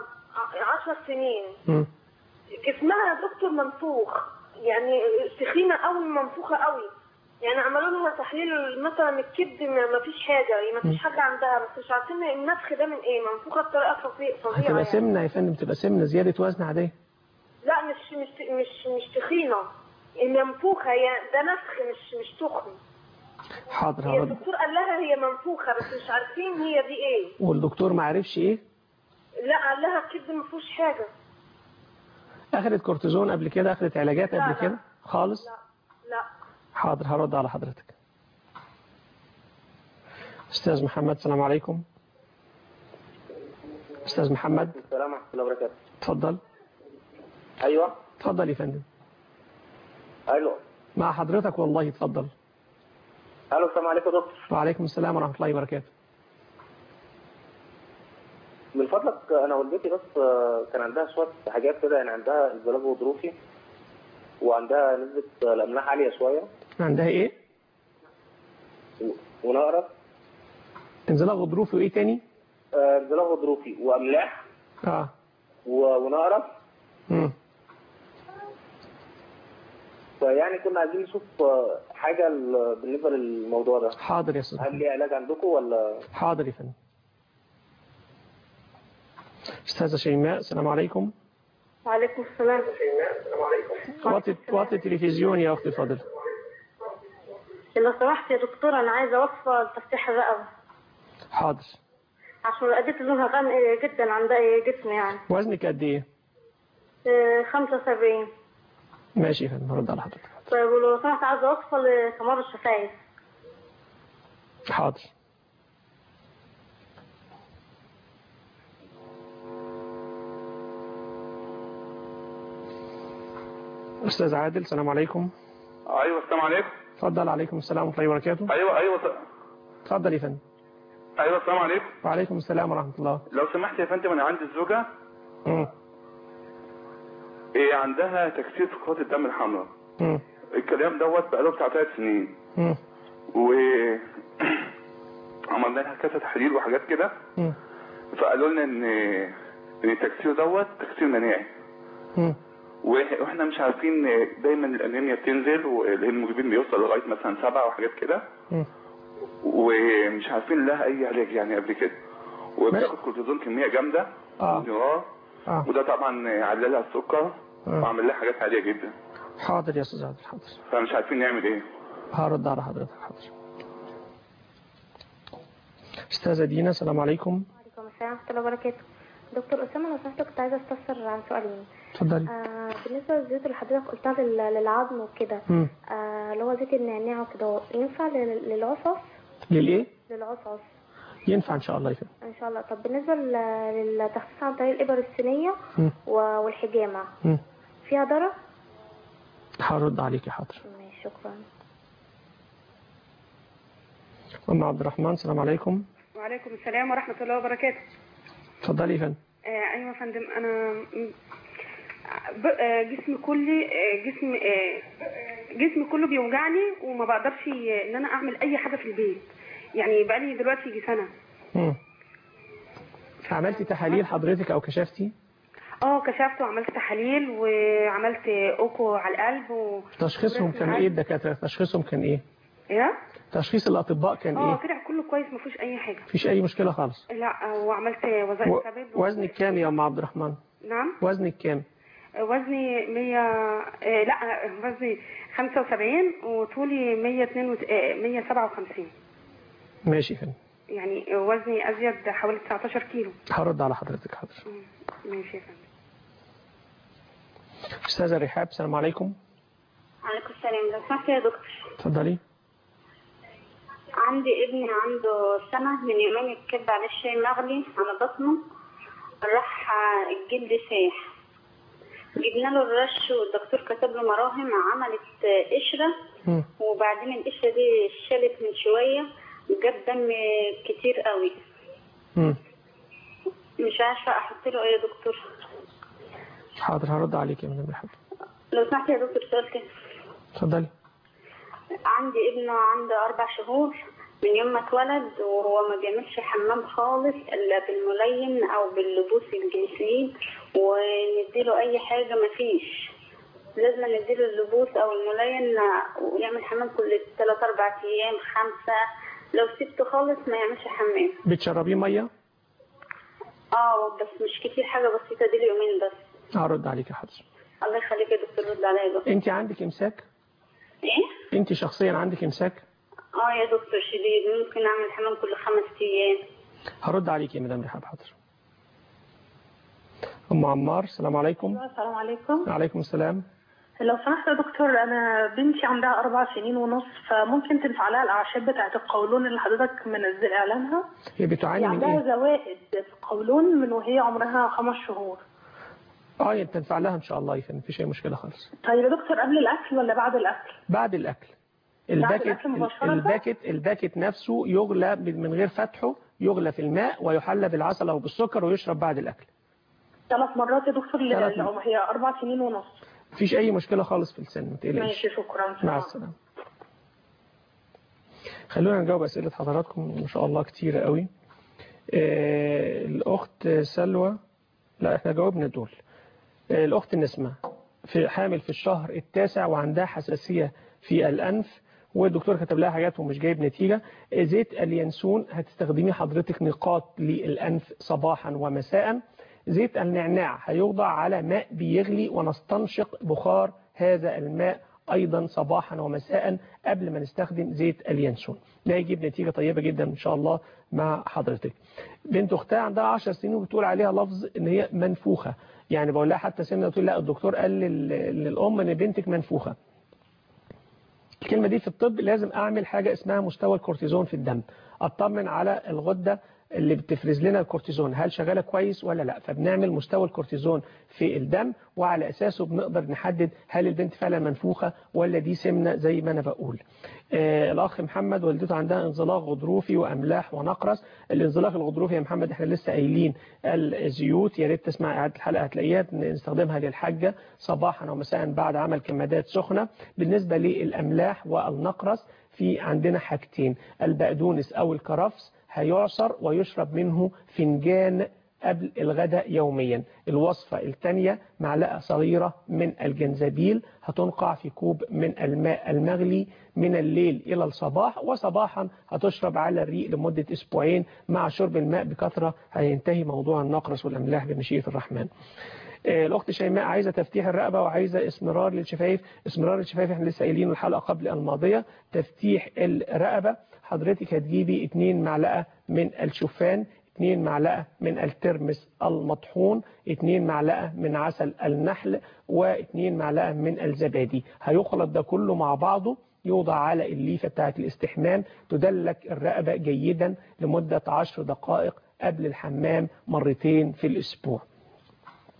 عشر سنين مم. جسمها يا دكتور منفوخ يعني سخينه قوي منفوخه قوي يعني عملوا لها تحليل مثلا الكبد ما فيش حاجه ما فيش حاجه عندها بس مش عارفين النفخ ده من ايه منفوخه بطريقه فظيعه فظيعه هتبقى يعني. سمنة يا فندم تبقى سمنة زيادة وزن عادية لا مش مش مش مش تخينه منفوخه هي ده نفخ مش مش تخن حاضر هي هرد الدكتور قال لها هي منفوخه بس مش عارفين هي دي ايه والدكتور ما عرفش ايه لا قال لها الكبد ما فيهوش حاجه اخدت كورتيزون قبل كده اخدت علاجات لا، قبل لا. كده خالص لا حاضر هرد على حضرتك استاذ محمد السلام عليكم استاذ محمد السلام ورحمة الله وبركاته اتفضل أيوه اتفضل يا فندم ألو مع حضرتك والله اتفضل ألو السلام عليكم يا دكتور وعليكم السلام ورحمة الله وبركاته من فضلك أنا والدتي بس آه، كان عندها شوية حاجات كده يعني عندها انزلاق غضروفي وعندها نسبة الأملاح عالية شوية عندها ايه ونقرس انزلاق غضروفي وايه تاني آه، انزلاق غضروفي وأملاح اه و- ونقرس مم. فيعني كنا عايزين نشوف آه، حاجة ل- بالنسبة للموضوع ده حاضر يا استاذ هل ليه علاج عندكم ولا حاضر يا فندم استاذة شيماء السلام عليكم وعليكم السلام وطي وطي التلفزيون يا اختي فاضل لو سمحت يا دكتور انا عايزه وصفه لتفتيح الرقبه حاضر عشان رقبتي لونها غامق جدا عند جسمي يعني وزنك قد ايه آه، 75 ماشي يا فندم هرد على حضرتك طيب ولو سمحت عايزه وصفه لتمر الشفايف حاضر استاذ عادل السلام عليكم ايوه السلام عليكم اتفضل عليكم السلام ورحمه الله وبركاته ايوه ايوه اتفضل يا فندم ايوه السلام عليكم وعليكم السلام ورحمه الله لو سمحت يا فندم انا عندي الزوجه مم. إيه عندها تكسير في كرات الدم الحمراء مم. الكلام دوت بقاله بتاع ثلاث سنين مم. و عملنا لها كذا تحاليل وحاجات كده مم. فقالوا لنا ان ان التكسير دوت تكسير مناعي مم. وإح- واحنا مش عارفين دايما الانيميا بتنزل والهيموجلوبين بيوصل لغايه مثلا سبعه وحاجات كده مم. ومش عارفين لها اي علاج يعني قبل كده وبتاخد كورتيزون كميه جامده اه اه اه وده طبعا على لها السكر آه. وعمل لها حاجات عاليه جدا حاضر يا استاذ عادل حاضر فمش عارفين نعمل ايه هرد على حضرتك حاضر استاذه دينا السلام عليكم عليكم السلام ورحمة الله وبركاته دكتور أسامة لو سمحت كنت عايزة استفسر عن سؤالين اتفضلي آه بالنسبة للزيوت اللي حضرتك قلتها لل- للعظم وكده مم. آه اللي هو زيت النعناع وكده ينفع لل- للعصص للايه للعصص ينفع ان شاء الله يا فندم إن شاء الله طب بالنسبة لل- للتخسيس عن طريق الإبر الصينية مم. و- والحجامة مم. فيها ضرر؟ هرد عليك حاضر ماشي شكرا أم عبد الرحمن السلام عليكم وعليكم السلام ورحمة الله وبركاته اتفضلي يا فندم آه أيوة يا فندم أنا م- ب- آه، جسمي كلي آه، جسم آه، جسمي كله بيوجعني وما بقدرش آه، ان انا اعمل اي حاجه في البيت يعني بقالي دلوقتي يجي سنه مم. عملتي تحاليل حضرتك أو كشفتي اه كشفت وعملت تحاليل وعملت اوكو على القلب و... تشخيصهم كان إيه الدكاترة تشخيصهم كان إيه ايه تشخيص الأطباء كان اه إيه طلع كله كويس ما فيهوش اي حاجه مفيش أي مشكلة خالص لا آه، وعملت وظائف و... كبد وزنك كام يا أم عبد الرحمن نعم وزنك كام آه، وزني 100 آه، لا آه، وزني 75 وطولي 152 آه، 157 ماشي يا فندم يعني وزني ازيد حوالي 19 كيلو هرد على حضرتك حاضر ماشي يا فندم أستاذة رحاب السلام عليكم عليكم السلام لو سمحت يا دكتور اتفضلي عندي ابني عنده سنة من يومين الكبد عليه شاي مغلي على بطنه راح الجلد ساح جبنا له الرش والدكتور كتب له مراهم عملت قشرة وبعدين القشرة دي شالت من شوية جاب دم كتير قوي مم. مش عارفة أحط له إيه يا دكتور حاضر هرد عليك يا مدام رحاب لو سمحت يا دكتور سؤال كده اتفضلي عندي ابنه عنده أربع شهور من يوم ما اتولد وهو ما بيعملش حمام خالص إلا بالملين أو باللبوس الجنسيين ونديله أي حاجة مفيش لازم نديله اللبوس أو الملين ويعمل حمام كل تلات أربع أيام خمسة لو سبته خالص ما يعملش حمام بتشربيه مية اه بس مش كتير حاجة بسيطة دي يومين بس هرد عليك يا حاضر الله يخليك يا دكتور رد عليا بقى انت عندك امساك ايه؟ انت شخصيا عندك امساك اه يا دكتور شديد ممكن اعمل حمام كل خمس ايام هرد عليك يا مدام رحاب حاضر ام عمار السلام عليكم السلام عليكم وعليكم السلام لو سمحت يا دكتور انا بنتي عندها اربع سنين ونص فممكن تنفع لها الاعشاب بتاعت القولون اللي حضرتك منزل اعلانها هي بتعاني هي من عندها ايه زوائد في القولون من وهي عمرها خمس شهور اه هي تنفع لها ان شاء الله يا فندم مفيش اي مشكله خالص طيب يا دكتور قبل الاكل ولا بعد الاكل بعد الاكل بعد الباكت الأكل مباشرة؟ الباكت الباكت نفسه يغلى من غير فتحه يغلى في الماء ويحلى بالعسل او بالسكر ويشرب بعد الاكل ثلاث مرات يا دكتور ل- ثلاث لو هي اربع سنين ونص مفيش اي مشكله خالص في السن ما تقلقش ماشي شكرا مع السلامه خلونا نجاوب اسئله حضراتكم ما شاء الله كتيره قوي آه، الاخت سلوى لا احنا جاوبنا دول آه، الاخت نسمه في حامل في الشهر التاسع وعندها حساسيه في الانف والدكتور كتب لها حاجات ومش جايب نتيجه آه، زيت اليانسون هتستخدميه حضرتك نقاط للانف صباحا ومساء زيت النعناع هيوضع على ماء بيغلي ونستنشق بخار هذا الماء أيضا صباحا ومساء قبل ما نستخدم زيت اليانسون ده هيجيب نتيجة طيبة جدا إن شاء الله مع حضرتك بنت أختها عندها 10 سنين وبتقول عليها لفظ إن هي منفوخة يعني بقول لها حتى سنة تقول لا الدكتور قال لل- للأم إن بنتك منفوخة الكلمة دي في الطب لازم أعمل حاجة اسمها مستوى الكورتيزون في الدم أطمن على الغدة اللي بتفرز لنا الكورتيزون هل شغالة كويس ولا لا فبنعمل مستوى الكورتيزون في الدم وعلى أساسه بنقدر نحدد هل البنت فعلا منفوخة ولا دي سمنة زي ما أنا بقول آه الأخ محمد والدته عندها انزلاق غضروفي وأملاح ونقرس الانزلاق الغضروفي يا محمد احنا لسه قايلين الزيوت يا ريت تسمع إعادة الحلقة هتلاقيها نستخدمها للحجة صباحا ومساء بعد عمل كمادات سخنة بالنسبة للأملاح والنقرس في عندنا حاجتين البقدونس أو الكرفس هيعصر ويشرب منه فنجان قبل الغداء يوميا الوصفة الثانية معلقة صغيرة من الجنزبيل هتنقع في كوب من الماء المغلي من الليل إلى الصباح وصباحا هتشرب على الريق لمدة أسبوعين مع شرب الماء بكثرة هينتهي موضوع النقرس والأملاح بمشيئة الرحمن آه، الأخت شيماء عايزة تفتيح الرقبة وعايزة اسمرار للشفايف اسمرار الشفايف احنا لسه قايلين الحلقة قبل الماضية تفتيح الرقبة حضرتك هتجيبي 2 معلقة من الشوفان 2 معلقة من الترمس المطحون 2 معلقة من عسل النحل و2 معلقة من الزبادي هيخلط ده كله مع بعضه يوضع على الليفة بتاعة الاستحمام تدلك الرقبة جيدا لمدة 10 دقائق قبل الحمام مرتين في الأسبوع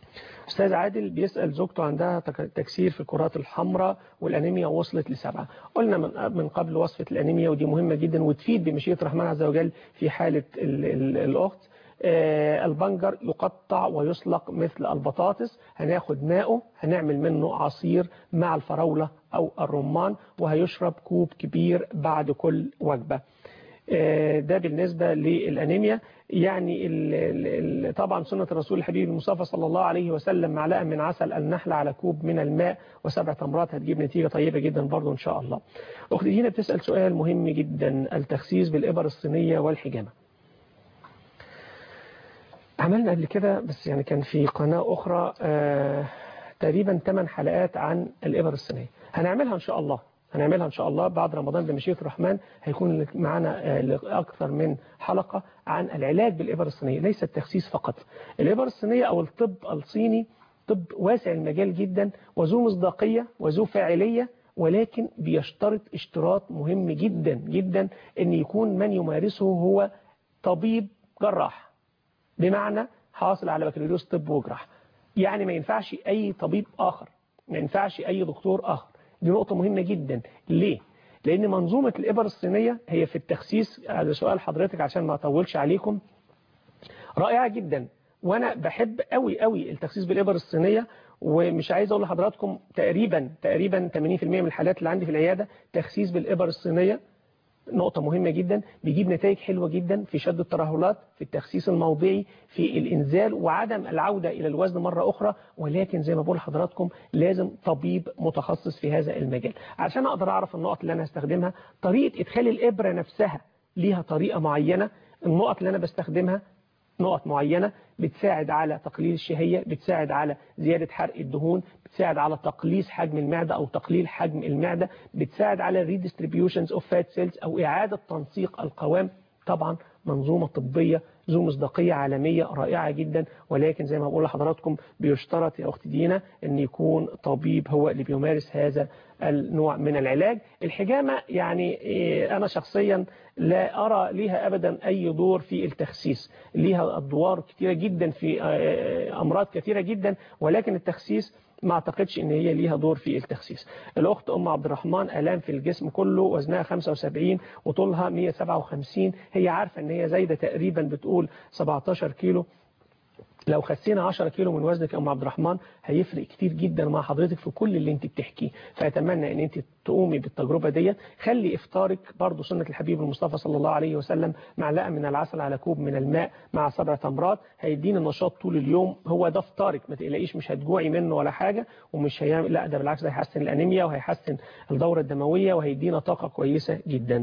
أستاذ عادل بيسأل زوجته عندها تك- تكسير في الكرات الحمراء والأنيميا وصلت لسبعة قلنا من من قبل وصفة الأنيميا ودي مهمة جدا وتفيد بمشيئة الرحمن عز وجل في حالة ال- ال- الأخت آه، البنجر يقطع ويسلق مثل البطاطس هناخد ماءه هنعمل منه عصير مع الفراولة أو الرمان وهيشرب كوب كبير بعد كل وجبة آه، ده بالنسبة للأنيميا يعني ال ال ال طبعا سنة الرسول الحبيب المصطفى صلى الله عليه وسلم معلقة من عسل النحل على كوب من الماء وسبع تمرات هتجيب نتيجة طيبة جدا برضو إن شاء الله أختي دينا بتسأل سؤال مهم جدا التخسيس بالإبر الصينية والحجامة عملنا قبل كده بس يعني كان في قناة أخرى آه تقريبا 8 حلقات عن الإبر الصينية هنعملها إن شاء الله هنعملها إن شاء الله بعد رمضان بمشيئة الرحمن هيكون معنا آه، أكثر من حلقة عن العلاج بالإبر الصينية ليس التخسيس فقط الإبر الصينية أو الطب الصيني طب واسع المجال جدا وذو مصداقية وذو فاعلية ولكن بيشترط اشتراط مهم جدا جدا ان يكون من يمارسه هو طبيب جراح بمعنى حاصل على بكالوريوس طب وجراحة يعني ما ينفعش أي طبيب آخر ما ينفعش أي دكتور آخر دي نقطة مهمة جدا ليه؟ لأن منظومة الإبر الصينية هي في التخسيس هذا سؤال حضرتك عشان ما أطولش عليكم رائعة جدا وأنا بحب قوي قوي التخسيس بالإبر الصينية ومش عايز أقول لحضراتكم تقريبا تقريبا 80% من الحالات اللي عندي في العيادة تخسيس بالإبر الصينية نقطة مهمة جدا بيجيب نتائج حلوة جدا في شد الترهلات في التخسيس الموضعي في الإنزال وعدم العودة إلى الوزن مرة أخرى ولكن زي ما بقول لحضراتكم لازم طبيب متخصص في هذا المجال عشان أقدر أعرف النقط اللي أنا هستخدمها طريقة إدخال الإبرة نفسها ليها طريقة معينة النقط اللي أنا بستخدمها نقط معينة بتساعد على تقليل الشهية بتساعد على زيادة حرق الدهون بتساعد على تقليص حجم المعدة أو تقليل حجم المعدة بتساعد على redistributions of fat cells أو إعادة تنسيق القوام طبعا منظومة طبية ذو مصداقية عالمية رائعة جدا ولكن زي ما بقول لحضراتكم بيشترط يا أختي دينا أن يكون طبيب هو اللي بيمارس هذا النوع من العلاج الحجامة يعني إيه، أنا شخصيا لا أرى ليها أبدا أي دور في التخسيس ليها أدوار كثيرة جدا في آه، أمراض كثيرة جدا ولكن التخسيس ما اعتقدش ان هي ليها دور في التخسيس الاخت ام عبد الرحمن الام في الجسم كله وزنها 75 وطولها 157 هي عارفه ان هي زايده تقريبا بتقول 17 كيلو لو خسينا 10 كيلو من وزنك يا ام عبد الرحمن هيفرق كتير جدا مع حضرتك في كل اللي انت بتحكيه فاتمنى ان انت تقومي بالتجربه ديت خلي افطارك برضو سنه الحبيب المصطفى صلى الله عليه وسلم معلقه من العسل على كوب من الماء مع سبع تمرات هيدينا نشاط طول اليوم هو ده افطارك ما تقلقيش مش هتجوعي منه ولا حاجه ومش هيعمل لا ده بالعكس ده هيحسن الانيميا وهيحسن الدوره الدمويه وهيدينا طاقه كويسه جدا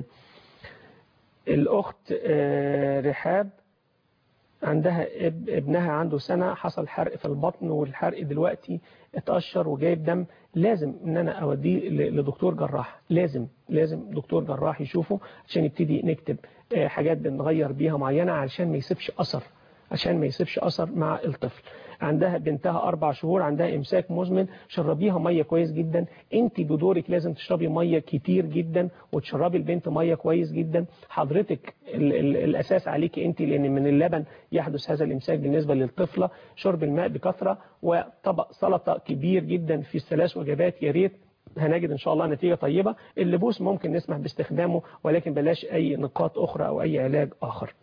الاخت آه، رحاب عندها اب- ابنها عنده سنة حصل حرق في البطن والحرق دلوقتي اتقشر وجايب دم لازم ان انا اوديه ل- لدكتور جراح لازم لازم دكتور جراح يشوفه عشان يبتدي نكتب آه، حاجات بنغير بيها معينة علشان ما يسيبش اثر عشان ما يسيبش اثر مع الطفل عندها بنتها اربع شهور عندها امساك مزمن شربيها ميه كويس جدا انت بدورك لازم تشربي ميه كتير جدا وتشربي البنت ميه كويس جدا حضرتك ال ال الاساس عليكي انت لان من اللبن يحدث هذا الامساك بالنسبه للطفله شرب الماء بكثره وطبق سلطه كبير جدا في الثلاث وجبات يا ريت هنجد ان شاء الله نتيجه طيبه اللبوس ممكن نسمح باستخدامه ولكن بلاش اي نقاط اخرى او اي علاج اخر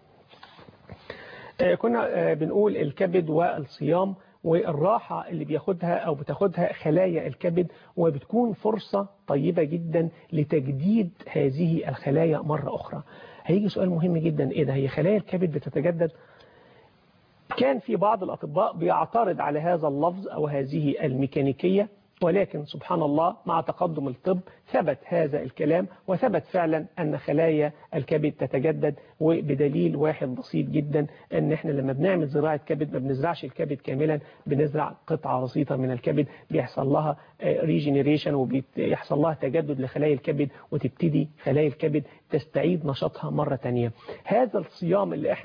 آه، كنا آه، بنقول الكبد والصيام والراحة اللي بياخدها أو بتاخدها خلايا الكبد وبتكون فرصة طيبة جدا لتجديد هذه الخلايا مرة أخرى هيجي سؤال مهم جدا إيه ده هي خلايا الكبد بتتجدد كان في بعض الأطباء بيعترض على هذا اللفظ أو هذه الميكانيكية ولكن سبحان الله مع تقدم الطب ثبت هذا الكلام وثبت فعلا أن خلايا الكبد تتجدد وبدليل واحد بسيط جدا أن احنا لما بنعمل زراعة كبد ما بنزرعش الكبد كاملا بنزرع قطعة بسيطة من الكبد بيحصل لها ريجينيريشن وبيحصل لها تجدد لخلايا الكبد وتبتدي خلايا الكبد تستعيد نشاطها مرة تانية هذا الصيام اللي احنا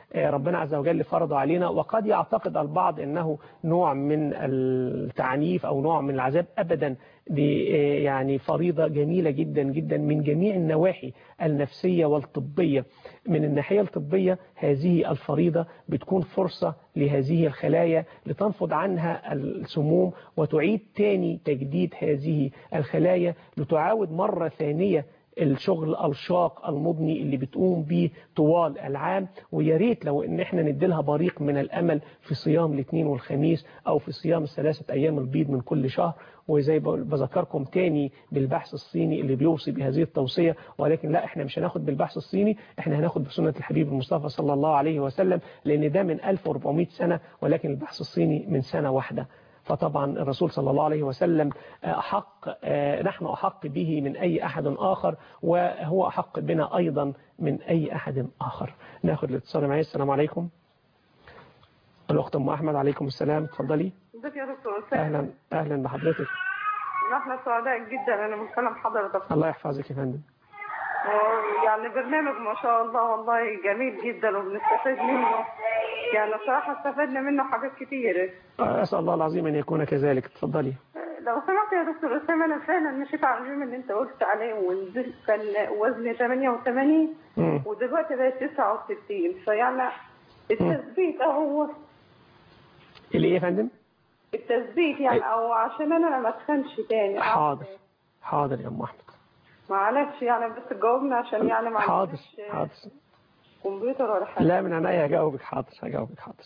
آه، ربنا عز وجل فرضه علينا وقد يعتقد البعض أنه نوع من التعنيف أو نوع من العذاب أبدا دي آه، يعني فريضة جميلة جدا جدا من جميع النواحي النفسية والطبية من الناحية الطبية هذه الفريضة بتكون فرصة لهذه الخلايا لتنفض عنها السموم وتعيد تاني تجديد هذه الخلايا لتعاود مرة ثانية الشغل الشاق المضني اللي بتقوم بيه طوال العام ويا ريت لو ان احنا نديلها بريق من الامل في صيام الاثنين والخميس او في صيام الثلاثه ايام البيض من كل شهر وزي ب- بذكركم تاني بالبحث الصيني اللي بيوصي بهذه التوصيه ولكن لا احنا مش هناخد بالبحث الصيني احنا هناخد بسنه الحبيب المصطفى صلى الله عليه وسلم لان ده من 1400 سنه ولكن البحث الصيني من سنه واحده فطبعا الرسول صلى الله عليه وسلم أحق آه، نحن أحق به من أي أحد آخر وهو أحق بنا أيضا من أي أحد آخر ناخد الاتصال معي السلام عليكم الأخت أم أحمد عليكم السلام اتفضلي ازيك يا دكتور أسامة؟ أهلا أهلا بحضرتك احنا سعداء جدا انا بنكلم حضرتك الله يحفظك يا فندم يعني برنامج ما شاء الله والله جميل جدا وبنستفاد منه يعني صراحة استفدنا منه حاجات كتير آه، أسأل الله العظيم أن يكون كذلك اتفضلي لو سمحت يا دكتور أسامة أنا فعلا مشيت على الرجيم اللي أنت قلت عليه ونزلت كان وزني 88 مم. ودلوقتي بقت 69 فيعني التثبيت أهو اللي إيه يا فندم التثبيت يعني أو عشان أنا ما أتخنش تاني حاضر حاضر يا أم أحمد معلش يعني بس تجاوبنا عشان يعني ما حاضر عندناش حاضر كمبيوتر ولا حاجة لا من عينيا هجاوبك حاضر هجاوبك حاضر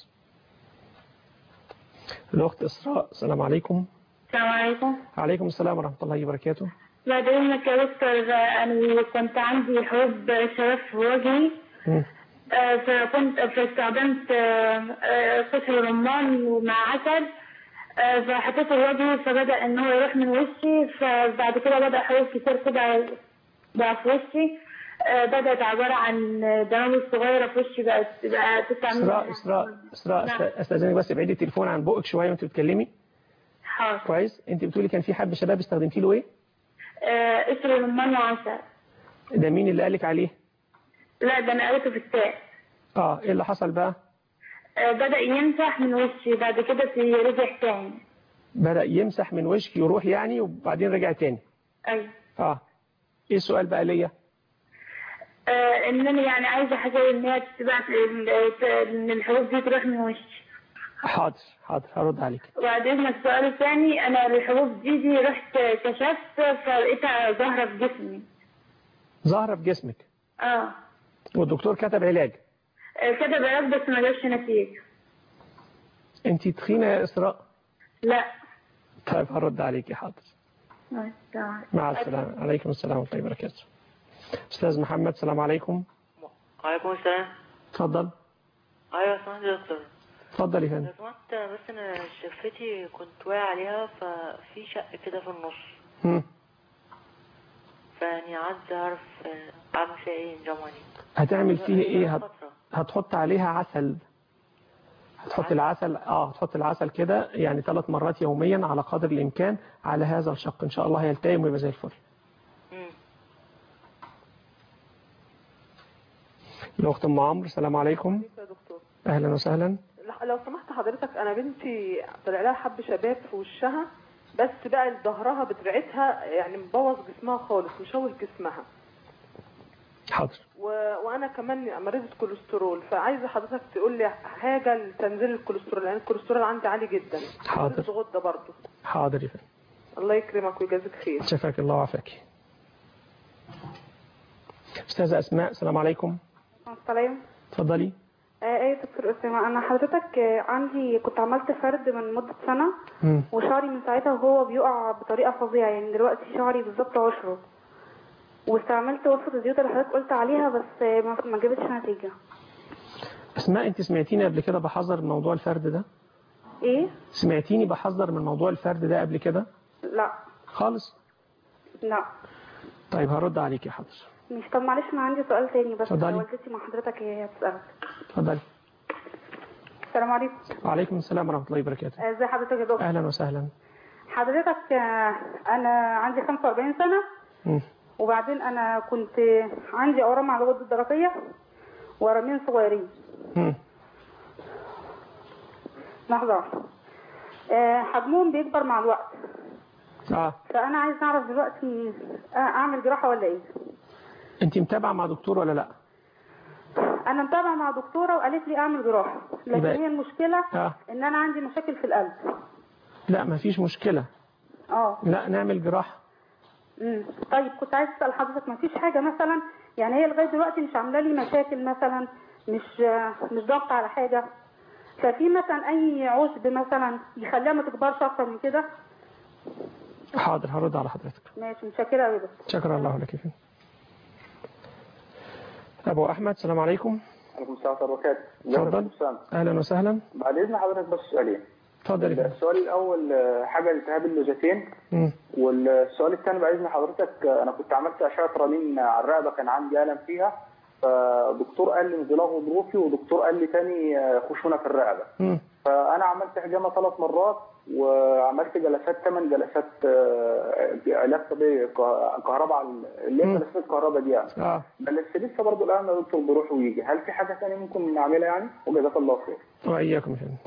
الأخت إسراء السلام عليكم السلام عليكم عليكم السلام ورحمة الله وبركاته بعد اذنك يا دكتور انا كنت عندي حب شباب في وجهي مم. آه، فكنت فاستخدمت آه، آه، قشر رمان ومع عسل آه، فحطيته في وجهي فبدأ ان هو يروح من وشي فبعد كده بدأ حبوب كتير كده بقى في وشي آه، بدأت عبارة عن دمامل صغيرة في وشي بقت بقى تسعة إسراء إسراء إسراء نعم. أست- أستاذنك بس ابعدي التليفون عن بقك شوية وأنت بتتكلمي حاضر كويس أنت بتقولي كان في حب شباب استخدمتي له إيه آه، قشر رمان وعسل ده مين اللي قالك عليه لا ده انا قريته في الكتاب اه ايه اللي حصل بقى آه، بدأ يمسح من وشي بعد كده في- رجع تاني بدأ يمسح من وشك يروح يعني وبعدين رجع تاني أيوة اه ايه السؤال بقى ليا آه، ان انا يعني عايزه حاجه ان هي تبقى ان الحبوب دي تروح من وشي حاضر حاضر هرد عليك وبعد اذنك السؤال الثاني انا الحبوب دي دي رحت كشفت فلقيتها ظاهره في جسمي ظاهرة في جسمك اه والدكتور كتب علاج آه، كده علاج بس ما جابش نتيجه انت تخينة يا إسراء لا طيب هرد عليك حاضر آه، تمام. مع السلامة عليكم السلام ورحمة الله وبركاته أستاذ محمد السلام عليكم وعليكم السلام اتفضل ايوه سمعت يا دكتور اتفضل يا فندم لو سمحت بس انا شفتي كنت واقع عليها ففي شق كده في النص مم. فيعني عايز اعرف آه، اعمل فيها ايه نظاماني هتعمل فيه ايه هت... هتحط عليها عسل هتحط العسل اه هتحط العسل كده يعني ثلاث مرات يوميا على قدر الامكان على هذا الشق ان شاء الله هيلتئم ويبقى زي الفل الاخت ام عمرو السلام عليكم يا دكتور اهلا وسهلا لا- لو سمحت حضرتك انا بنتي طلع لها حب شباب في وشها بس بقى ظهرها بدرعتها يعني مبوظ جسمها خالص مشوه جسمها حاضر و... وانا كمان مريضه كوليسترول فعايزه حضرتك تقول لي حاجه لتنزيل الكوليسترول لان الكوليسترول عندي عالي جدا حاضر. مريضة غده برضه حاضر يا فندم الله يكرمك ويجازيك خير شفاك الله وعافاك استاذه اسماء السلام عليكم السلام اتفضلي آه، ايه يا دكتور اسامه انا حضرتك آه، عندي كنت عملت فرد من مده سنه مم. وشعري من ساعتها وهو بيقع بطريقه فظيعه يعني دلوقتي شعري بالظبط عشره واستعملت وصفه الزيوت اللي حضرتك قلت عليها بس آه، ما ما جابتش نتيجه اسماء انت سمعتيني قبل كده بحذر من موضوع الفرد ده ايه سمعتيني بحذر من موضوع الفرد ده قبل كده لا خالص لا طيب هرد عليك يا حاضر مش طب معلش انا عندي سؤال تاني بس اتفضلي. والدتي مع حضرتك هي هتسألك اتفضلي السلام عليكم وعليكم السلام ورحمه الله وبركاته آه، ازي حضرتك يا دكتور اهلا وسهلا حضرتك آه، انا عندي 45 سنه مم. وبعدين انا كنت عندي اورام على الغده الدرقيه ورمين صغيرين مم. لحظة واحدة. آه، حجمهم بيكبر مع الوقت اه فأنا عايز أعرف دلوقتي آه، أعمل جراحة ولا إيه؟ انت متابعه مع دكتور ولا لا أنا متابعة مع دكتورة وقالت لي أعمل جراحة لكن يبقى- هي المشكلة اه إن أنا عندي مشاكل في القلب لا مفيش مشكله اه لا نعمل جراحه امم طيب كنت عايز اسال حضرتك ما فيش حاجه مثلا يعني هي لغايه دلوقتي مش عامله لي مشاكل مثلا مش مش ضغط على حاجه ففي مثلا اي عشب مثلا يخليها ما تكبرش اكتر من كده حاضر هرد على حضرتك ماشي متشكره قوي بس شكرا الله لك فيه. ابو احمد السلام عليكم عليكم السلام ورحمة الله وبركاته. اتفضل. حسام. اهلا وسهلا بعد إذن حضرتك بس سؤالين. اتفضل يا فندم. السؤال الأول آه، حاجة التهاب اللوزتين مم. والسؤال الثاني بعد إذن حضرتك آه، أنا كنت عملت أشعة رنين على الرقبة كان عندي ألم فيها فدكتور قال لي انزلاق غضروفي ودكتور قال لي تاني آه، خشونة في الرقبة. مم. فأنا عملت حجامة ثلاث مرات وعملت جلسات ثمان جلسات آه، علاج طبيعي ك- كهرباء على- اللي هي جلسات الكهرباء دي يعني. اه بس لسه برضه الآن يا دكتور بيروح ويجي، هل في حاجة ثانية ممكن نعملها يعني؟ وجزاك الله خير. واياكم يا فندم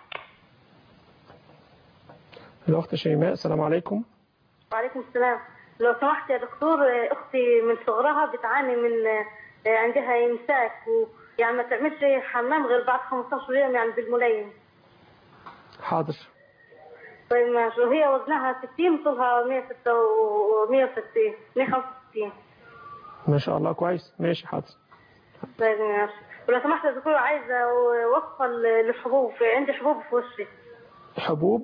الاخت شيماء السلام عليكم وعليكم السلام لو سمحت يا دكتور آه، اختي من صغرها بتعاني من آه، عندها امساك ويعني ما تعملش حمام غير بعد 15 يوم يعني بالملين حاضر طيب ماشي وهي وزنها 60 طولها 106 و 160 165 ما شاء الله كويس ماشي حاضر طيب ماشي ولو سمحت يا دكتور عايزه وصفه للحبوب عندي حبوب في وشي حبوب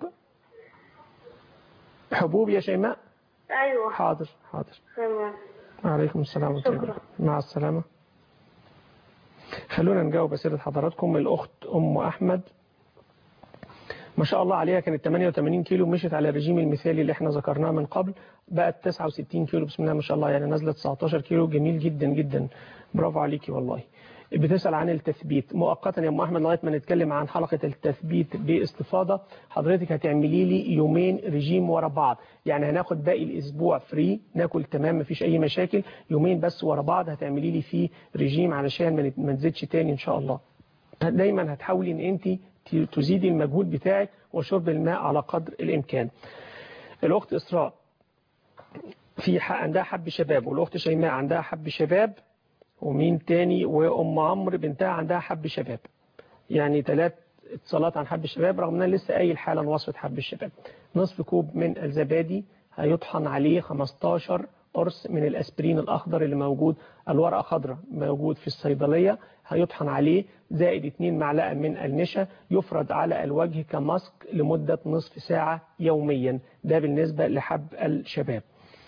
حبوب يا شيماء ايوه حاضر حاضر تمام وعليكم السلام ورحمة الله وبركاته. مع السلامة خلونا نجاوب أسئلة حضراتكم الأخت أم أحمد ما شاء الله عليها كانت 88 كيلو مشت على الرجيم المثالي اللي احنا ذكرناه من قبل بقت 69 كيلو بسم الله ما شاء الله يعني نازله 19 كيلو جميل جدا جدا برافو عليكي والله بتسأل عن التثبيت مؤقتا يا ام احمد لغايه ما نتكلم عن حلقه التثبيت باستفاضه حضرتك هتعملي لي يومين رجيم ورا بعض يعني هناخد باقي الاسبوع فري ناكل تمام مفيش اي مشاكل يومين بس ورا بعض هتعملي لي فيه رجيم علشان ما نت- ما نزيدش تاني ان شاء الله دايما هتحاولي ان انت ت- تزيدي المجهود بتاعك وشرب الماء على قدر الامكان الاخت اسراء في ح- عندها حب شباب والاخت شيماء عندها حب شباب ومين تاني وام عمرو بنتها عندها حب شباب يعني ثلاث اتصالات عن حب الشباب رغم ان انا لسه قايل حالا وصفه حب الشباب نصف كوب من الزبادي هيطحن عليه 15 قرص من الاسبرين الاخضر اللي موجود الورقه خضراء موجود في الصيدليه هيطحن عليه زائد 2 معلقه من النشا يفرد على الوجه كماسك لمده نصف ساعه يوميا ده بالنسبه لحب الشباب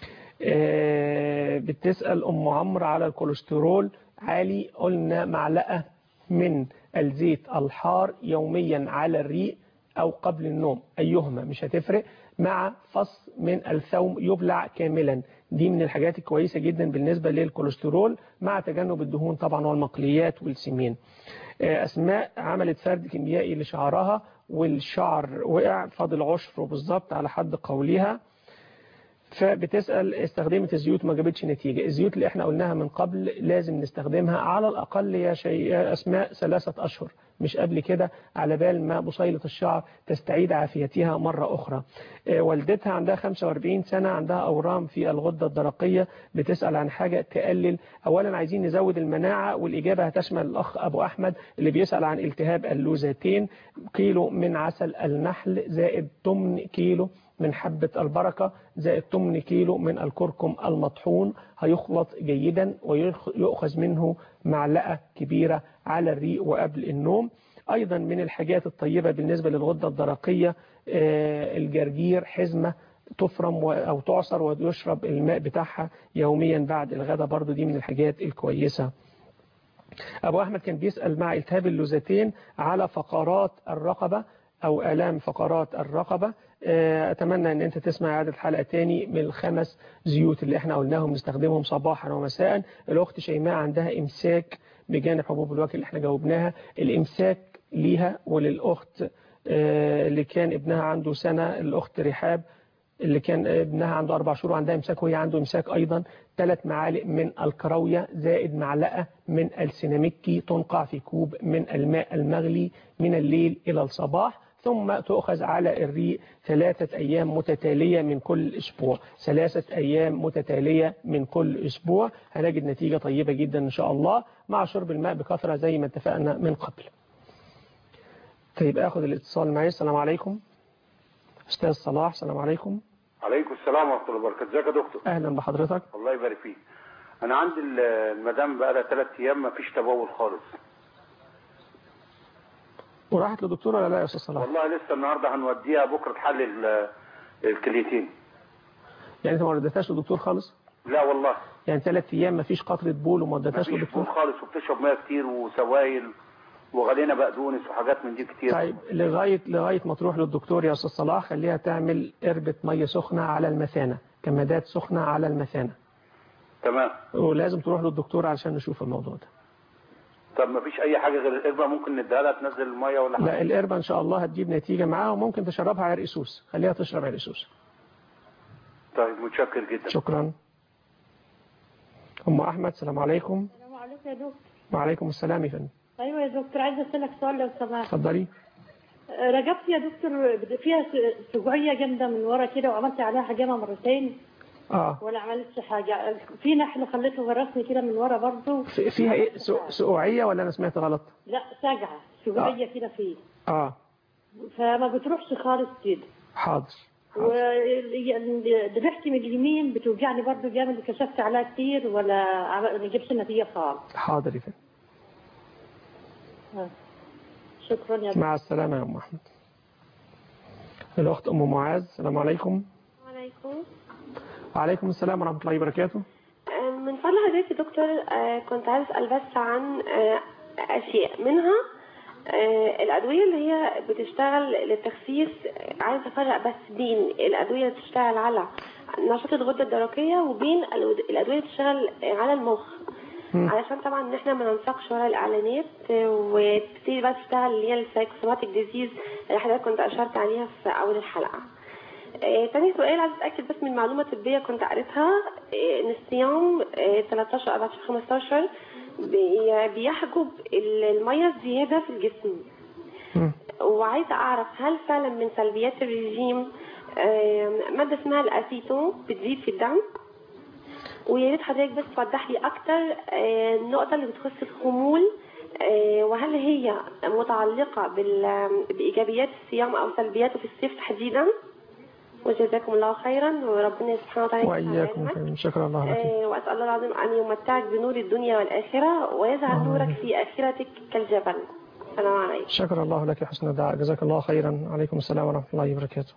آه، بتسأل أم عمرو على الكوليسترول عالي قلنا معلقة من الزيت الحار يوميا على الريق أو قبل النوم أيهما مش هتفرق مع فص من الثوم يبلع كاملا دي من الحاجات الكويسة جدا بالنسبة للكوليسترول مع تجنب الدهون طبعا والمقليات والسمين آه، أسماء عملت فرد كيميائي لشعرها والشعر وقع فاضل عشر بالظبط على حد قولها فبتسأل استخدمت الزيوت ما جابتش نتيجة الزيوت اللي احنا قلناها من قبل لازم نستخدمها على الأقل يا شيء يا أسماء ثلاثة أشهر مش قبل كده على بال ما بصيلة الشعر تستعيد عافيتها مرة أخرى آه، والدتها عندها 45 سنة عندها أورام في الغدة الدرقية بتسأل عن حاجة تقلل أولا عايزين نزود المناعة والإجابة هتشمل الأخ أبو أحمد اللي بيسأل عن التهاب اللوزتين كيلو من عسل النحل زائد 8 كيلو من حبة البركة زائد 8 كيلو من الكركم المطحون هيخلط جيدا ويؤخذ منه معلقة كبيرة على الريق وقبل النوم أيضا من الحاجات الطيبة بالنسبة للغدة الدرقية آه، الجرجير حزمة تفرم و- أو تعصر ويشرب الماء بتاعها يوميا بعد الغداء برضو دي من الحاجات الكويسة أبو أحمد كان بيسأل مع التهاب اللوزتين على فقرات الرقبة أو آلام فقرات الرقبة آه، أتمنى أن أنت تسمع إعادة حلقة تاني من الخمس زيوت اللي احنا قلناهم نستخدمهم صباحا ومساء الأخت شيماء عندها إمساك بجانب حبوب الوجه اللي احنا جاوبناها الإمساك ليها وللأخت آه، اللي كان ابنها عنده سنة الأخت رحاب اللي كان ابنها عنده أربع شهور وعندها إمساك وهي عنده إمساك أيضا ثلاث معالق من الكراوية زائد معلقة من السيناميكي تنقع في كوب من الماء المغلي من الليل إلى الصباح ثم تؤخذ على الريق ثلاثة أيام متتالية من كل أسبوع ثلاثة أيام متتالية من كل أسبوع هنجد نتيجة طيبة جدا إن شاء الله مع شرب الماء بكثرة زي ما اتفقنا من قبل طيب أخذ الاتصال معي السلام عليكم أستاذ صلاح السلام عليكم عليكم السلام ورحمه الله وبركاته ازيك يا دكتور أهلا بحضرتك الله يبارك فيك انا عندي ال- المدام بقى لها ثلاث ايام ما فيش تبول خالص وراحت لدكتور ولا لا يا أستاذ صلاح والله لسه النهارده هنوديها بكره تحلل الكليتين يعني أنت ما ردتهاش لدكتور خالص لا والله يعني ثلاث أيام ما فيش قطرة بول وما ما ردتهاش فيش لدكتور بول خالص وبتشرب ميه كتير وسوائل وغلينا بقدونس وحاجات من دي كتير طيب لغاية لغاية ما تروح للدكتور يا أستاذ صلاح خليها تعمل قربة مية سخنة على المثانة كمادات سخنة على المثانة تمام ولازم تروح للدكتور علشان نشوف الموضوع ده طب ما فيش اي حاجه غير القربه ممكن نديها لها تنزل الميه ولا لا حاجه القربة إن شاء الله هتجيب نتيجة معاها وممكن تشربها عرق سوس خليها تشرب عرق سوس طيب متشكر جدا شكرا أم أحمد السلام عليكم السلام عليكم يا دكتور وعليكم السلام يا فندم ايوه يا دكتور عايزه اسالك سؤال لو سمحت اتفضلي آه، رجبت يا دكتور فيها س- سجوعيه جامده من ورا كده وعملت عليها حجامه مرتين اه ولا عملتش حاجه في نحل خليته غرسني كده من ورا برضه في- فيها ايه سو- سقوعية ولا أنا سمعت غلط لا سجعه سجوعيه كده فيه اه فما بتروحش خالص كده حاضر وذبحتي من اليمين بتوجعني برضه جامد كشفت عليها كتير ولا عم- ما جبتش نتيجه خالص حاضر يا فندم آه. شكرا يا دكتور مع السلامة يا أم أحمد الأخت أم معاذ السلام عليكم عليكم وعليكم السلام ورحمة الله وبركاته آه، من فضل حضرتك يا دكتور آه، كنت عايز اسال بس عن آه، اشياء منها آه، الادويه اللي هي بتشتغل للتخسيس آه، عايزه افرق بس بين الادويه اللي بتشتغل على نشاط الغده الدرقيه وبين الود- الادويه اللي بتشتغل آه، على المخ علشان طبعا ان احنا ما ننساقش ورا الاعلانات آه، وتبتدي بقى تشتغل اللي هي السايكوسوماتيك ديزيز اللي حضرتك كنت اشرت عليها في اول الحلقه آه، تاني سؤال عايز اتاكد بس من معلومه طبيه كنت قريتها آه، ان الصيام آه، 13 14 15 بي- بيحجب ال- الميه الزياده في الجسم وعايزه اعرف هل فعلا من سلبيات الرجيم آه، ماده اسمها الاسيتون بتزيد في الدم ويا ريت حضرتك بس توضح لي اكتر آه، النقطه اللي بتخص الخمول آه، وهل هي متعلقه بال- بايجابيات الصيام او سلبياته في الصيف تحديدا وجزاكم الله خيرا وربنا سبحانه وتعالى يجزاك وإياكم علمك. فندم شكرا الله لك آه، وأسأل الله العظيم أن يمتعك بنور الدنيا والآخرة ويجعل نورك في آخرتك كالجبل السلام عليكم شكر الله لك حسن الدعاء جزاك الله خيرا عليكم السلام ورحمة الله وبركاته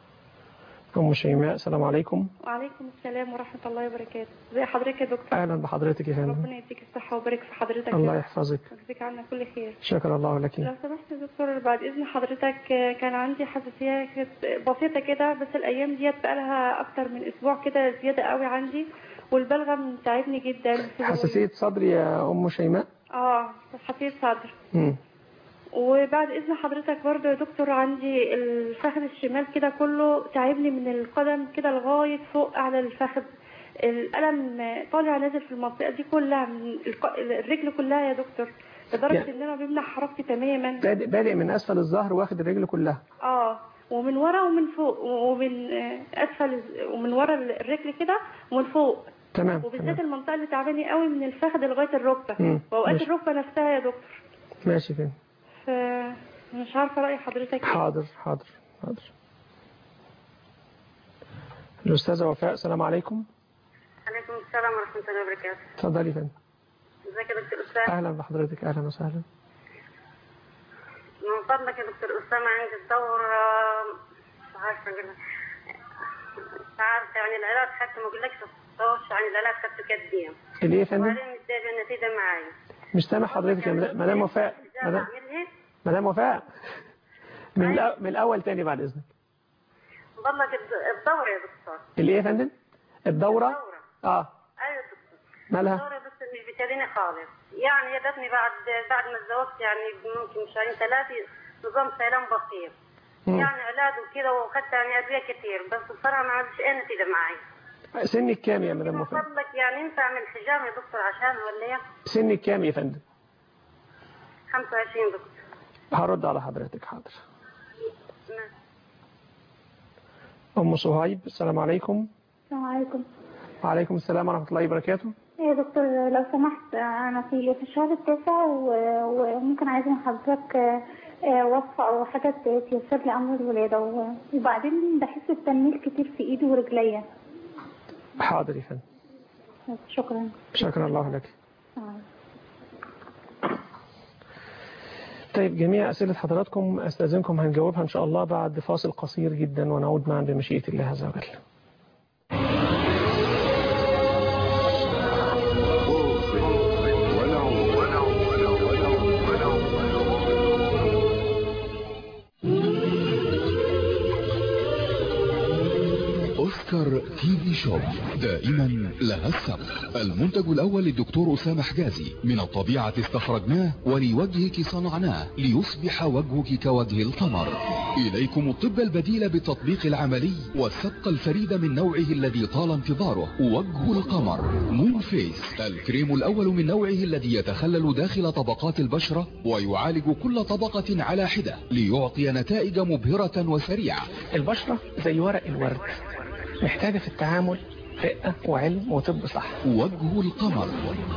أم شيماء السلام عليكم وعليكم السلام ورحمة الله وبركاته زي حضرتك يا دكتور أهلا بحضرتك يا فندم ربنا يديك الصحة ويبارك في حضرتك الله يا يحفظك رب. ويجزيك عنا كل خير شكر الله لك لو سمحت يا دكتور بعد إذن حضرتك آه، كان عندي حساسية كانت بسيطة كده بس الأيام ديت بقالها أكتر من أسبوع كده زيادة قوي عندي والبلغم تعبني جدا في حساسية صدر يا أم شيماء اه حساسية صدر مم. وبعد اذن حضرتك برضه يا دكتور عندي الفخذ الشمال كده كله تعبني من القدم كده لغايه فوق على الفخذ الالم طالع نازل في المنطقه دي كلها من الق- الرجل كلها يا دكتور لدرجه يعني- ان انا بيمنع حركتي تماما بادئ بادئ من أسفل الظهر واخد الرجل كلها اه ومن ورا ومن فوق ومن آه، اسفل ومن ورا الرجل كده ومن فوق تمام وبالذات تمام المنطقه اللي تعباني قوي من الفخذ لغايه الركبه مم، واوقات ماشي. الركبه نفسها يا دكتور ماشي فين فمش عارفه راي حضرتك إيه. حاضر حاضر حاضر الأستاذة وفاء السلام عليكم عليكم السلام ورحمة الله وبركاته اتفضلي فين ازيك يا دكتور أسامة أهلا بحضرتك أهلا وسهلا من فضلك يا دكتور أسامة عندي الدورة مش عارفة أقول لك. مش عارفة يعني العلاج حتى ما أقولكش الصوت يعني العلاج خدته كديم اللي يا فندم وبعدين مش جايبة النتيجة معايا مش سامع حضرتك يا مدام- مدام وفاء مدام أعمل إيه؟ مدام وفاء من الأ- من الأول تاني بعد إذنك من فضلك الد- الدورة يا دكتور اللي إيه يا فندم الدورة اه أيوة يا دكتور مالها الدورة بس مش بتديني خالص يعني جاتني بعد بعد ما اتزوجت يعني ممكن شهرين ثلاثة نظام سيلان بسيط مم. يعني علاج وكده واخدت يعني ادويه كتير بس بصراحه ما عادش اي نتيجه معي سنك كام يا مدام من وفاء فضلك يعني ينفع اعمل حجام يا دكتور عشان ولا ايه؟ سنك كام يا فندم 25 دكتور هرد على حضرتك حاضر نعم. ام صهيب السلام عليكم السلام عليكم وعليكم السلام ورحمه الله وبركاته يا دكتور لو سمحت أنا في في الشهر التاسع و- وممكن عايزة من حضرتك آه، آه، وصفة أو حاجة تيسر لي أمر الولادة و- وبعدين بحس بتنميل كتير في إيدي ورجليا حاضر يا فندم شكرا شكرا الله لك آه. طيب جميع أسئلة حضراتكم أستاذنكم هنجاوبها إن شاء الله بعد فاصل قصير جدا ونعود معا بمشيئة الله عز وجل أوسكار تي في شوب دائما لها السبق المنتج الأول للدكتور أسامة حجازي من الطبيعة استخرجناه ولوجهك صنعناه ليصبح وجهك كوجه القمر إليكم الطب البديل بالتطبيق العملي والسبق الفريد من نوعه الذي طال انتظاره وجه القمر مون فيس الكريم الأول من نوعه الذي يتخلل داخل طبقات البشرة ويعالج كل طبقة على حدة ليعطي نتائج مبهرة وسريعة البشرة زي ورق الورد محتاجة في التعامل رقة وعلم وطب صح وجه القمر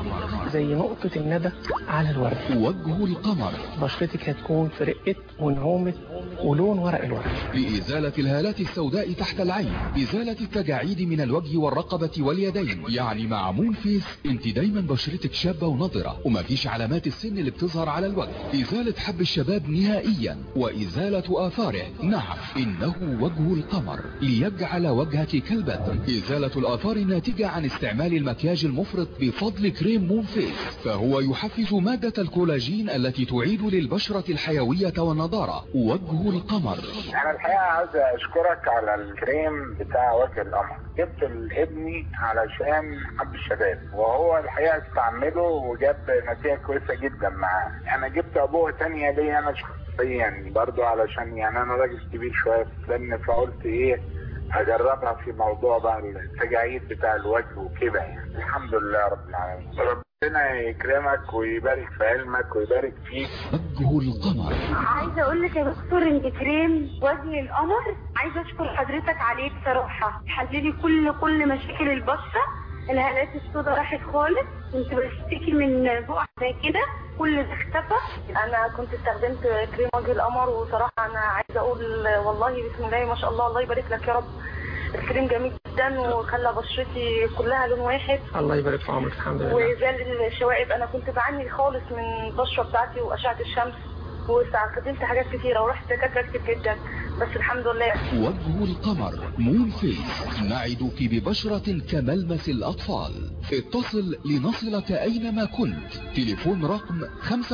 زي نقطة الندى على الورد وجه القمر بشرتك هتكون في رقة ونعومة ولون ورق الورد لإزالة الهالات السوداء تحت العين إزالة التجاعيد من الوجه والرقبة واليدين يعني مع مون فيس انت دايما بشرتك شابة ونضرة ومفيش علامات السن اللي بتظهر على الوجه إزالة حب الشباب نهائيا وإزالة آثاره نعم إنه وجه القمر ليجعل وجهك كالبدر إزالة الآثار الناتجة عن استعمال المكياج المفرط بفضل كريم مون فيس فهو يحفز مادة الكولاجين التي تعيد للبشرة الحيوية والنضارة وجه القمر انا الحقيقه عايز اشكرك على الكريم بتاع وجه القمر جبت لابني علشان حب الشباب وهو الحقيقه استعمله وجاب نتيجه كويسه جدا معاه انا جبت ابوه تانية ليا انا شخصيا برضو علشان يعني انا راجل كبير شويه في السن فقلت ايه هجربها في موضوع بقى التجاعيد بتاع الوجه وكده يعني الحمد لله رب العالمين ربنا يكرمك ويبارك في علمك ويبارك فيك وجه القمر عايزه اقول لك يا دكتور انت كريم وجه القمر عايزه اشكر حضرتك عليه بصراحه حللي كل كل مشاكل البشره الهالات السوداء راحت خالص كنت بشتكي من بقع زي كده كل ده اختفى انا كنت استخدمت كريم وجه القمر وصراحه انا عايزه اقول والله بسم الله ما شاء الله الله يبارك لك يا رب الكريم جميل جدا وخلى بشرتي كلها لون واحد الله يبارك في عمرك الحمد لله وزال الشوائب انا كنت بعاني خالص من البشره بتاعتي واشعه الشمس واستخدمت حاجات كتيره ورحت دكاتره كتير جدا بس الحمد لله وجه القمر مون فيس نعدك ببشرة كملمس الأطفال اتصل لنصلك أينما كنت تليفون رقم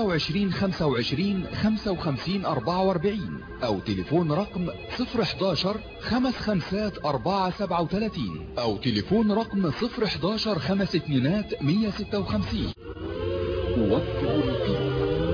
25 25 55 44 أو تليفون رقم 011 خمس خمسات 4 37 أو تليفون رقم 011 خمس اتنينات 156 وجه القمر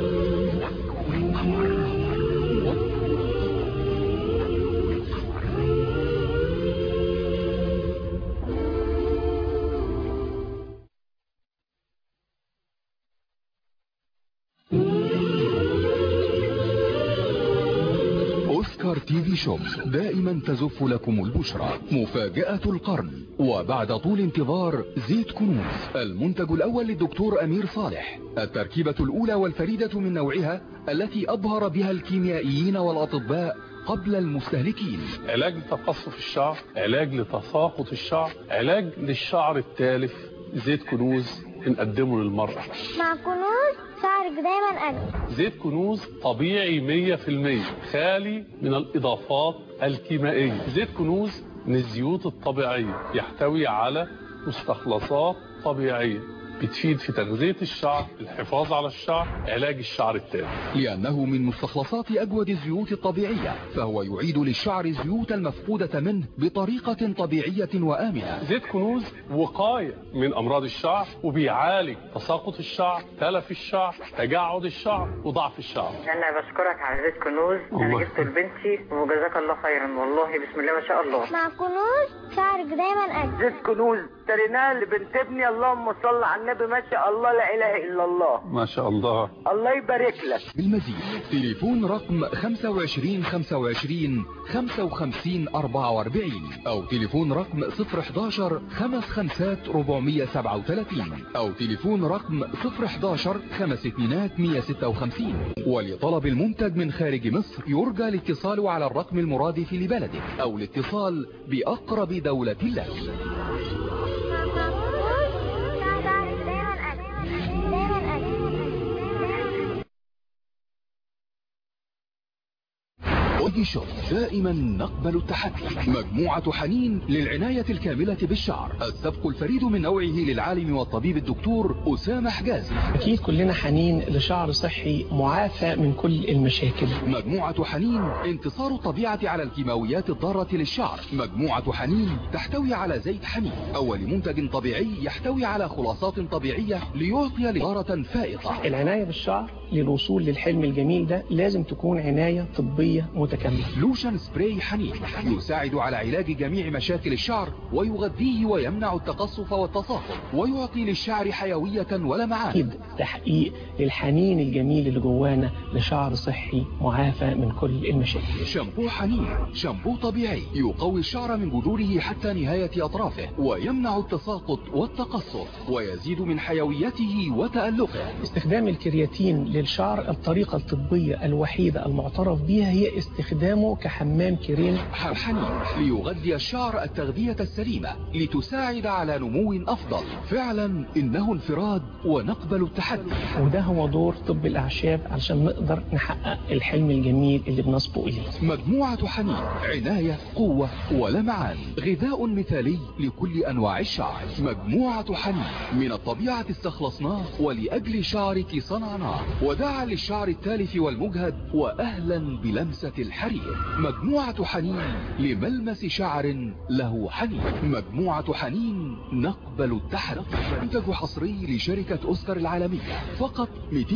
أوسكار تي في شوب دائما تزف لكم البشرى مفاجأة القرن وبعد طول انتظار زيت كنوز المنتج الأول للدكتور أمير صالح التركيبة الأولى والفريدة من نوعها التي أبهر بها الكيميائيين والأطباء قبل المستهلكين علاج لتقصف الشعر علاج لتساقط الشعر علاج للشعر التالف زيت كنوز بنقدمه للمرأة مع كنوز شعرك دايما أجمل زيت كنوز طبيعي 100% خالي من الإضافات الكيميائية زيت كنوز من الزيوت الطبيعية يحتوي على مستخلصات طبيعية بتفيد في تغذية الشعر الحفاظ على الشعر علاج الشعر التالف لأنه من مستخلصات أجود الزيوت الطبيعية فهو يعيد للشعر الزيوت المفقودة منه بطريقة طبيعية وآمنة زيت كنوز وقاية من أمراض الشعر وبيعالج تساقط الشعر تلف الشعر تجعد الشعر وضعف الشعر انا بشكرك على زيت كنوز انا الله. جبته لبنتي وجزاك الله خيرا والله بسم الله ما شاء الله مع كنوز شعرك دايما أجمل زيت كنوز اشتريناه لبنت ابني اللهم صل على النبي ما شاء الله لا اله الا الله ما شاء الله الله يبارك لك بالمزيد تليفون رقم 25 25 55 44 أو تليفون رقم 011 55 437 أو تليفون رقم 011 52 156 ولطلب المنتج من خارج مصر يرجى الاتصال على الرقم المرادف لبلدك أو الاتصال بأقرب دولة لك اودي شوب دائما نقبل التحدي مجموعة حنين للعناية الكاملة بالشعر السبق الفريد من نوعه للعالم والطبيب الدكتور أسامة حجازي أكيد كلنا حنين لشعر صحي معافى من كل المشاكل مجموعة حنين انتصار الطبيعة على الكيماويات الضارة للشعر مجموعة حنين تحتوي على زيت حنين أول منتج طبيعي يحتوي على خلاصات طبيعية ليعطي لغارة فائقة العناية بالشعر للوصول للحلم الجميل ده لازم تكون عناية طبية متكاملة لوشن سبراي حنين يساعد على علاج جميع مشاكل الشعر ويغذيه ويمنع التقصف والتصاقل ويعطي للشعر حيوية ولمعان أكيد تحقيق للحنين الجميل اللي جوانا لشعر صحي معافى من كل المشاكل شامبو حنين شامبو طبيعي يقوي الشعر من جذوره حتى نهاية أطرافه ويمنع التساقط والتقصف ويزيد من حيويته وتألقه استخدام الكرياتين للشعر الطريقة الطبية الوحيدة المعترف بها هي استخدامه كحمام كريم حنين ليغذي الشعر التغذية السليمة لتساعد على نمو أفضل فعلا إنه انفراد ونقبل التحدي وده هو دور طب الأعشاب علشان نقدر نحقق الحلم الجميل اللي بنصبو إليه مجموعة حنين عناية قوة ولمعان غذاء مثالي لكل أنواع الشعر مجموعة حنين من الطبيعة استخلصناه ولأجل شعرك صنعناه وداعا للشعر التالف والمجهد وأهلا بلمسة الحرير مجموعة حنين لملمس شعر له حنين مجموعة حنين نقبل التحدي منتج حصري لشركة أوسكار العالمية فقط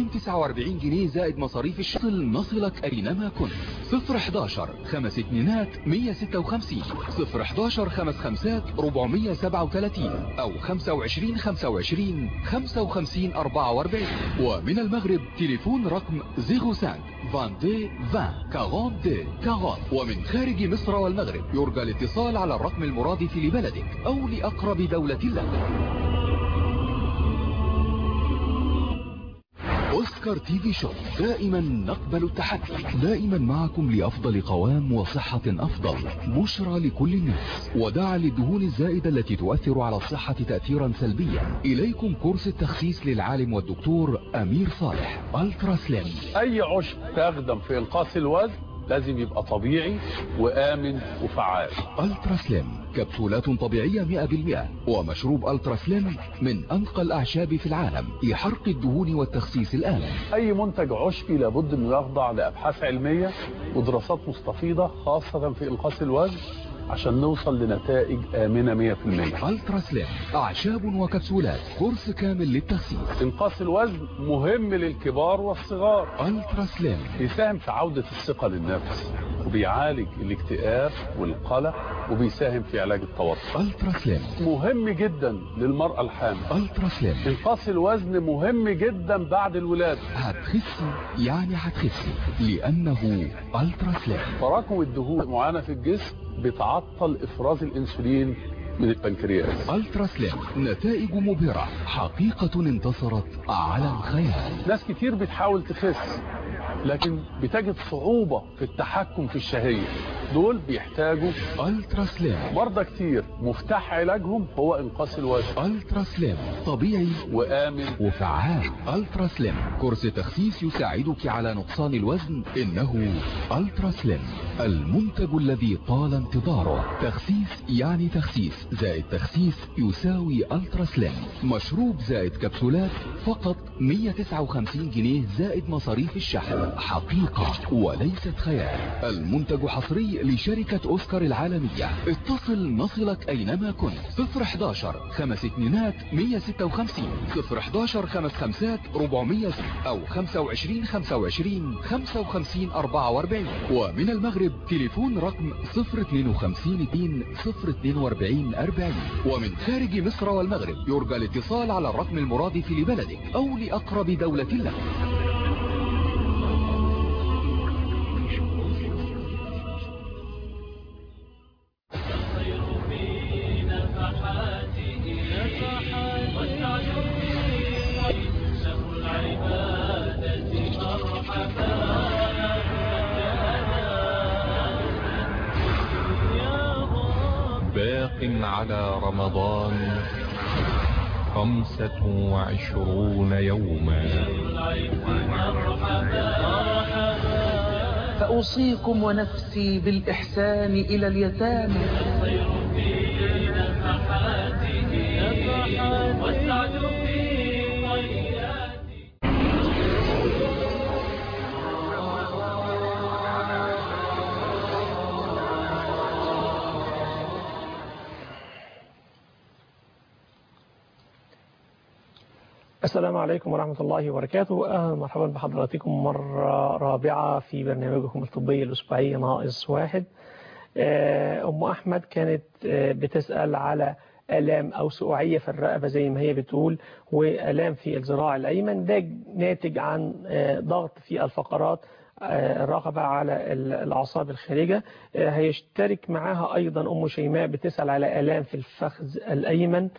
249 جنيه زائد مصاريف الشغل نصلك أينما كنت 011 خمس اتنينات 156 011 خمس خمسات 437 أو 25 25 55 44 ومن المغرب تليفون رقم 05 22 20 42 40 ومن خارج مصر والمغرب يرجى الاتصال على الرقم المرادف لبلدك أو لأقرب دولة لك أوسكار تي في شوب دائما نقبل التحدي دائما معكم لأفضل قوام وصحة أفضل بشرى لكل الناس وداعا للدهون الزائدة التي تؤثر على الصحة تأثيرا سلبيا إليكم كورس التخسيس للعالم والدكتور أمير صالح ألترا سليم أي عشب تخدم في إنقاص الوزن لازم يبقى طبيعي وآمن وفعال ألترا سليم كبسولات طبيعية 100% ومشروب ألترا سليم من أنقى الأعشاب في العالم لحرق الدهون والتخسيس الآمن أي منتج عشبي لابد أنه يخضع لأبحاث علمية ودراسات مستفيضة خاصة في إنقاص الوزن عشان نوصل لنتائج آمنة 100% ألترا سليم أعشاب وكبسولات كورس كامل للتخسيس إنقاص الوزن مهم للكبار والصغار ألترا سليم بيساهم في عودة الثقة للنفس وبيعالج الاكتئاب والقلق وبيساهم في علاج التوتر ألترا سليم مهم جدا للمرأة الحامل ألترا سليم إنقاص الوزن مهم جدا بعد الولادة هتخسي يعني هتخسي لأنه ألترا سليم تراكم الدهون معانا في الجسم بتعطل افراز الانسولين من البنكرياس ألترا سليم نتائج مبهرة حقيقة انتصرت على الخيال ناس كتير بتحاول تخس لكن بتجد صعوبة في التحكم في الشهية دول بيحتاجوا الترا سليم مرضى كتير مفتاح علاجهم هو انقاص الوزن الترا سليم طبيعي وامن وفعال الترا سليم كورس تخسيس يساعدك على نقصان الوزن انه الترا سليم المنتج الذي طال انتظاره تخسيس يعني تخسيس زائد تخسيس يساوي الترا سليم مشروب زائد كبسولات فقط 159 جنيه زائد مصاريف الشحن حقيقة وليست خيال المنتج حصري لشركة اوسكار العالمية اتصل نصلك اينما كنت 011 خمس اتنينات 156 011 خمس خمسات 400 او 25 25 55 44 ومن المغرب تليفون رقم 052 2 042 40 ومن خارج مصر والمغرب يرجى الاتصال على الرقم المرادف لبلدك او لأقرب دولة لك باق على رمضان خمسة وعشرون يوما فأوصيكم ونفسي بالإحسان إلى اليتامى السلام عليكم ورحمة الله وبركاته أهلا ومرحبا بحضراتكم مرة رابعة في برنامجكم الطبي الأسبوعي ناقص واحد أم أحمد كانت بتسأل على آلام أو سقوعية في الرقبة زي ما هي بتقول وآلام في الذراع الأيمن ده ناتج عن ضغط في الفقرات الرقبة على الأعصاب الخارجة هيشترك معاها أيضا أم شيماء بتسأل على آلام في الفخذ الأيمن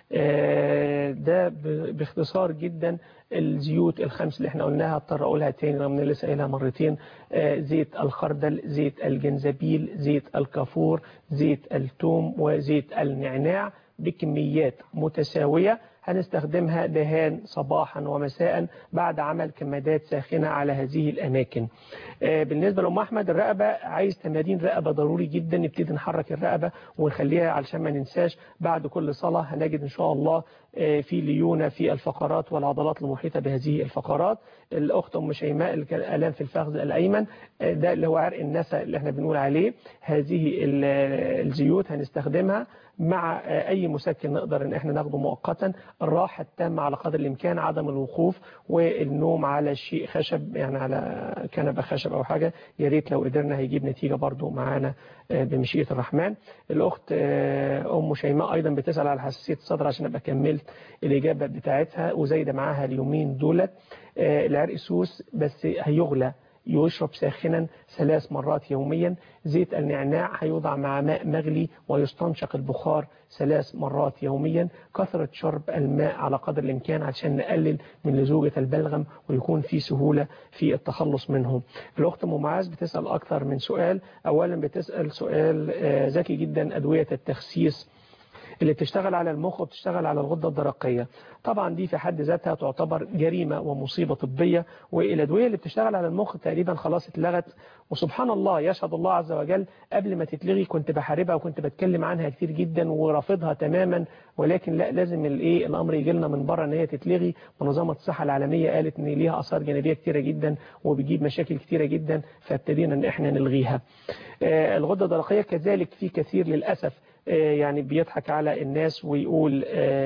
ده باختصار جدا الزيوت الخمس اللي احنا قلناها اضطر اقولها تاني رغم ان لسه قايلها مرتين زيت الخردل زيت الجنزبيل زيت الكافور زيت الثوم وزيت النعناع بكميات متساوية هنستخدمها دهان صباحا ومساء بعد عمل كمادات ساخنة على هذه الأماكن بالنسبة لأم أحمد الرقبة عايز تمارين رقبة ضروري جدا نبتدي نحرك الرقبة ونخليها علشان ما ننساش بعد كل صلاة هنجد إن شاء الله في ليونة في الفقرات والعضلات المحيطة بهذه الفقرات الأخت أم شيماء اللي كان آلام في الفخذ الأيمن ده اللي هو عرق النسا اللي احنا بنقول عليه هذه الزيوت هنستخدمها مع أي مسكن نقدر ان احنا ناخده مؤقتا الراحة التامة على قدر الإمكان عدم الوقوف والنوم على شيء خشب يعني على كنبة خشب أو حاجة يا ريت لو قدرنا هيجيب نتيجة برضو معانا بمشيئة الرحمن الأخت أم شيماء أيضا بتسأل على حساسية الصدر عشان أبقى كملت الإجابة بتاعتها وزايدة معاها اليومين دولت العرق سوس بس هيغلى يشرب ساخنا ثلاث مرات يوميا زيت النعناع هيوضع مع ماء مغلي ويستنشق البخار ثلاث مرات يوميا كثرة شرب الماء على قدر الإمكان عشان نقلل من لزوجة البلغم ويكون في سهولة في التخلص منهم الأخت أم معاذ بتسأل أكثر من سؤال أولا بتسأل سؤال ذكي جدا أدوية التخسيس اللي بتشتغل على المخ وبتشتغل على الغدة الدرقية طبعا دي في حد ذاتها تعتبر جريمة ومصيبة طبية والأدوية اللي بتشتغل على المخ تقريبا خلاص اتلغت وسبحان الله يشهد الله عز وجل قبل ما تتلغي كنت بحاربها وكنت بتكلم عنها كتير جدا ورافضها تماما ولكن لا لازم الايه الامر يجي لنا من بره ان هي تتلغي منظمه الصحه العالميه قالت ان ليها اثار جانبيه كتيره جدا وبتجيب مشاكل كتيره جدا فابتدينا ان احنا نلغيها آه الغده الدرقيه كذلك في كثير للاسف يعني بيضحك على الناس ويقول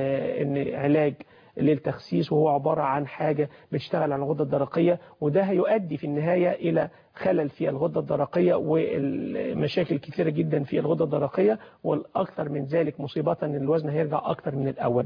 ان علاج للتخسيس وهو عبارة عن حاجة بتشتغل على الغدة الدرقية وده هيؤدي في النهاية إلى خلل في الغدة الدرقية والمشاكل كثيرة جدا في الغدة الدرقية والأكثر من ذلك مصيبة أن الوزن هيرجع أكثر من الأول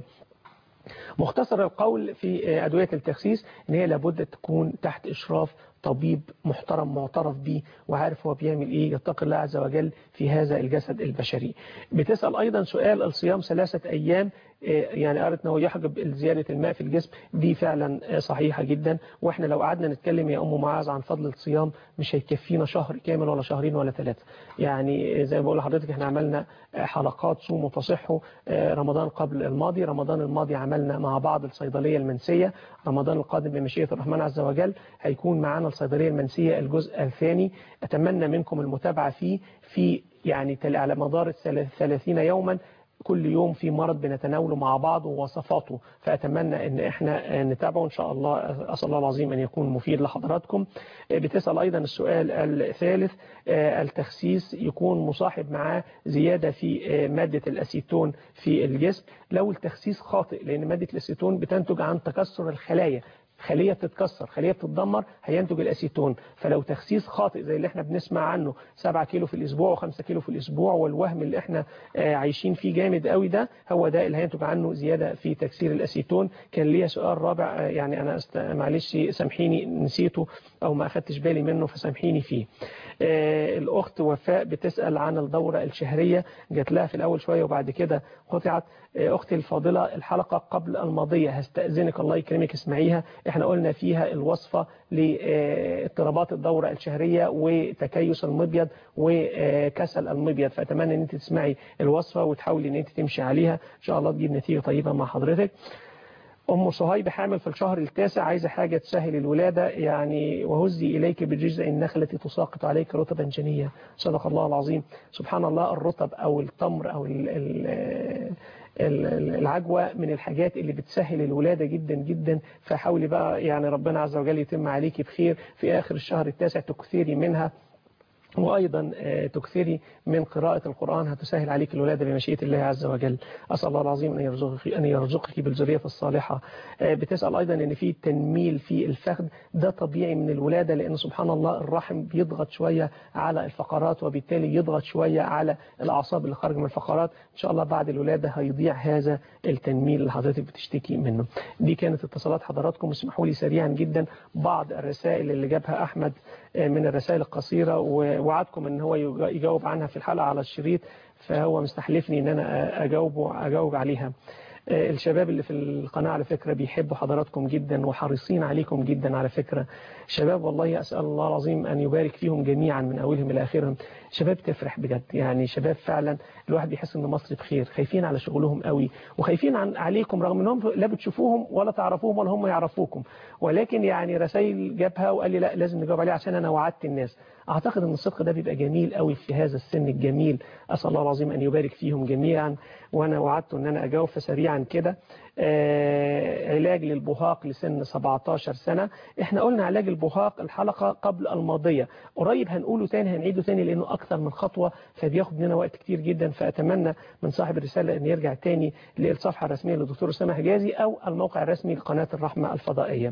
مختصر القول في أدوية التخسيس ان هي لابد تكون تحت إشراف طبيب محترم معترف به وعارف هو بيعمل ايه يتقي الله عز وجل في هذا الجسد البشري بتسأل ايضا سؤال الصيام ثلاثة ايام يعني قالت ان هو يحجب زياده الماء في الجسم دي فعلا صحيحه جدا واحنا لو قعدنا نتكلم يا ام معاذ عن فضل الصيام مش هيكفينا شهر كامل ولا شهرين ولا ثلاثه يعني زي ما بقول لحضرتك احنا عملنا حلقات صوموا تصحوا رمضان قبل الماضي رمضان الماضي عملنا مع بعض الصيدليه المنسيه رمضان القادم بمشيئه الرحمن عز وجل هيكون معانا الصيدليه المنسيه الجزء الثاني اتمنى منكم المتابعه فيه في يعني على مدار الثلاثين يوما كل يوم في مرض بنتناوله مع بعض ووصفاته فأتمنى أن احنا نتابعه إن شاء الله أسأل الله العظيم أن يكون مفيد لحضراتكم بتسأل أيضا السؤال الثالث التخسيس يكون مصاحب معاه زيادة في مادة الأسيتون في الجسم لو التخسيس خاطئ لأن مادة الأسيتون بتنتج عن تكسر الخلايا خلية بتتكسر خلية بتتدمر هينتج الأسيتون فلو تخسيس خاطئ زي اللي احنا بنسمع عنه 7 كيلو في الأسبوع و5 كيلو في الأسبوع والوهم اللي احنا عايشين فيه جامد قوي ده هو ده اللي هينتج عنه زيادة في تكسير الأسيتون كان ليا سؤال رابع يعني أنا است... معلش سامحيني نسيته أو ما أخدتش بالي منه فسامحيني فيه الأخت وفاء بتسأل عن الدورة الشهرية جات لها في الأول شوية وبعد كده قطعت أختي الفاضلة الحلقة قبل الماضية هستأذنك الله يكرمك اسمعيها احنا قلنا فيها الوصفة لاضطرابات الدورة الشهرية وتكيس المبيض وكسل المبيض فأتمنى ان انت تسمعي الوصفة وتحاولي ان انت تمشي عليها ان شاء الله تجيب نتيجة طيبة مع حضرتك أم صهيب حامل في الشهر التاسع عايزة حاجة تسهل الولادة يعني وهزي إليك بجزء النخلة تساقط عليك رطبا جنيا صدق الله العظيم سبحان الله الرطب أو التمر أو ال ال العجوة من الحاجات اللي بتسهل الولادة جدا جدا فحاولي بقى يعني ربنا عز وجل يتم عليك بخير في آخر الشهر التاسع تكثري منها وأيضا تكثري من قراءة القرآن هتسهل عليك الولادة بمشيئة الله عز وجل أسأل الله العظيم أن يرزقك, أن يرزقك بالذرية الصالحة بتسأل أيضا أن في تنميل في الفخذ ده طبيعي من الولادة لأن سبحان الله الرحم بيضغط شوية على الفقرات وبالتالي يضغط شوية على الأعصاب اللي خارج من الفقرات إن شاء الله بعد الولادة هيضيع هذا التنميل اللي حضرتك بتشتكي منه دي كانت اتصالات حضراتكم اسمحوا لي سريعا جدا بعض الرسائل اللي جابها أحمد من الرسائل القصيرة ووعدكم ان هو يجاوب عنها في الحلقة على الشريط فهو مستحلفني ان انا اجاوب اجاوب عليها الشباب اللي في القناة على فكرة بيحبوا حضراتكم جدا وحريصين عليكم جدا على فكرة شباب والله أسأل الله العظيم أن يبارك فيهم جميعا من أولهم إلى آخرهم شباب تفرح بجد يعني شباب فعلا الواحد بيحس ان مصر بخير خايفين على شغلهم قوي وخايفين عن عليكم رغم انهم لا بتشوفوهم ولا تعرفوهم ولا هم يعرفوكم ولكن يعني رسائل جابها وقال لي لا لازم نجاوب عليها عشان انا وعدت الناس اعتقد ان الصدق ده بيبقى جميل قوي في هذا السن الجميل اسال الله العظيم ان يبارك فيهم جميعا وانا وعدت ان انا اجاوب فسريعا كده آه علاج للبهاق لسن 17 سنة احنا قلنا علاج البهاق الحلقة قبل الماضية قريب هنقوله تاني هنعيده تاني لانه اكثر من خطوة فبياخد مننا وقت كتير جدا فاتمنى من صاحب الرسالة ان يرجع تاني للصفحة الرسمية للدكتور اسامه حجازي او الموقع الرسمي لقناة الرحمة الفضائية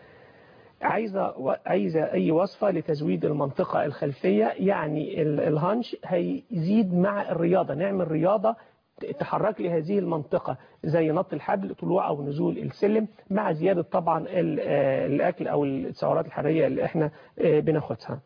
عايزة عايزة أي وصفة لتزويد المنطقة الخلفية يعني الهانش هيزيد مع الرياضة نعمل رياضة تحرك لي هذه المنطقة زي نط الحبل طلوع أو نزول السلم مع زيادة طبعا الأكل أو السعرات الحرارية اللي احنا بناخدها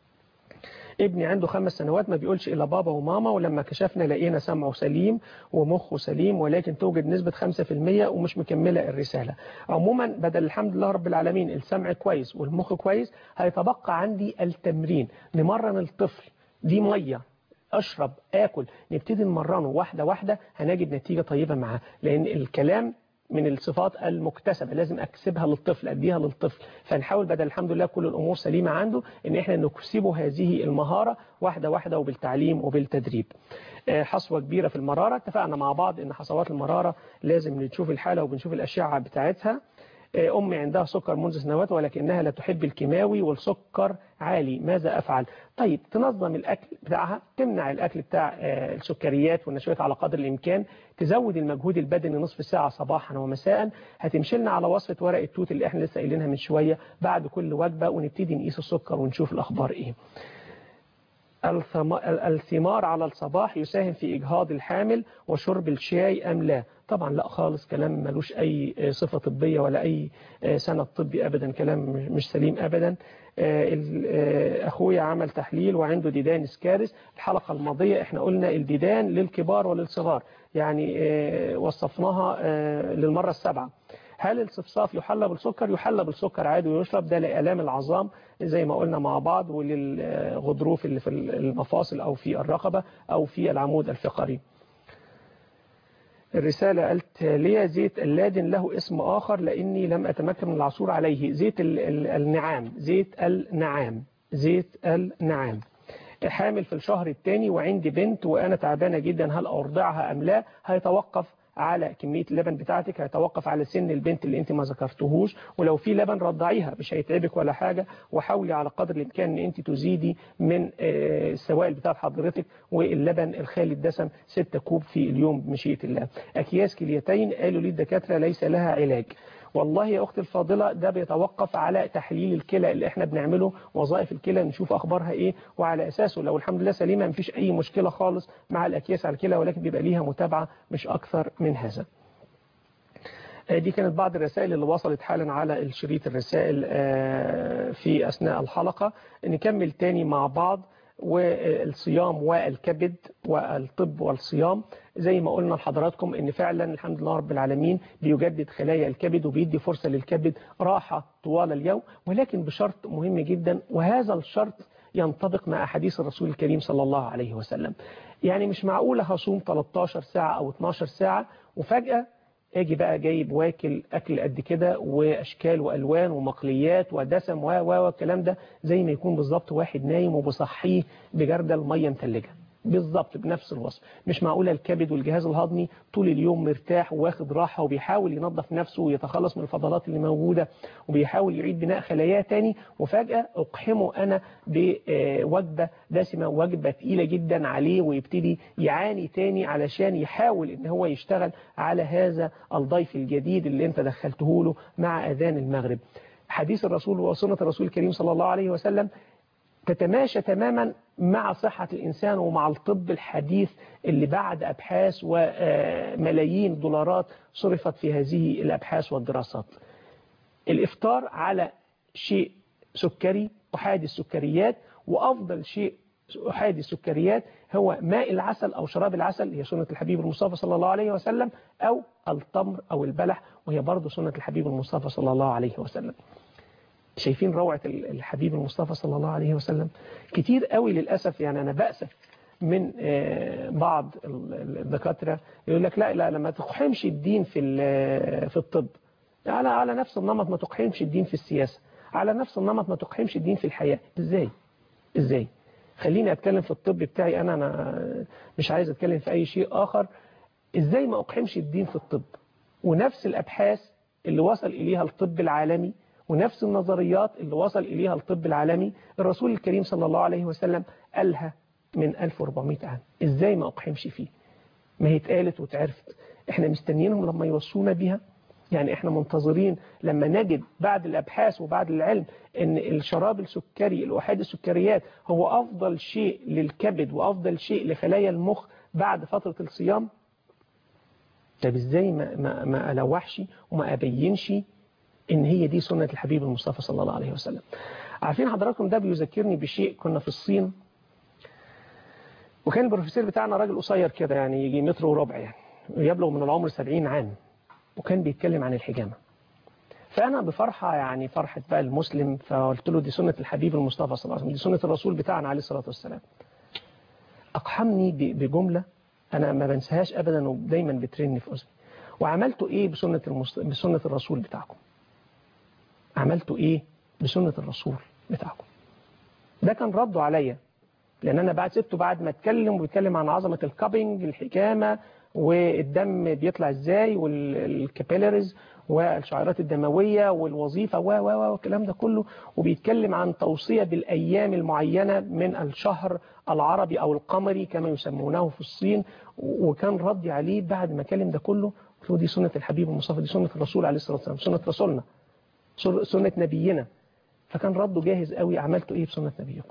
ابني عنده خمس سنوات ما بيقولش إلا بابا وماما ولما كشفنا لقينا سمعه سليم ومخه سليم ولكن توجد نسبة 5% ومش مكملة الرسالة عموما بدل الحمد لله رب العالمين السمع كويس والمخ كويس هيتبقى عندي التمرين نمرن الطفل دي مية أشرب آكل نبتدي نمرنه واحدة واحدة هنجد نتيجة طيبة معاه لأن الكلام من الصفات المكتسبة لازم أكسبها للطفل أديها للطفل فنحاول بدل الحمد لله كل الأمور سليمة عنده إن إحنا نكسبه هذه المهارة واحدة واحدة وبالتعليم وبالتدريب حصوة كبيرة في المرارة اتفقنا مع بعض إن حصوات المرارة لازم نشوف الحالة وبنشوف الأشعة بتاعتها أمي عندها سكر منذ سنوات ولكنها لا تحب الكيماوي والسكر عالي ماذا أفعل طيب تنظم الأكل بتاعها تمنع الأكل بتاع السكريات والنشويات على قدر الإمكان تزود المجهود البدني نصف ساعة صباحا ومساء هتمشي لنا على وصفة ورق التوت اللي احنا لسه قايلينها من شوية بعد كل وجبة ونبتدي نقيس السكر ونشوف الأخبار إيه الثمار على الصباح يساهم في إجهاض الحامل وشرب الشاي أم لا طبعا لا خالص كلام ملوش أي صفة طبية ولا أي سند طبي أبدا كلام مش سليم أبدا آه، ال- آه، اخويا عمل تحليل وعنده ديدان اسكارس الحلقة الماضية احنا قلنا الديدان للكبار وللصغار يعني آه، وصفناها آه، للمرة السابعة هل الصفصاف يحلى بالسكر يحلى بالسكر عادي ويشرب ده لآلام العظام زي ما قلنا مع بعض وللغضروف اللي في المفاصل أو في الرقبة أو في العمود الفقري الرسالة قالت ليه زيت اللادن له اسم آخر لأني لم أتمكن من العثور عليه زيت ال- ال- النعام زيت النعام زيت النعام حامل في الشهر الثاني وعندي بنت وأنا تعبانة جدا هل أرضعها أم لا هيتوقف على كمية اللبن بتاعتك هيتوقف على سن البنت اللي انت ما ذكرتهوش ولو في لبن رضعيها مش هيتعبك ولا حاجة وحاولي على قدر الامكان ان انت تزيدي من آه، السوائل بتاعت حضرتك واللبن الخالي الدسم 6 كوب في اليوم بمشيئة الله اكياس كليتين قالوا لي الدكاترة ليس لها علاج والله يا اختي الفاضلة ده بيتوقف على تحليل الكلى اللي احنا بنعمله وظائف الكلى نشوف اخبارها ايه وعلى اساسه لو الحمد لله سليمة مفيش اي مشكلة خالص مع الاكياس على الكلى ولكن بيبقى ليها متابعة مش اكثر من هذا آه، دي كانت بعض الرسائل اللي وصلت حالا على الشريط الرسائل آه، في أثناء الحلقة نكمل تاني مع بعض والصيام والكبد والطب والصيام زي ما قلنا لحضراتكم ان فعلا الحمد لله رب العالمين بيجدد خلايا الكبد وبيدي فرصة للكبد راحة طوال اليوم ولكن بشرط مهم جدا وهذا الشرط ينطبق مع أحاديث الرسول الكريم صلى الله عليه وسلم يعني مش معقولة هصوم 13 ساعة أو 12 ساعة وفجأة اجي بقى جايب واكل اكل قد كده واشكال والوان ومقليات ودسم و و والكلام ده زي ما يكون بالظبط واحد نايم وبصحيه بجردل ميه متلجه بالظبط بنفس الوصف مش معقوله الكبد والجهاز الهضمي طول اليوم مرتاح واخد راحه وبيحاول ينظف نفسه ويتخلص من الفضلات اللي موجوده وبيحاول يعيد بناء خلاياه تاني وفجاه اقحمه انا بوجبه دسمه وجبه تقيله جدا عليه ويبتدي يعاني تاني علشان يحاول ان هو يشتغل على هذا الضيف الجديد اللي انت دخلته له مع اذان المغرب حديث الرسول وسنه الرسول الكريم صلى الله عليه وسلم تتماشى تماما مع صحة الإنسان ومع الطب الحديث اللي بعد أبحاث وملايين دولارات صرفت في هذه الأبحاث والدراسات الإفطار على شيء سكري أحادي السكريات وأفضل شيء أحادي السكريات هو ماء العسل أو شراب العسل هي سنة الحبيب المصطفى صلى الله عليه وسلم أو التمر أو البلح وهي برضه سنة الحبيب المصطفى صلى الله عليه وسلم شايفين روعة الحبيب المصطفى صلى الله عليه وسلم كتير قوي للأسف يعني أنا بأسف من بعض الدكاترة يقول لك لا لا لما تقحمش الدين في في الطب على على نفس النمط ما تقحمش الدين في السياسة على نفس النمط ما تقحمش الدين في الحياة ازاي ازاي خليني اتكلم في الطب بتاعي انا انا مش عايز اتكلم في اي شيء اخر ازاي ما اقحمش الدين في الطب ونفس الابحاث اللي وصل اليها الطب العالمي ونفس النظريات اللي وصل إليها الطب العالمي الرسول الكريم صلى الله عليه وسلم قالها من 1400 عام إزاي ما أقحمش فيه ما هي اتقالت واتعرفت احنا مستنيينهم لما يوصونا بيها يعني احنا منتظرين لما نجد بعد الأبحاث وبعد العلم ان الشراب السكري الأحاد السكريات هو أفضل شيء للكبد وأفضل شيء لخلايا المخ بعد فترة الصيام طب ازاي ما, ما, ما ألوحش وما أبينش ان هي دي سنة الحبيب المصطفى صلى الله عليه وسلم عارفين حضراتكم ده بيذكرني بشيء كنا في الصين وكان البروفيسور بتاعنا راجل قصير كده يعني يجي متر وربع يعني ويبلغ من العمر 70 عام وكان بيتكلم عن الحجامة فأنا بفرحة يعني فرحة بقى المسلم فقلت له دي سنة الحبيب المصطفى صلى الله عليه وسلم دي سنة الرسول بتاعنا عليه الصلاة والسلام أقحمني بجملة أنا ما بنساهاش أبدا ودايما بترني في أذني وعملته إيه بسنة, المست... بسنة الرسول بتاعكم عملتوا ايه بسنة الرسول بتاعكم ده كان رده عليا لان انا بعد سبته بعد ما اتكلم وبيتكلم عن عظمة الكابينج الحكامة والدم بيطلع ازاي والكابيلاريز والشعيرات الدموية والوظيفة و و والكلام ده كله وبيتكلم عن توصية بالأيام المعينة من الشهر العربي أو القمري كما يسمونه في الصين وكان ردي عليه بعد ما كلم ده كله قلت له دي سنة الحبيب المصطفى دي سنة الرسول عليه الصلاة والسلام سنة رسولنا سنة نبينا فكان رده جاهز قوي عملته ايه بسنة نبيكم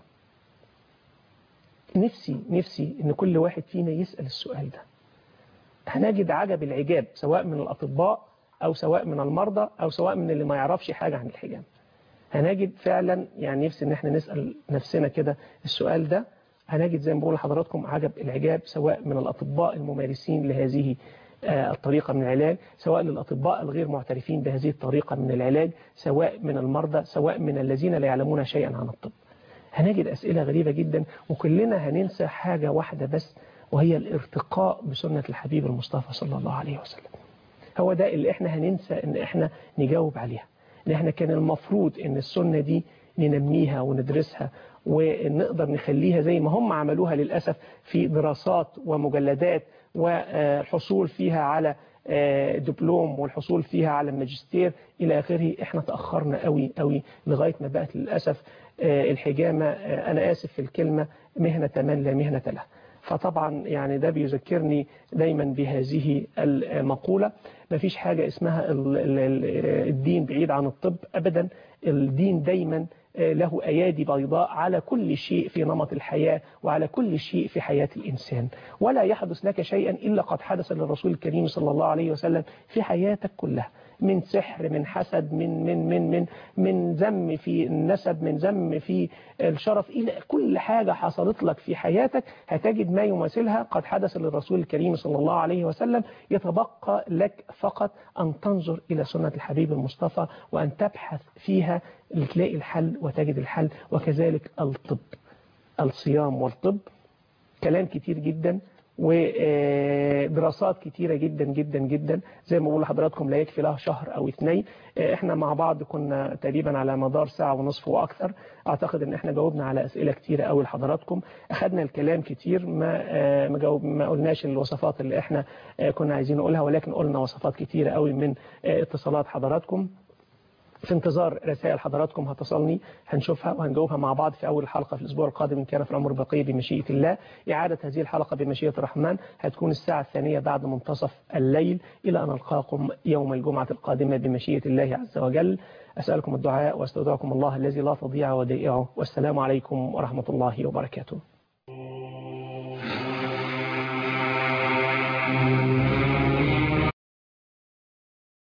نفسي نفسي ان كل واحد فينا يسأل السؤال ده هنجد عجب العجاب سواء من الأطباء أو سواء من المرضى أو سواء من اللي ما يعرفش حاجة عن الحجام هنجد فعلا يعني نفسي ان احنا نسأل نفسنا كده السؤال ده هنجد زي ما بقول لحضراتكم عجب العجاب سواء من الأطباء الممارسين لهذه آه، الطريقة من العلاج سواء للأطباء الغير معترفين بهذه الطريقة من العلاج سواء من المرضى سواء من الذين لا يعلمون شيئا عن الطب هنجد أسئلة غريبة جدا وكلنا هننسى حاجة واحدة بس وهي الارتقاء بسنة الحبيب المصطفى صلى الله عليه وسلم هو ده اللي احنا هننسى ان احنا نجاوب عليها ان احنا كان المفروض ان السنة دي ننميها وندرسها ونقدر نخليها زي ما هم عملوها للأسف في دراسات ومجلدات والحصول فيها على آه، دبلوم والحصول فيها على ماجستير إلى آخره احنا تأخرنا قوي قوي لغاية ما بقت للأسف آه، الحجامة آه، أنا آسف في الكلمة مهنة من لا مهنة لها فطبعا يعني ده بيذكرني دايما بهذه المقولة مفيش حاجة اسمها ال- ال- ال- الدين بعيد عن الطب أبدا الدين دايما له أيادي بيضاء على كل شيء في نمط الحياة وعلى كل شيء في حياة الإنسان ولا يحدث لك شيئا إلا قد حدث للرسول الكريم صلى الله عليه وسلم في حياتك كلها من سحر من حسد من من من من من ذم في النسب من ذم في الشرف إلى كل حاجة حصلت لك في حياتك هتجد ما يماثلها قد حدث للرسول الكريم صلى الله عليه وسلم يتبقى لك فقط أن تنظر إلى سنة الحبيب المصطفى وأن تبحث فيها لتلاقي الحل وتجد الحل وكذلك الطب الصيام والطب كلام كتير جدا ودراسات كتيرة جدا جدا جدا زي ما بقول لحضراتكم لا يكفي لها شهر أو اثنين احنا مع بعض كنا تقريبا على مدار ساعة ونصف وأكثر أعتقد ان احنا جاوبنا على أسئلة كتيرة قوي لحضراتكم أخدنا الكلام كتير ما ما, جاوب ما قلناش الوصفات اللي احنا كنا عايزين نقولها ولكن قلنا وصفات كتيرة قوي من اتصالات حضراتكم في انتظار رسائل حضراتكم هتصلني هنشوفها وهنجاوبها مع بعض في أول الحلقة في الأسبوع القادم إن كان في العمر بقية بمشيئة الله إعادة هذه الحلقة بمشيئة الرحمن هتكون الساعة الثانية بعد منتصف الليل إلى أن ألقاكم يوم الجمعة القادمة بمشيئة الله عز وجل أسألكم الدعاء واستودعكم الله الذي لا تضيع ودائعه والسلام عليكم ورحمة الله وبركاته